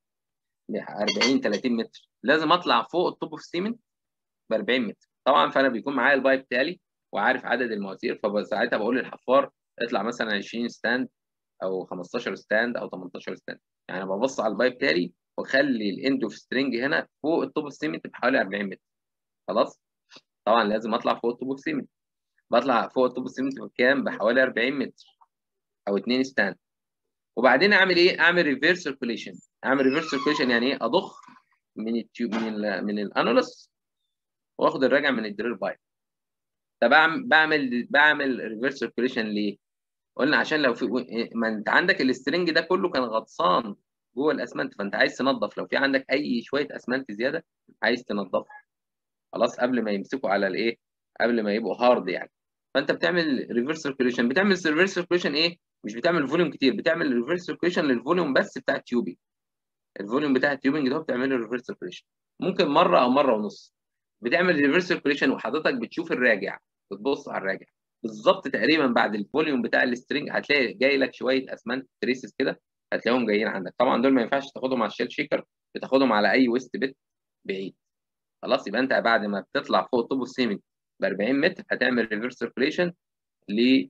40 30 متر لازم اطلع فوق الطوب اوف سيمنت ب 40 متر طبعا فانا بيكون معايا البايب تالي وعارف عدد المواسير فساعتها بقول للحفار اطلع مثلا 20 ستاند او 15 ستاند او 18 ستاند يعني ببص على البايب تالي واخلي الاند اوف سترينج هنا فوق الطوب اوف سيمنت بحوالي 40 متر خلاص طبعا لازم اطلع فوق الطوب اوف سيمنت بطلع فوق الطوب السيمنت بكام بحوالي 40 متر او 2 ستاند وبعدين اعمل ايه اعمل ريفيرس سيركوليشن اعمل ريفيرس سيركوليشن يعني ايه اضخ من التيوب من ال من الانولس واخد الراجع من الدريل بايب طب بعمل بعمل ريفيرس سيركوليشن ليه قلنا عشان لو في ما انت عندك السترنج ده كله كان غطسان جوه الاسمنت فانت عايز تنظف لو في عندك اي شويه اسمنت زياده عايز تنظفها خلاص قبل ما يمسكوا على الايه قبل ما يبقوا هارد يعني فانت بتعمل ريفرس سيركيوليشن بتعمل ريفرس سيركيوليشن ايه مش بتعمل فوليوم كتير بتعمل ريفرس سيركيوليشن للفوليوم بس بتاع التيوبنج الفوليوم بتاع التيوبنج ده بتعمله ريفرس سيركيوليشن ممكن مره او مره ونص بتعمل ريفرس سيركيوليشن وحضرتك بتشوف الراجع بتبص على الراجع بالظبط تقريبا بعد الفوليوم بتاع السترنج هتلاقي جاي لك شويه اسمنت تريسز كده هتلاقيهم جايين عندك طبعا دول ما ينفعش تاخدهم على الشيل شيكر بتاخدهم على اي ويست بيت بعيد خلاص يبقى انت بعد ما بتطلع فوق طوب السيمنت ب 40 متر هتعمل ريفرس سيركيوليشن ل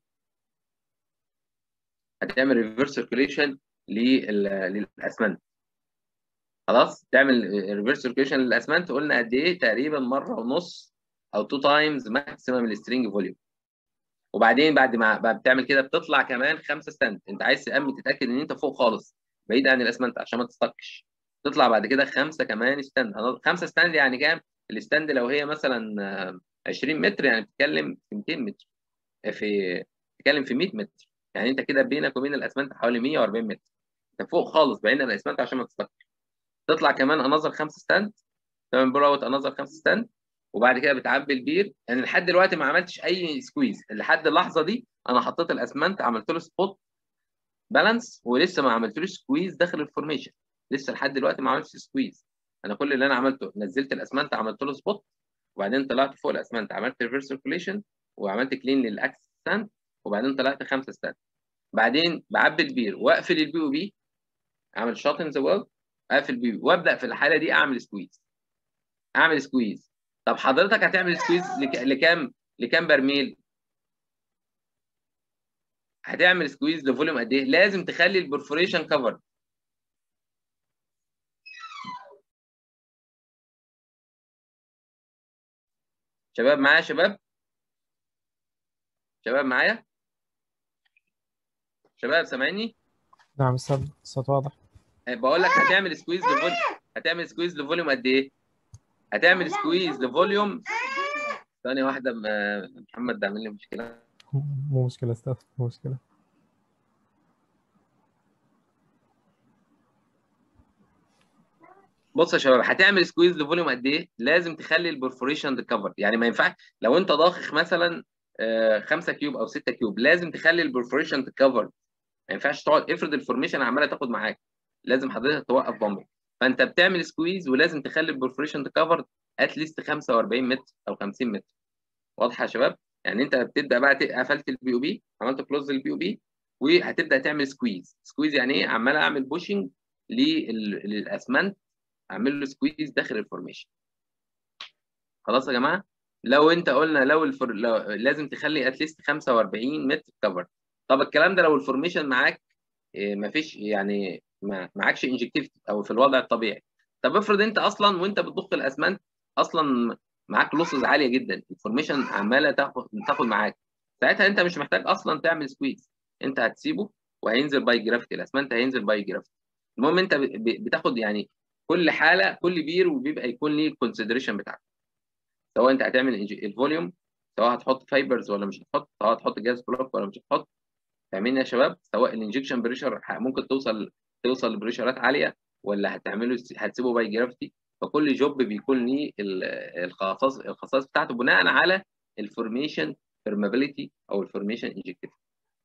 هتعمل ريفرس سيركيوليشن للاسمنت خلاص تعمل ريفرس سيركيوليشن للاسمنت قلنا قد ايه تقريبا مره ونص او تو تايمز ماكسيمم السترينج فوليوم وبعدين بعد ما بتعمل كده بتطلع كمان خمسه ستاند انت عايز تامن تتاكد ان انت فوق خالص بعيد عن الاسمنت عشان ما تستكش تطلع بعد كده خمسه كمان ستاند خمسه ستاند يعني كام؟ الستاند لو هي مثلا 20 متر يعني بتتكلم في 200 متر في بتتكلم في 100 متر يعني انت كده بينك وبين الاسمنت حوالي 140 متر انت فوق خالص بعيد عن الاسمنت عشان ما تستكش تطلع كمان انظر خمسه ستاند تمام برو اوت انظر خمسه ستاند وبعد كده بتعبي البير يعني لحد دلوقتي ما عملتش اي سكويز لحد اللحظه دي انا حطيت الاسمنت عملت له سبوت بالانس ولسه ما عملتلوش سكويز داخل الفورميشن لسه لحد دلوقتي ما عملتش سكويز انا كل اللي انا عملته نزلت الاسمنت عملت له سبوت وبعدين طلعت فوق الاسمنت عملت ريفرس سيركوليشن وعملت كلين للاكس ستاند وبعدين طلعت خمسه ستاند بعدين بعبي البير واقفل البي او بي اعمل شوت ان ذا ويل اقفل البي وابدا في الحاله دي اعمل سكويز اعمل سكويز طب حضرتك هتعمل سكويز لك... لكام لكام برميل هتعمل سكويز لفوليوم قد ايه لازم تخلي البرفوريشن كفر شباب معايا شباب شباب معايا شباب سامعيني نعم الصوت الصوت واضح بقول لك هتعمل سكويز لفوليوم هتعمل سكويز لفوليوم قد ايه هتعمل سكويز لفوليوم ثانيه واحده محمد ده عامل لي مشكله مو مشكله استاذ مو مشكله بص يا شباب هتعمل سكويز لفوليوم قد ايه لازم تخلي البرفوريشن ريكفر يعني ما ينفعش لو انت ضاخخ مثلا 5 كيوب او 6 كيوب لازم تخلي البرفوريشن تكفر ما ينفعش تقعد افرض الفورميشن عماله تاخد معاك لازم حضرتك توقف بامبنج فانت بتعمل سكويز ولازم تخلي البرفوريشن تكفر اتليست 45 متر او 50 متر واضحه يا شباب يعني انت بتبدا بقى قفلت البي او بي عملت كلوز للبي او بي وهتبدا تعمل سكويز سكويز يعني ايه عمال اعمل بوشنج للاسمنت اعمل له سكويز داخل الفورميشن خلاص يا جماعه لو انت قلنا لو, الفر... لو لازم تخلي اتليست 45 متر كفر طب الكلام ده لو الفورميشن معاك مفيش يعني ما معكش انجكتيفيتي او في الوضع الطبيعي طب افرض انت اصلا وانت بتضخ الاسمنت اصلا معاك لوسز عاليه جدا الفورميشن عماله تاخد تاخد معاك ساعتها انت مش محتاج اصلا تعمل سكويز انت هتسيبه وهينزل باي جرافيتي الاسمنت هينزل باي جرافيتي المهم انت بتاخد يعني كل حاله كل بير وبيبقى يكون ليه الكونسيدريشن بتاعته سواء انت هتعمل الفوليوم سواء هتحط فايبرز ولا مش هتحط سواء هتحط جاز بلوك ولا مش هتحط فاهمين يا شباب سواء الانجكشن بريشر ممكن توصل توصل لبريشرات عاليه ولا هتعمله هتسيبه باي جرافيتي فكل جوب بيكون ليه الخصائص الخصائص بتاعته بناء على الفورميشن بيرمابيليتي او الفورميشن انجكتيف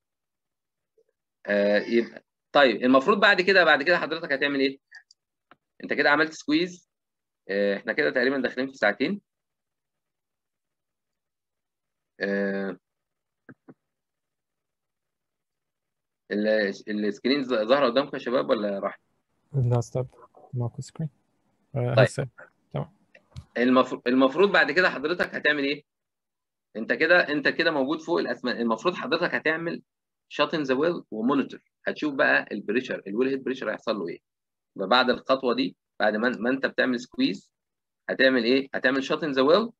آه يبقى طيب المفروض بعد كده بعد كده حضرتك هتعمل ايه؟ انت كده عملت سكويز آه احنا كده تقريبا داخلين في ساعتين آه السكرين ظاهره قدامكم يا شباب ولا راح؟ لا ستوب ماكو سكرين طيب تمام المفروض المفروض بعد كده حضرتك هتعمل ايه؟ انت كده انت كده موجود فوق الاسماء المفروض حضرتك هتعمل شات ان ذا ويل ومونيتور هتشوف بقى البريشر الويل هيد بريشر هيحصل له ايه بعد الخطوه دي بعد ما, ما انت بتعمل سكويز هتعمل ايه؟ هتعمل شات ان ذا ويل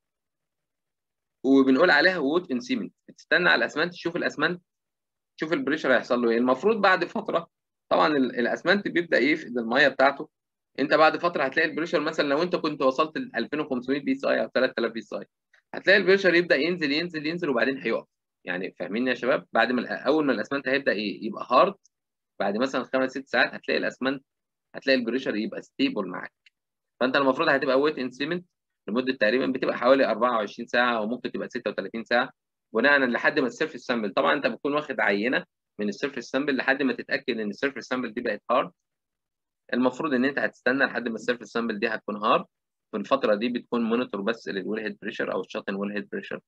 وبنقول عليها ووت ان سيمنت تستنى على الاسمنت تشوف الاسمنت تشوف البريشر هيحصل له ايه المفروض بعد فتره طبعا الاسمنت بيبدا يفقد الميه بتاعته انت بعد فتره هتلاقي البريشر مثلا لو انت كنت وصلت ل 2500 بي اس اي او 3000 بي اس اي هتلاقي البريشر يبدا ينزل ينزل ينزل وبعدين هيقف يعني فاهمين يا شباب بعد ما اول ما الاسمنت هيبدا ايه يبقى هارد بعد مثلا خمس ست ساعات هتلاقي الاسمنت هتلاقي البريشر يبقى ستيبل معاك فانت المفروض هتبقى ويت ان سيمنت لمده تقريبا بتبقى حوالي 24 ساعه وممكن تبقى 36 ساعه بناء لحد ما السيرفيس سامبل طبعا انت بتكون واخد عينه من السيرفيس سامبل لحد ما تتاكد ان السيرفيس سامبل دي بقت هارد المفروض ان انت هتستنى لحد ما السيرفيس سامبل دي هتكون هارد في الفتره دي بتكون مونيتور بس للويل هيد بريشر او الشاطن ويل هيد بريشر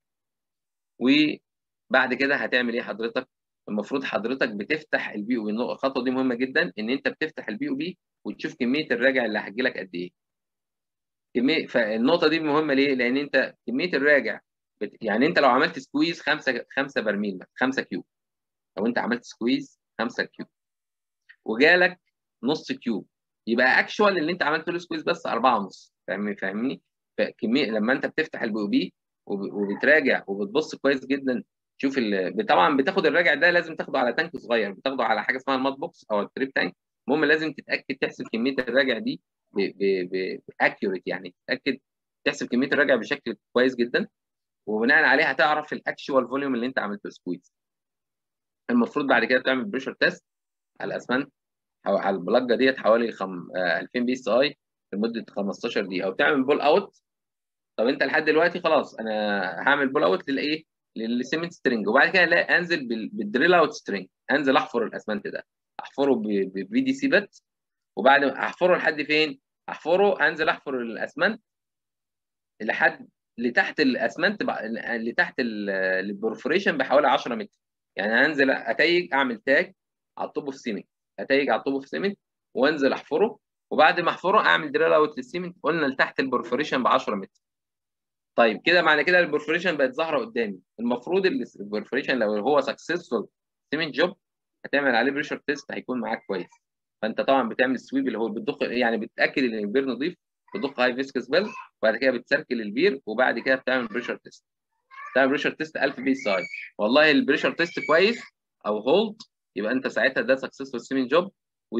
وبعد كده هتعمل ايه حضرتك المفروض حضرتك بتفتح البي او بي الخطوه دي مهمه جدا ان انت بتفتح البي او بي وتشوف كميه الراجع اللي هتجي لك قد ايه كميه فالنقطه دي مهمه ليه لان انت كميه الراجع بت... يعني انت لو عملت سكويز 5 5 برميل 5 كيوب لو انت عملت سكويز 5 كيوب وجالك نص كيوب يبقى اكشوال اللي انت عملت له سكويز بس 4 ونص فاهمني فاهمني فكميه لما انت بتفتح البي او بي وبتراجع وبتبص كويس جدا تشوف ال... طبعا بتاخد الراجع ده لازم تاخده على تانك صغير بتاخده على حاجه اسمها المات بوكس او التريب تانك المهم لازم تتاكد تحسب كميه الراجع دي باكيوريت يعني تتاكد تحسب كميه الراجع بشكل كويس جدا وبناء عليه هتعرف الاكشوال فوليوم اللي انت عملته سكويز المفروض بعد كده تعمل بريشر تيست على الاسمنت او على البلاجه ديت حوالي خم... 2000 بي اس اي لمده 15 دقيقه او تعمل بول اوت طب انت لحد دلوقتي خلاص انا هعمل بول اوت للايه للسيمنت سترينج وبعد كده انزل بالدريل اوت سترينج انزل احفر الاسمنت ده احفره بفي دي سي بت وبعد ما احفره لحد فين احفره انزل احفر الاسمنت لحد لتحت الاسمنت لتحت البرفوريشن بحوالي 10 متر يعني هنزل اتيج اعمل تاج على الطوب في سيمنت اتيج على الطوب في سيمنت وانزل احفره وبعد ما احفره اعمل دريل اوت للسيمنت قلنا لتحت البرفوريشن ب 10 متر طيب كده معنى كده البرفوريشن بقت ظاهره قدامي المفروض البرفوريشن لو هو سكسسفول سيمنت جوب هتعمل عليه بريشر تيست هيكون معاك كويس فانت طبعا بتعمل سويب اللي هو بتضخ يعني بتاكد ان البير نظيف بتضخ هاي فيسكس بيل وبعد كده بتسركل البير وبعد كده بتعمل بريشر تيست بتعمل بريشر تيست 1000 بي ساي والله البريشر تيست كويس او هولد يبقى انت ساعتها ده سكسسفول سيمنت جوب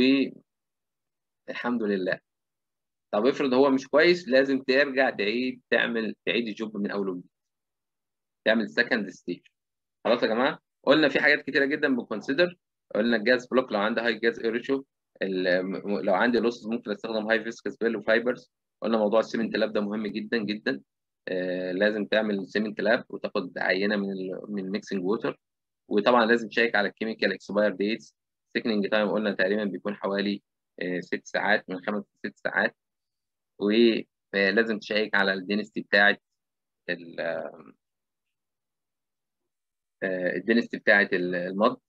والحمد لله طب افرض هو مش كويس لازم ترجع تعيد تعمل تعيد الجوب من اول وجديد تعمل سكند ستيج خلاص يا جماعه قلنا في حاجات كتيره جدا بنكونسيدر قلنا الجاز بلوك لو عندي هاي جاز ايريشو لو عندي لوسز ممكن استخدم هاي فيسكس بيل وفايبرز قلنا موضوع السيمنت لاب ده مهم جدا جدا آه لازم تعمل سيمنت لاب وتاخد عينه من ال من الميكسنج ووتر وطبعا لازم تشيك على الكيميكال اكسباير ديتس سيكننج تايم قلنا تقريبا بيكون حوالي آه ست ساعات من خمس لست ساعات ولازم تشيك على الدينستي بتاعت الدينستي بتاعت المض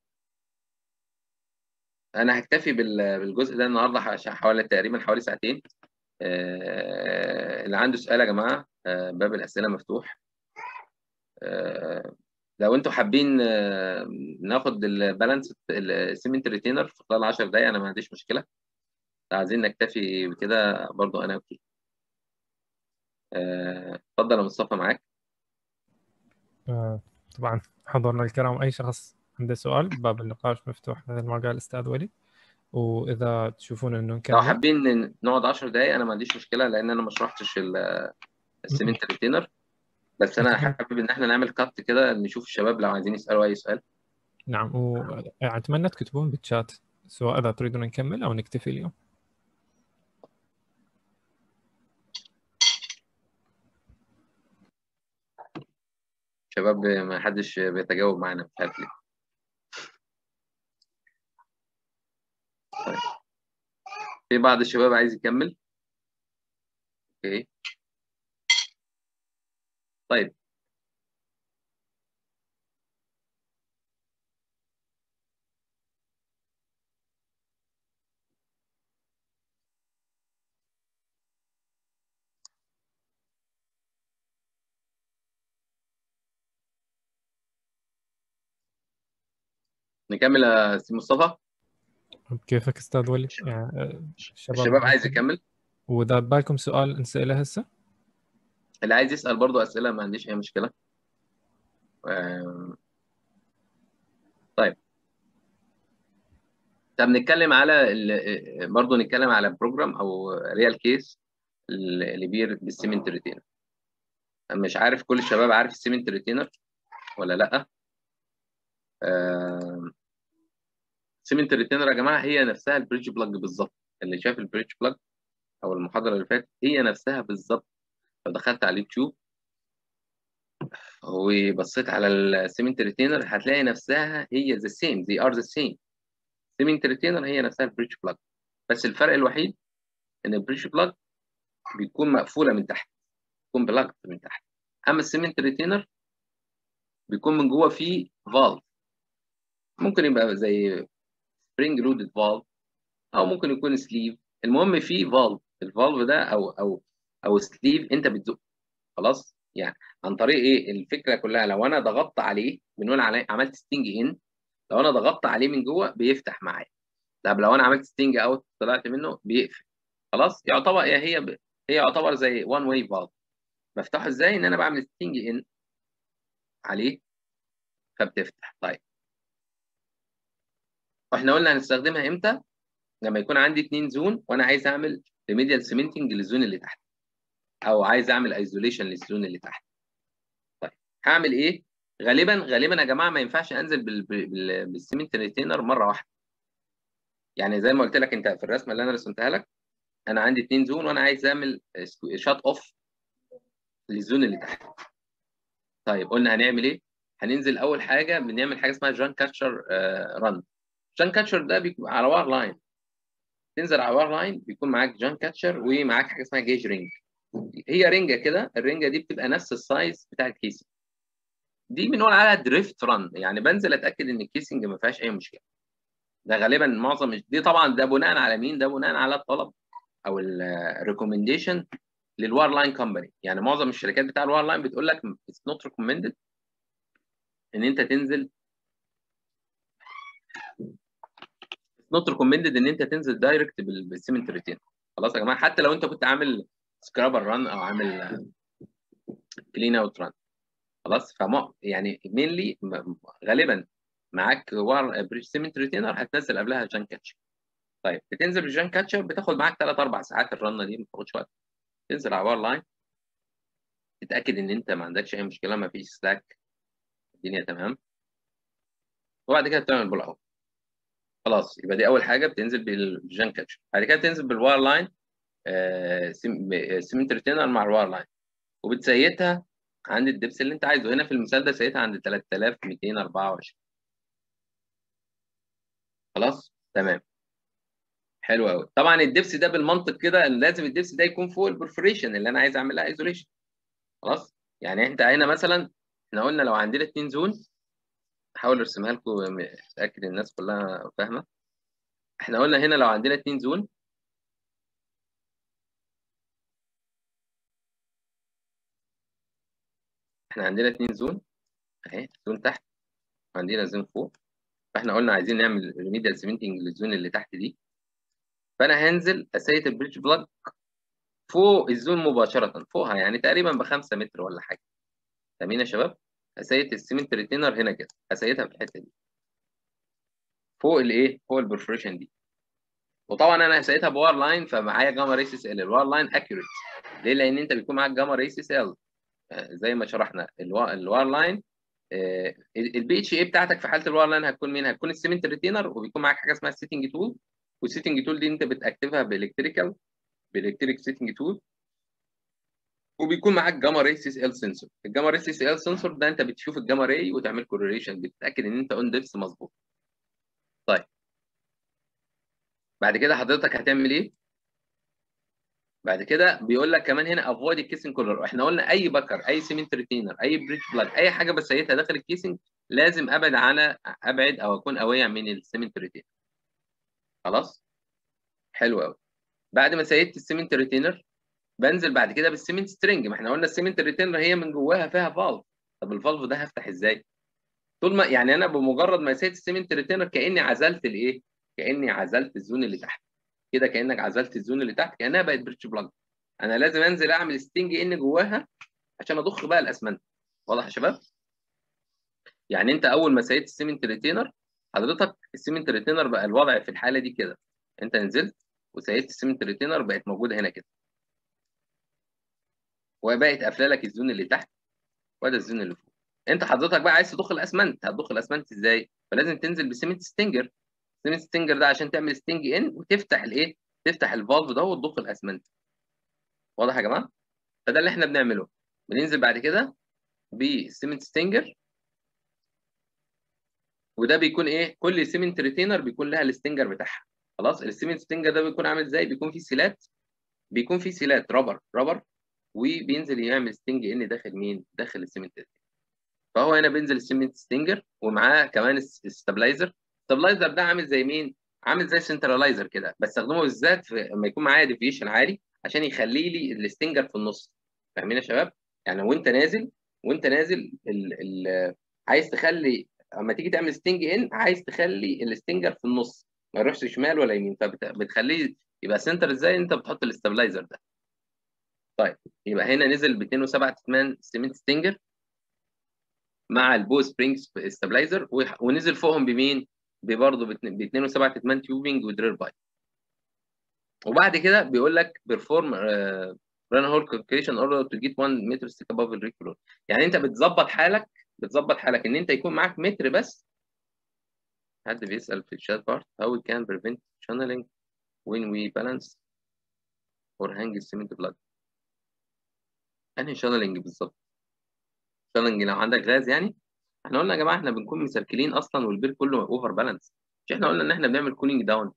انا هكتفي بالجزء ده النهارده حوالي تقريبا حوالي ساعتين اللي عنده سؤال يا جماعه باب الاسئله مفتوح لو انتوا حابين ناخد البالانس السيمنت ريتينر في خلال 10 دقايق انا ما عنديش مشكله عايزين نكتفي بكده برضو انا اوكي اتفضل يا مصطفى معاك طبعا حضرنا الكرام اي شخص عنده سؤال باب النقاش مفتوح مثل ما قال الاستاذ ولي واذا تشوفون انه لو نكمل حابين نقعد 10 دقائق انا ما عنديش مشكله لان انا ما شرحتش ال- السيمنت ريتينر بس انا نكمل. حابب ان احنا نعمل كات كده نشوف الشباب لو عايزين يسالوا اي سؤال نعم واتمنى تكتبون بالشات سواء اذا تريدون نكمل او نكتفي اليوم شباب ما حدش بيتجاوب معانا مش عارف ليه طيب. في بعض الشباب عايز يكمل اوكي طيب نكمل يا سي مصطفى كيفك استاذ ولي يعني آه، الشباب عايز يكمل واذا بالكم سؤال نساله هسه اللي عايز يسأل برضو أسئلة ما عنديش أي مشكلة آم، طيب طب نتكلم على ال- برضو نتكلم على بروجرام أو ريال كيس اللي بير بالسيمنت ريتينر مش عارف كل الشباب عارف السيمنت ريتينر ولا لأ آم، سيمنت ريتينر يا جماعة هي نفسها البريدج بلاج بالظبط اللي شاف البريدج بلاج أو المحاضرة اللي فاتت هي نفسها بالظبط لو دخلت على اليوتيوب وبصيت على السيمنت ريتينر هتلاقي نفسها هي ذا سيم they are the same سيمنت ريتينر هي نفسها البريدج بلاج بس الفرق الوحيد ان البريدج بلاج بتكون مقفوله من تحت بتكون بلاج من تحت اما السيمنت ريتينر بيكون من جوه فيه فالف ممكن يبقى زي سبرينج لودد فالف او ممكن يكون سليف المهم فيه فالف الفالف ده او او او سليف انت بتزق خلاص يعني عن طريق ايه الفكره كلها لو انا ضغطت عليه بنقول عليه عملت ستينج ان لو انا ضغطت عليه من جوه بيفتح معايا طب لو انا عملت ستينج اوت طلعت منه بيقفل خلاص يعتبر هي هي هي يعتبر زي وان واي فالف بفتحه ازاي ان انا بعمل ستينج ان عليه فبتفتح طيب واحنا قلنا هنستخدمها امتى لما يكون عندي اتنين زون وانا عايز اعمل ريميديال سيمنتنج للزون اللي تحت او عايز اعمل ايزوليشن للزون اللي تحت طيب هعمل ايه غالبا غالبا يا جماعه ما ينفعش انزل بال... بال... بالسيمنت ريتينر مره واحده يعني زي ما قلت لك انت في الرسمه اللي انا رسمتها لك انا عندي اتنين زون وانا عايز اعمل شات اوف للزون اللي تحت طيب قلنا هنعمل ايه هننزل اول حاجه بنعمل حاجه اسمها جان كاتشر رن جان كاتشر ده بيكون على وار لاين تنزل على وار لاين بيكون معاك جان كاتشر ومعاك حاجه اسمها جيج رينج هي رنجه كده الرنجه دي بتبقى نفس السايز بتاع الكيسنج دي بنقول عليها دريفت رن يعني بنزل اتاكد ان الكيسنج ما فيهاش اي مشكله ده غالبا معظم دي طبعا ده بناء على مين ده بناء على الطلب او الريكومنديشن للوار لاين كومباني يعني معظم الشركات بتاع الوار لاين بتقول لك اتس نوت ريكومندد ان انت تنزل نوت ريكومندد ان انت تنزل دايركت بالسيمنت ريتين خلاص يا جماعه حتى لو انت كنت عامل سكرابر ران او عامل كلين اوت ران خلاص فما يعني مينلي غالبا معاك وار بريش سيمنت ريتينر هتنزل قبلها جان كاتشر طيب بتنزل بالجان كاتشر بتاخد معاك 3 4 ساعات الرنه دي ما بتاخدش وقت تنزل على وار لاين تتاكد ان انت ما عندكش اي مشكله ما فيش سلاك الدنيا تمام وبعد كده بتعمل بول اوت خلاص يبقى دي اول حاجه بتنزل بالجان كاتشر بعد كده تنزل بالوار لاين سيمنت ريتينر مع الوار لاين وبتسيتها عند الدبس اللي انت عايزه هنا في المثال ده سيتها عند 3224 خلاص تمام حلو قوي طبعا الدبس ده بالمنطق كده لازم الدبس ده يكون فوق البرفوريشن اللي انا عايز اعملها ايزوليشن خلاص يعني انت هنا مثلا احنا قلنا لو عندنا اتنين زون احاول ارسمها لكم اتاكد الناس كلها فاهمه احنا قلنا هنا لو عندنا اتنين زون احنا عندنا اتنين زون اهي زون تحت وعندنا زون فوق فاحنا قلنا عايزين نعمل ريميديال سيمنتنج للزون اللي تحت دي فانا هنزل اسيت البريدج بلاج فوق الزون مباشره فوقها يعني تقريبا بخمسة متر ولا حاجه فاهمين يا شباب اسيت السيمنت ريتينر هنا كده اسيتها في الحته دي فوق الايه فوق البرفوريشن دي وطبعا انا سقيتها بوار لاين فمعايا جاما ريس اس ال الوار لاين اكيوريت ليه لان انت بيكون معاك جاما ريس اس ال زي ما شرحنا الوار لاين البي اتش اي بتاعتك في حاله الوار لاين هتكون مين هتكون السيمنت ريتينر وبيكون معاك حاجه اسمها السيتنج تول والسيتنج تول دي انت بتاكتفها بالكتريكال بالكتريك سيتنج تول وبيكون معاك جاما ري سي اس ال سنسور الجاما ري سي اس ال سنسور ده انت بتشوف الجاما ري وتعمل كورليشن بتتاكد ان انت اون ديبس مظبوط طيب بعد كده حضرتك هتعمل ايه بعد كده بيقول لك كمان هنا افويد الكيسنج كولر احنا قلنا اي بكر اي سيمنت ريتينر اي بريتش بلاج اي حاجه بسيتها داخل الكيسنج لازم ابعد على ابعد او اكون اويع من السيمنت ريتينر خلاص حلو قوي بعد ما سيدت السيمنت ريتينر بنزل بعد كده بالسيمنت سترينج ما احنا قلنا السيمنت ريتينر هي من جواها فيها فالف طب الفالف ده هفتح ازاي طول ما يعني انا بمجرد ما سيت السيمنت ريتينر كاني عزلت الايه كاني عزلت الزون اللي تحت كده كانك عزلت الزون اللي تحت كانها بقت بريتش بلاج انا لازم انزل اعمل ستينج ان جواها عشان اضخ بقى الاسمنت واضح يا شباب يعني انت اول ما سيت السيمنت ريتينر حضرتك السيمنت ريتينر بقى الوضع في الحاله دي كده انت نزلت وسيت السيمنت ريتينر بقت موجوده هنا كده وبقت قافله لك الزون اللي تحت وده الزون اللي فوق انت حضرتك بقى عايز تضخ الاسمنت هتضخ الاسمنت ازاي فلازم تنزل بسيمنت ستينجر السيمنت ستينجر ده عشان تعمل ستينج ان وتفتح الايه تفتح الفالف ده وتضخ الاسمنت واضح يا جماعه فده اللي احنا بنعمله بننزل بعد كده بالسيمنت ستينجر وده بيكون ايه كل سيمنت ريتينر بيكون لها الستينجر بتاعها خلاص السيمنت ستينجر ده بيكون عامل ازاي بيكون فيه سيلات بيكون فيه سيلات رابر رابر وبينزل يعمل ستينج ان داخل مين داخل السيمنت فهو هنا بينزل السيمنت ستينجر ومعاه كمان الستابلايزر الستابلايزر ده عامل زي مين عامل زي سنترلايزر كده بستخدمه بالذات لما يكون معايا ديفيشن عالي عشان يخلي لي الستينجر في النص فاهمين يا شباب يعني وانت نازل وانت نازل ال ال عايز تخلي اما تيجي تعمل ستينج ان عايز تخلي الستينجر في النص ما يروحش شمال ولا يمين فبتخليه يبقى سنتر ازاي انت بتحط الاستابلايزر ده طيب يبقى هنا نزل ب 2.7 تتمان سيمنت ستينجر مع البو سبرينج ستابلايزر ونزل فوقهم بمين؟ برضه ب 2.7 تتمان تيوبنج ودرير بايب وبعد كده بيقول لك بيرفورم ران هول كالكوليشن اوردر تو جيت 1 متر ستيك اباف الريكولور يعني انت بتظبط حالك بتظبط حالك ان انت يكون معاك متر بس حد بيسال في الشات بارت how we can prevent channeling when we balance or hang cement blood انهي شانلنج بالظبط شانلنج لو عندك غاز يعني احنا قلنا يا جماعه احنا بنكون مسركلين اصلا والبير كله اوفر بالانس مش احنا قلنا ان احنا بنعمل كولينج داون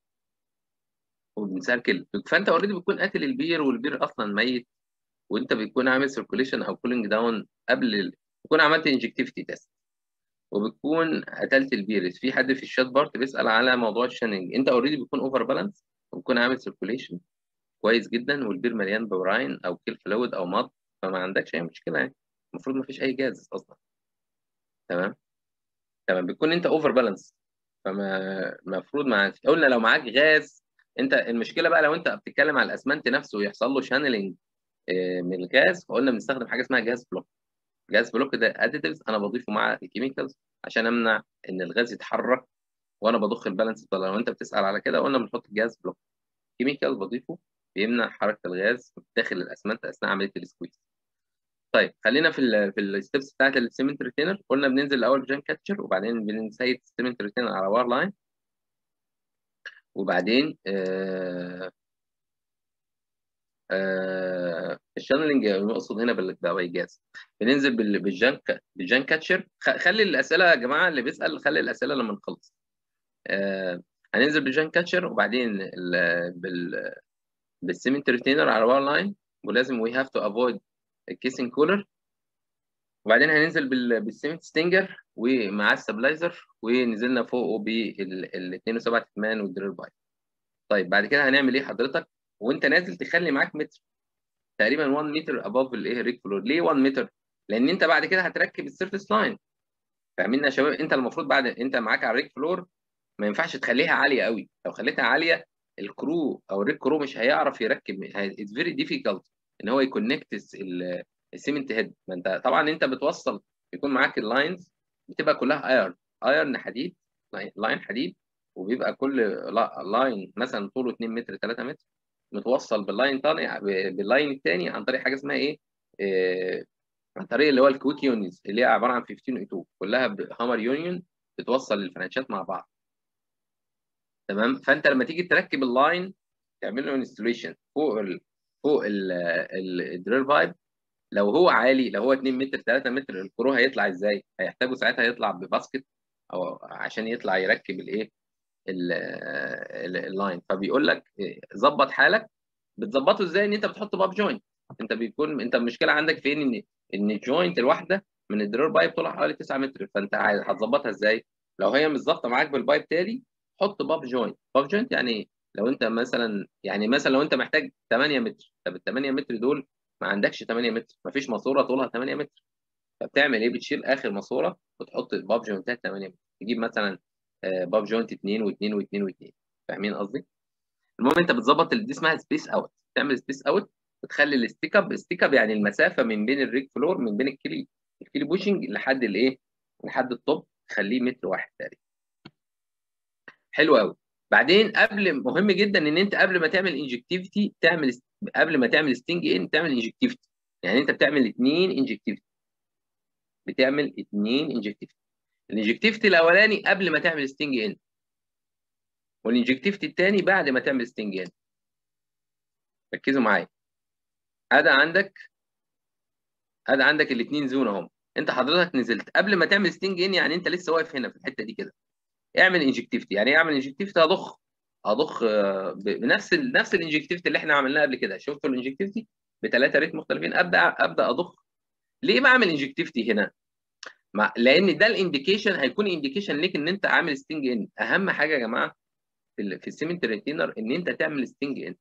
وبنسركل فانت اوريدي بتكون قاتل البير والبير اصلا ميت وانت بتكون عامل سيركوليشن او كولينج داون قبل ال... بتكون عملت انجكتيفيتي تيست وبتكون قتلت البير في حد في الشات بارت بيسال على موضوع الشاننج انت اوريدي بتكون اوفر بالانس وبتكون عامل سيركوليشن كويس جدا والبير مليان بوراين او كيل فلويد او مط فما عندكش اي مشكله يعني المفروض ما فيش اي جاز اصلا تمام تمام بتكون انت اوفر بالانس فما المفروض مع قلنا لو معاك غاز انت المشكله بقى لو انت بتتكلم على الاسمنت نفسه ويحصل له شانلنج من الجاز فقلنا بنستخدم حاجه اسمها جاز بلوك جاز بلوك ده اديتيفز انا بضيفه مع الكيميكالز عشان امنع ان الغاز يتحرك وانا بضخ البالانس لو انت بتسال على كده قلنا بنحط جاز بلوك كيميكال بضيفه بيمنع حركه الغاز داخل الاسمنت اثناء عمليه السكويز طيب خلينا في ال في الستبس بتاعت السيمنت ريتينر قلنا بننزل الاول بجان كاتشر وبعدين بنسيت السيمنت ريتينر على وار لاين وبعدين آه آه الشانلنج المقصود هنا بالجاز بننزل بالجان بالجان كاتشر خلي الاسئله يا جماعه اللي بيسال خلي الاسئله لما نخلص آه هننزل بالجان كاتشر وبعدين بال بالسيمنت ريتينر على وار لاين ولازم وي هاف تو افويد الكيسنج كولر وبعدين هننزل بالسيمنت ستينجر ومعاه الستابلايزر ونزلنا فوقه بال 2.7 تتمان والدريل بايب طيب بعد كده هنعمل ايه حضرتك وانت نازل تخلي معاك متر تقريبا 1 متر اباف الايه ريك فلور ليه 1 متر لان انت بعد كده هتركب السيرفيس لاين فاهمين يا شباب انت المفروض بعد انت معاك على الريك فلور ما ينفعش تخليها عاليه قوي لو خليتها عاليه الكرو او الريك كرو مش هيعرف يركب اتس فيري ديفيكالت ان هو يكونكت السيمنت هيد ما انت طبعا انت بتوصل يكون معاك اللاينز بتبقى كلها ايرن ايرن حديد لاين حديد وبيبقى كل لاين مثلا طوله 2 متر 3 متر متوصل باللاين تاني باللاين الثاني عن طريق حاجه اسمها ايه؟ إيه عن طريق اللي هو الكويك يونيونز اللي هي عباره عن 15 اي 2 كلها بهامر يونيون بتوصل الفرنشات مع بعض تمام فانت لما تيجي تركب اللاين تعمل له انستليشن فوق ال فوق الدريل بايب لو هو عالي لو هو 2 متر 3 متر الكرو هيطلع ازاي؟ هيحتاجوا ساعتها يطلع بباسكت او عشان يطلع يركب الايه؟ اللاين فبيقول لك ظبط حالك بتظبطه ازاي ان انت بتحط باب جوينت انت بيكون انت المشكله عندك فين ان ان الجوينت الواحده من الدريل بايب طولها حوالي 9 متر فانت عايز هتظبطها ازاي؟ لو هي مش ظابطه معاك بالبايب تالي حط باب جوينت باب جوينت يعني ايه؟ لو انت مثلا يعني مثلا لو انت محتاج 8 متر طب ال 8 متر دول ما عندكش 8 متر ما فيش ماسوره طولها 8 متر فبتعمل ايه بتشيل اخر ماسوره وتحط باب جوينتات 8 متر تجيب مثلا باب جوينت 2 و2 و2 و2 فاهمين قصدي؟ المهم انت بتظبط دي اسمها سبيس اوت تعمل سبيس اوت وتخلي الستيك اب ستيك اب يعني المسافه من بين الريك فلور من بين الكلي الكلي بوشنج لحد الايه؟ لحد الطب تخليه متر واحد تقريبا حلو قوي بعدين قبل مهم جدا ان انت قبل ما تعمل انجكتيفيتي تعمل قبل ما تعمل ستينج ان تعمل انجكتيفيتي يعني انت بتعمل اثنين انجكتيفيتي بتعمل اثنين انجكتيفيتي الانجكتيفيتي الاولاني قبل ما تعمل ستينج ان والانجكتيفيتي الثاني بعد ما تعمل ستينج ان ركزوا معايا ادي عندك ادي عندك الاثنين زون اهم انت حضرتك نزلت قبل ما تعمل ستينج ان يعني انت لسه واقف هنا في الحته دي كده اعمل انجكتيفيتي يعني ايه اعمل انجكتيفيتي هضخ هضخ بنفس ال نفس الانجكتيفيتي اللي احنا عملناها قبل كده شفتوا الانجكتيفيتي بثلاثه ريت مختلفين ابدا ابدا اضخ ليه بعمل انجكتيفيتي هنا مع لان ده الانديكيشن هيكون انديكيشن ليك ان انت عامل ستينج ان اهم حاجه يا جماعه في, في السيمنت ريتينر ان انت تعمل ستينج ان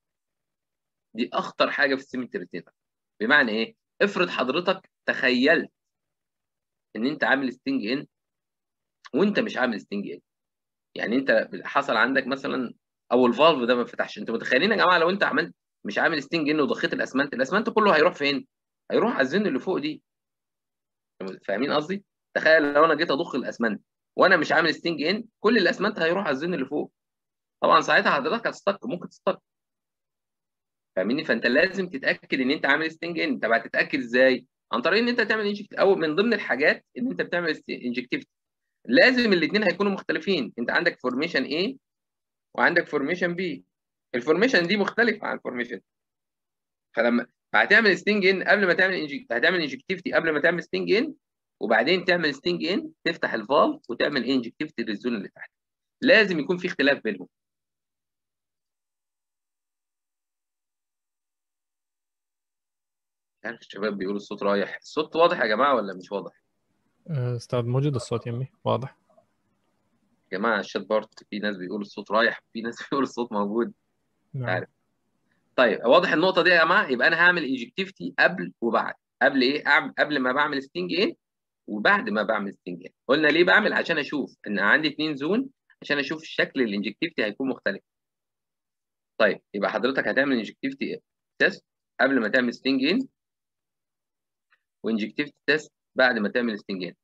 دي اخطر حاجه في السيمنت ريتينر بمعنى ايه افرض حضرتك تخيلت ان انت عامل ستينج ان وانت مش عامل ستينج ان يعني انت حصل عندك مثلا او الفالف ده ما فتحش انتوا متخيلين يا جماعه لو انت عملت مش عامل ستينج ان وضخيت الاسمنت الاسمنت كله هيروح فين هيروح على الزن اللي فوق دي فاهمين قصدي تخيل لو انا جيت اضخ الاسمنت وانا مش عامل ستينج ان كل الاسمنت هيروح على الزن اللي فوق طبعا ساعتها حضرتك هتستك ممكن تستك فاهمني فانت لازم تتاكد ان انت عامل ستينج ان طب هتتاكد ازاي عن طريق ان انت تعمل انجكت او من ضمن الحاجات ان انت بتعمل انجكتيفيتي لازم الاثنين هيكونوا مختلفين انت عندك فورميشن A وعندك فورميشن B الفورميشن دي مختلفه عن الفورميشن فلما هتعمل ستينج ان قبل ما تعمل انجكت هتعمل انجكتيفيتي قبل ما تعمل ستينج ان وبعدين تعمل ستينج ان تفتح الفالف وتعمل انجكتيفيتي للزون اللي تحت لازم يكون في اختلاف بينهم عارف الشباب بيقولوا الصوت رايح الصوت واضح يا جماعه ولا مش واضح استاذ موجود الصوت يمي واضح يا جماعه الشات بارت في ناس بيقولوا الصوت رايح في ناس بيقولوا الصوت موجود نعم. عارف طيب واضح النقطه دي يا جماعه يبقى انا هعمل انجكتيفيتي قبل وبعد قبل ايه أعمل قبل ما بعمل ستينج ان وبعد ما بعمل ستينج ان قلنا ليه بعمل عشان اشوف ان عندي اثنين زون عشان اشوف شكل الانجكتيفيتي هيكون مختلف طيب يبقى حضرتك هتعمل انجكتيفيتي تيست قبل ما تعمل ستينج ان وانجكتيفيتي تيست بعد ما تعمل ستينج ان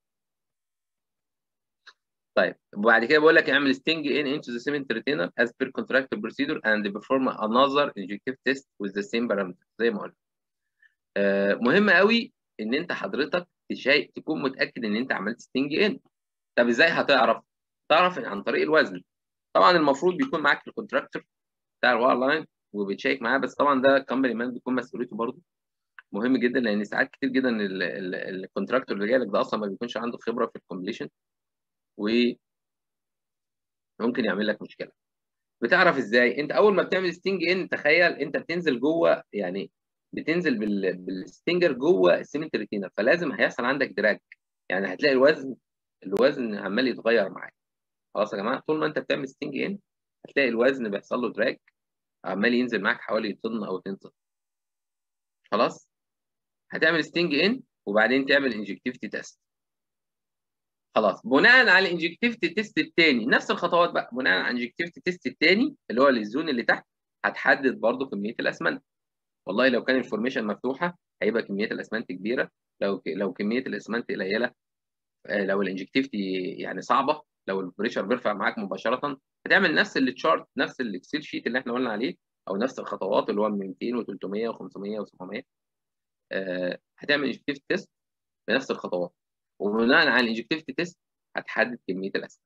طيب وبعد كده بقول لك اعمل ستينج ان into the cement retainer as per contractor procedure and perform another injective test with the same parameter زي ما قلنا. آه مهم قوي ان انت حضرتك تشاي تكون متاكد ان انت عملت ستينج ان. طب ازاي هتعرف؟ تعرف عن طريق الوزن. طبعا المفروض بيكون معاك الكونتراكتور بتاع الواير لاين وبتشيك معاه بس طبعا ده كمباني مان بيكون مسؤوليته برضه مهم جدا لان ساعات كتير جدا الكونتراكتور اللي جاي لك ده اصلا ما بيكونش عنده خبره في الكومبليشن وممكن يعمل لك مشكله بتعرف ازاي انت اول ما بتعمل ستينج ان تخيل انت بتنزل جوه يعني بتنزل بال... بالستينجر جوه السيمنت ريتينر فلازم هيحصل عندك دراج يعني هتلاقي الوزن الوزن عمال يتغير معاك خلاص يا جماعه طول ما انت بتعمل ستينج ان هتلاقي الوزن بيحصل له دراج عمال ينزل معاك حوالي طن او 2 طن خلاص هتعمل ستينج ان وبعدين تعمل انجكتيفيتي تيست خلاص بناء على الانجكتيفيتي تيست الثاني نفس الخطوات بقى بناء على الانجكتيفيتي تيست الثاني اللي هو الزون اللي تحت هتحدد برضو كميه الاسمنت والله لو كان الفورميشن مفتوحه هيبقى كميه الاسمنت كبيره لو لو كميه الاسمنت قليله لو الانجكتيفيتي يعني صعبه لو البريشر بيرفع معاك مباشره هتعمل نفس التشارت نفس الاكسل شيت اللي احنا قلنا عليه او نفس الخطوات اللي هو من 200 و300 و500 و700 آه هتعمل انجكتيف تيست بنفس الخطوات وبناء على الانجكتيف تيست هتحدد كميه الاسمنت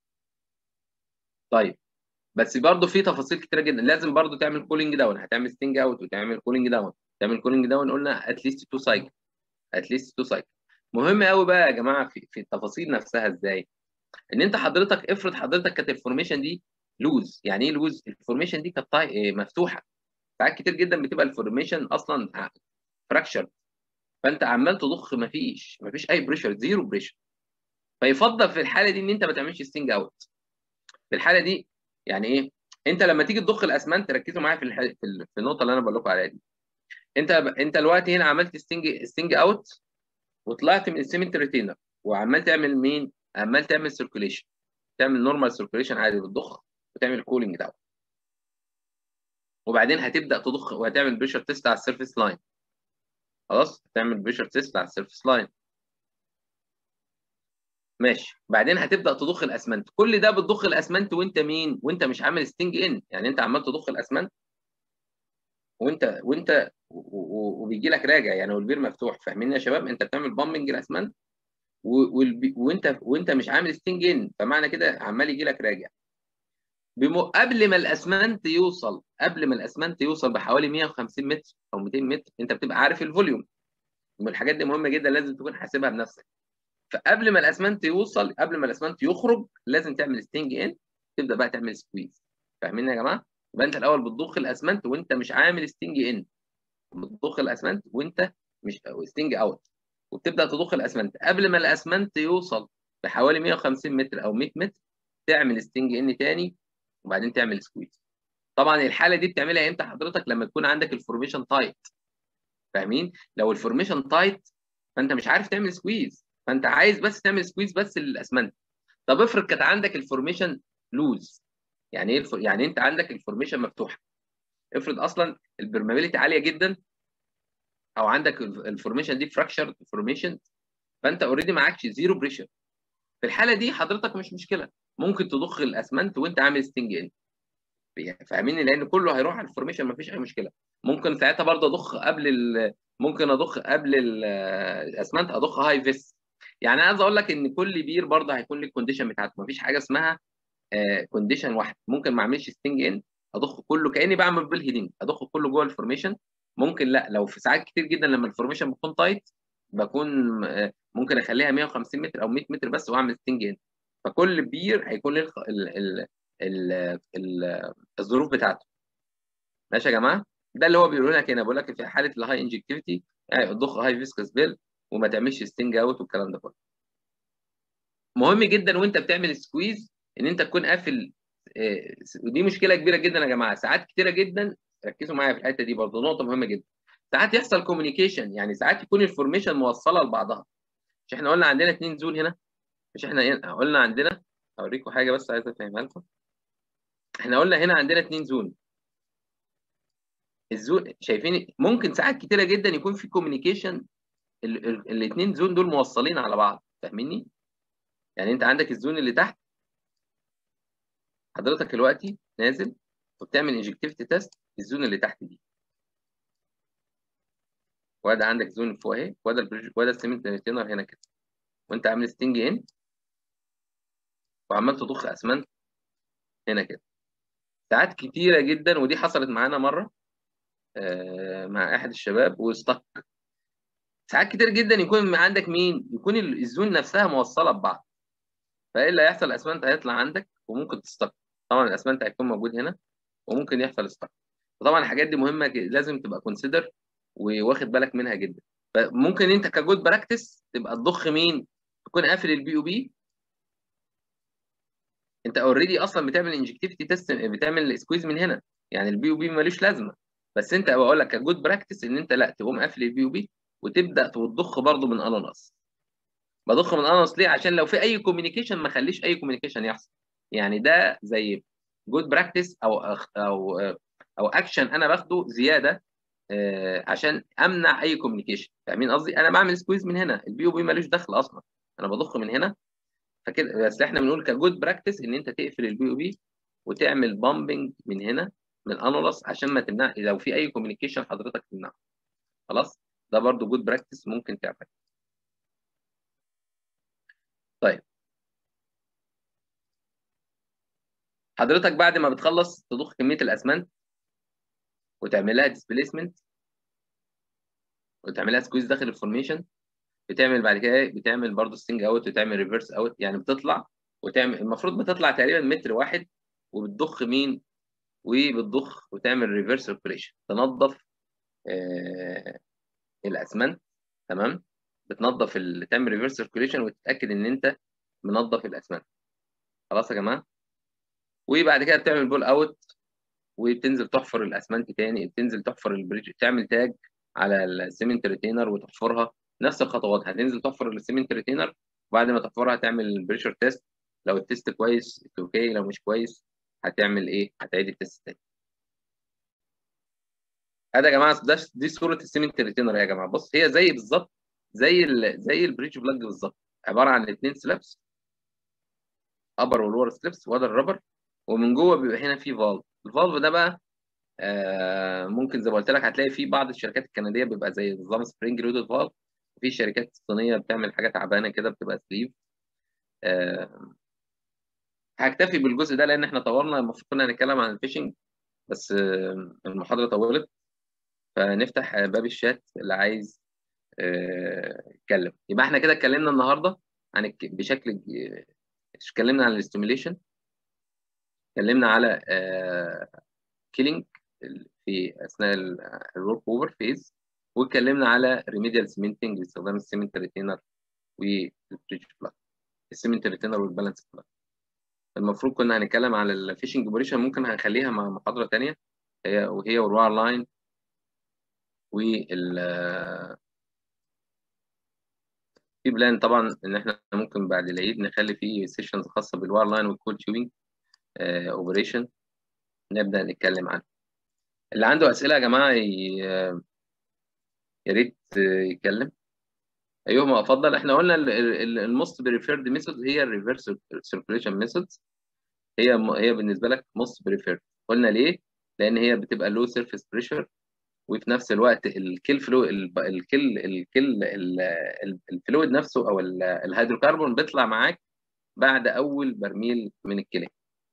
طيب بس برضه في تفاصيل كتيره جدا لازم برضه تعمل كولينج داون هتعمل ستينج اوت وتعمل كولينج داون تعمل كولينج داون قلنا اتليست 2 سايكل اتليست 2 سايكل مهم قوي بقى يا جماعه في, في التفاصيل نفسها ازاي ان انت حضرتك افرض حضرتك كانت الفورميشن دي لوز يعني ايه لوز الفورميشن دي كانت مفتوحه ساعات كتير جدا بتبقى الفورميشن اصلا فراكشر فانت عمال تضخ مفيش مفيش اي بريشر زيرو بريشر فيفضل في الحاله دي ان انت ما تعملش ستينج اوت في الحاله دي يعني ايه انت لما تيجي تضخ الاسمنت ركزوا معايا في الح... في, في النقطه اللي انا بقول لكم عليها دي انت انت دلوقتي هنا عملت ستينج ستينج اوت وطلعت من السيمنت ريتينر وعمال تعمل مين عمال تعمل سيركوليشن تعمل نورمال سيركوليشن عادي بتضخ وتعمل كولينج داون وبعدين هتبدا تضخ وهتعمل بريشر تيست على السيرفيس لاين خلاص هتعمل بريشر تيست على السيرفيس لاين ماشي بعدين هتبدا تضخ الاسمنت كل ده بتضخ الاسمنت وانت مين وانت مش عامل ستينج ان يعني انت عمال تضخ الاسمنت وانت وانت وبيجي لك راجع يعني والبير مفتوح فاهمين يا شباب انت بتعمل بامبنج الاسمنت وانت وانت مش عامل ستينج ان فمعنى كده عمال يجي لك راجع بم... قبل ما الاسمنت يوصل قبل ما الاسمنت يوصل بحوالي 150 متر او 200 متر انت بتبقى عارف الفوليوم والحاجات دي مهمه جدا لازم تكون حاسبها بنفسك فقبل ما الاسمنت يوصل قبل ما الاسمنت يخرج لازم تعمل ستينج ان تبدا بقى تعمل سكويز فاهمين يا جماعه يبقى انت الاول بتضخ الاسمنت وانت مش عامل ستينج ان بتضخ الاسمنت وانت مش ستينج اوت وبتبدا تضخ الاسمنت قبل ما الاسمنت يوصل بحوالي 150 متر او 100 متر تعمل ستينج ان تاني وبعدين تعمل سكويز طبعا الحاله دي بتعملها امتى حضرتك لما تكون عندك الفورميشن تايت فاهمين لو الفورميشن تايت فانت مش عارف تعمل سكويز فانت عايز بس تعمل سكويز بس للاسمنت طب افرض كانت عندك الفورميشن لوز يعني ايه الفور... يعني انت عندك الفورميشن مفتوحه افرض اصلا البرمابيلتي عاليه جدا او عندك الفورميشن دي فراكشر فورميشن فانت اوريدي معكش زيرو بريشر في الحاله دي حضرتك مش مشكله ممكن تضخ الاسمنت وانت عامل ستنج ان فاهميني لان كله هيروح على الفورميشن مفيش اي مشكله ممكن ساعتها برضه اضخ قبل ال... ممكن اضخ قبل الاسمنت اضخ هاي فيس يعني عايز اقول لك ان كل بير برضه هيكون له الكونديشن بتاعته مفيش حاجه اسمها كونديشن واحد ممكن ما اعملش ستنج ان اضخ كله كاني بعمل بالهيدنج اضخ كله جوه الفورميشن ممكن لا لو في ساعات كتير جدا لما الفورميشن بتكون تايت بكون ممكن اخليها 150 متر او 100 متر بس واعمل ستنج ان فكل بير هيكون له ال ال ال ال الظروف بتاعته ماشي يا جماعه ده اللي هو بيقول لك هنا بيقول لك في حاله الهاي انجكتيفيتي يعني ضخ هاي فيسكس بيل وما تعملش ستنج اوت والكلام ده كله مهم جدا وانت بتعمل سكويز ان انت تكون قافل ودي مشكله كبيره جدا يا جماعه ساعات كتيره جدا ركزوا معايا في الحته دي برضه نقطه مهمه جدا ساعات يحصل كوميونيكيشن يعني ساعات يكون الفورميشن موصله لبعضها مش احنا قلنا عندنا اثنين زون هنا مش احنا قلنا عندنا اوريكم حاجه بس عايز افهمها لكم احنا قلنا هنا عندنا اثنين زون الزون شايفين ممكن ساعات كتيره جدا يكون في كوميونيكيشن الاثنين زون دول موصلين على بعض فاهميني يعني انت عندك الزون اللي تحت حضرتك دلوقتي نازل وبتعمل انجكتيفيتي تيست الزون اللي تحت دي وده عندك زون فوق اهي وده البريج... وده السيمنت ريتينر هنا كده وانت عامل ستنج ان وعمال تضخ اسمنت هنا كده ساعات كتيره جدا ودي حصلت معانا مره آه مع احد الشباب واستك ساعات كتير جدا يكون عندك مين يكون الزون نفسها موصله ببعض فايه اللي هيحصل الاسمنت هيطلع عندك وممكن تستك طبعا الاسمنت هيكون موجود هنا وممكن يحصل استك فطبعا الحاجات دي مهمه لازم تبقى كونسيدر وواخد بالك منها جدا فممكن انت كجود براكتس تبقى تضخ مين تكون قافل البي او بي انت اوريدي اصلا بتعمل انجكتيفيتي تيست بتعمل سكويز من هنا يعني البي او بي ملوش لازمه بس انت بقول لك كجود براكتس ان انت لا تقوم قافل البي او بي وتبدا تضخ برضه من اناناس بضخ من اناناس ليه عشان لو في اي كوميونيكيشن ما اخليش اي كوميونيكيشن يحصل يعني ده زي جود براكتس او او او اكشن انا باخده زياده عشان امنع اي كوميونيكيشن فاهمين قصدي انا بعمل سكويز من هنا البي او بي مالوش دخل اصلا انا بضخ من هنا فكده بس احنا بنقول كجود براكتس ان انت تقفل البي او بي وتعمل بامبنج من هنا من الانولس عشان ما تمنع لو في اي كوميونيكيشن حضرتك تمنعه خلاص ده برضو جود براكتس ممكن تعمل طيب حضرتك بعد ما بتخلص تضخ كميه الاسمنت وتعمل لها ديسبيسمنت وتعمل لها سكويز داخل الفورميشن بتعمل بعد كده إيه؟ بتعمل برضه ستينج اوت وتعمل ريفرس اوت يعني بتطلع وتعمل المفروض بتطلع تقريبا متر واحد وبتضخ مين وبتضخ وتعمل ريفرس سيركوليشن تنظف آه الاسمنت تمام بتنظف ال... تعمل ريفرس سيركوليشن وتتاكد ان انت منظف الاسمنت خلاص يا جماعه وبعد كده بتعمل بول اوت وبتنزل تحفر الاسمنت تاني بتنزل تحفر البريدج تعمل تاج على السيمنت ريتينر وتحفرها نفس الخطوات هتنزل تحفر السيمنت ريتينر وبعد ما تحفرها تعمل البريشر تيست لو التيست كويس اوكي لو مش كويس هتعمل ايه هتعيد التيست تاني هذا يا جماعه ده دي صوره السيمنت ريتينر يا جماعه بص هي زي بالظبط زي ال زي البريدج بلاج بالظبط عباره عن اثنين سلابس ابر ولور سلابس وده الرابر ومن جوه بيبقى هنا في فالف الفالف ده بقى آه ممكن زي ما قلت لك هتلاقي في بعض الشركات الكنديه بيبقى زي نظام سبرينج لودد فالف وفي شركات صينيه بتعمل حاجات تعبانه كده بتبقى سليف آه هكتفي بالجزء ده لان احنا طورنا المفروض كنا هنتكلم عن الفيشنج بس آه المحاضره طولت فنفتح باب الشات اللي عايز يتكلم يبقى احنا كده اتكلمنا النهارده عن بشكل اتكلمنا عن الاستيميليشن اتكلمنا على كيلينج في اثناء الورك اوفر فيز واتكلمنا على ريميديال سيمنتنج باستخدام السيمنت ريتينر والبريدج بلاك السيمنت ريتينر والبالانس بلاك المفروض كنا هنتكلم على الفيشنج اوبريشن ممكن هنخليها مع محاضره ثانيه هي وهي والواير لاين وال في بلان طبعا ان احنا ممكن بعد العيد نخلي فيه سيشنز خاصه بالواير لاين والكول تيوبنج اوبريشن نبدا نتكلم عنه اللي عنده اسئله يا جماعه يا ريت يتكلم ايهما افضل احنا قلنا الموست بريفيرد ميثود هي الريفرس سيركيوليشن ميثودز هي هي بالنسبه لك موست بريفيرد قلنا ليه لان هي بتبقى لو سيرفيس بريشر وفي نفس الوقت الكيل فلو الكيل الكيل الفلويد نفسه او الهيدروكربون بيطلع معاك بعد اول برميل من الكليه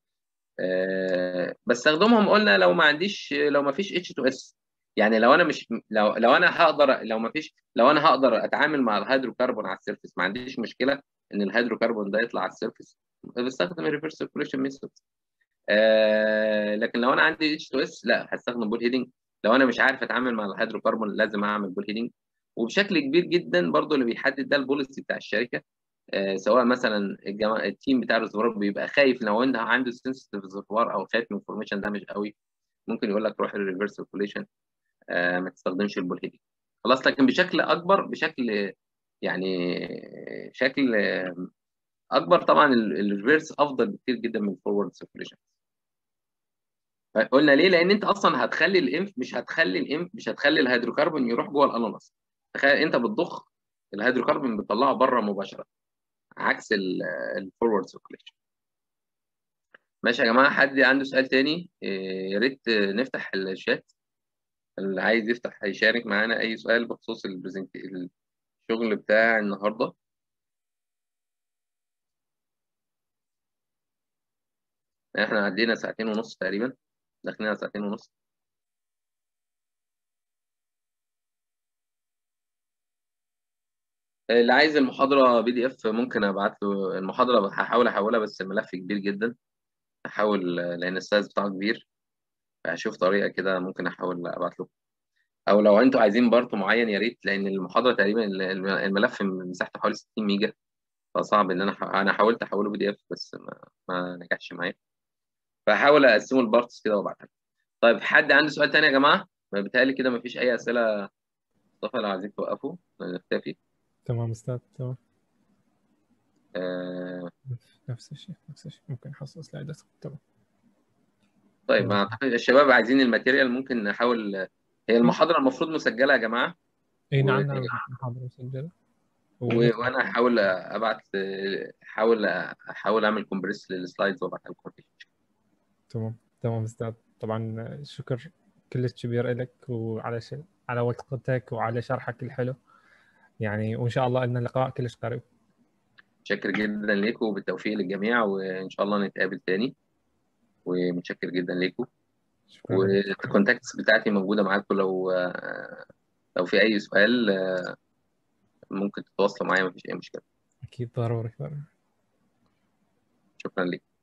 أه بستخدمهم قلنا لو ما عنديش لو ما فيش اتش 2 اس يعني لو انا مش لو لو انا هقدر لو ما فيش لو انا هقدر اتعامل مع الهيدروكربون على السيرفيس ما عنديش مشكله ان الهيدروكربون ده يطلع على السيرفيس بستخدم الريفرس سيركيوليشن ميثود أه لكن لو انا عندي اتش 2 اس لا هستخدم بول هيدنج لو انا مش عارف اتعامل مع الهيدروكربون لازم اعمل بول هيدنج وبشكل كبير جدا برضو اللي بيحدد ده البوليسي بتاع الشركه آه سواء مثلا الجماعة التيم بتاع الريزرفوار بيبقى خايف لو انت عنده سنسيتيف ريزرفوار او خايف من الفورميشن ده مش قوي ممكن يقول لك روح للريفرس سيركوليشن آه ما تستخدمش البول هيدنج خلاص لكن بشكل اكبر بشكل يعني شكل اكبر طبعا الريفرس افضل بكتير جدا من الفورورد سيركوليشن قلنا ليه؟ لان انت اصلا هتخلي الانف مش هتخلي الانف مش هتخلي الهيدروكربون يروح جوه الاناناس تخيل انت بتضخ الهيدروكربون بتطلعه بره مباشره عكس الفورورد سيركوليشن ماشي يا جماعه حد عنده سؤال تاني يا ريت نفتح الشات اللي عايز يفتح هيشارك معانا اي سؤال بخصوص البرزنت الشغل بتاع النهارده احنا عدينا ساعتين ونص تقريبا داخلين على ساعتين ونص اللي عايز المحاضرة بي دي اف ممكن ابعت له المحاضرة هحاول احولها بس الملف كبير جدا هحاول لان السايز بتاعه كبير هشوف طريقة كده ممكن احاول ابعت له او لو انتوا عايزين بارت معين يا ريت لان المحاضرة تقريبا الملف مساحته حوالي 60 ميجا فصعب ان انا انا حاولت احوله بي دي اف بس ما, ما نجحش معايا فهحاول اقسمه لبارتس كده وابعتها طيب حد عنده سؤال تاني يا جماعه بيتهيألي كده مفيش اي اسئله مصطفى لو عايزين توقفوا نختفي تمام استاذ تمام آه... نفس الشيء نفس الشيء ممكن نحصل سلايدات تمام طيب ما اعتقد الشباب عايزين الماتيريال ممكن نحاول هي المحاضره المفروض مسجله يا جماعه اي نعم نعم المحاضره مسجله و- وانا هحاول ابعت احاول احاول اعمل كومبريس للسلايدز وابعتها لكم تمام تمام استاذ طبعا شكر كلش كبير لك وعلى ش... على وقتك وعلى شرحك الحلو يعني وان شاء الله لنا لقاء كلش قريب متشكر جدا ليكم وبالتوفيق للجميع وان شاء الله نتقابل تاني ومتشكر جدا ليكم شكرا والكونتاكتس بتاعتي موجوده معاكم لو لو في اي سؤال ممكن تتواصلوا معايا مفيش اي مشكله اكيد ضروري ضروري شكرا لك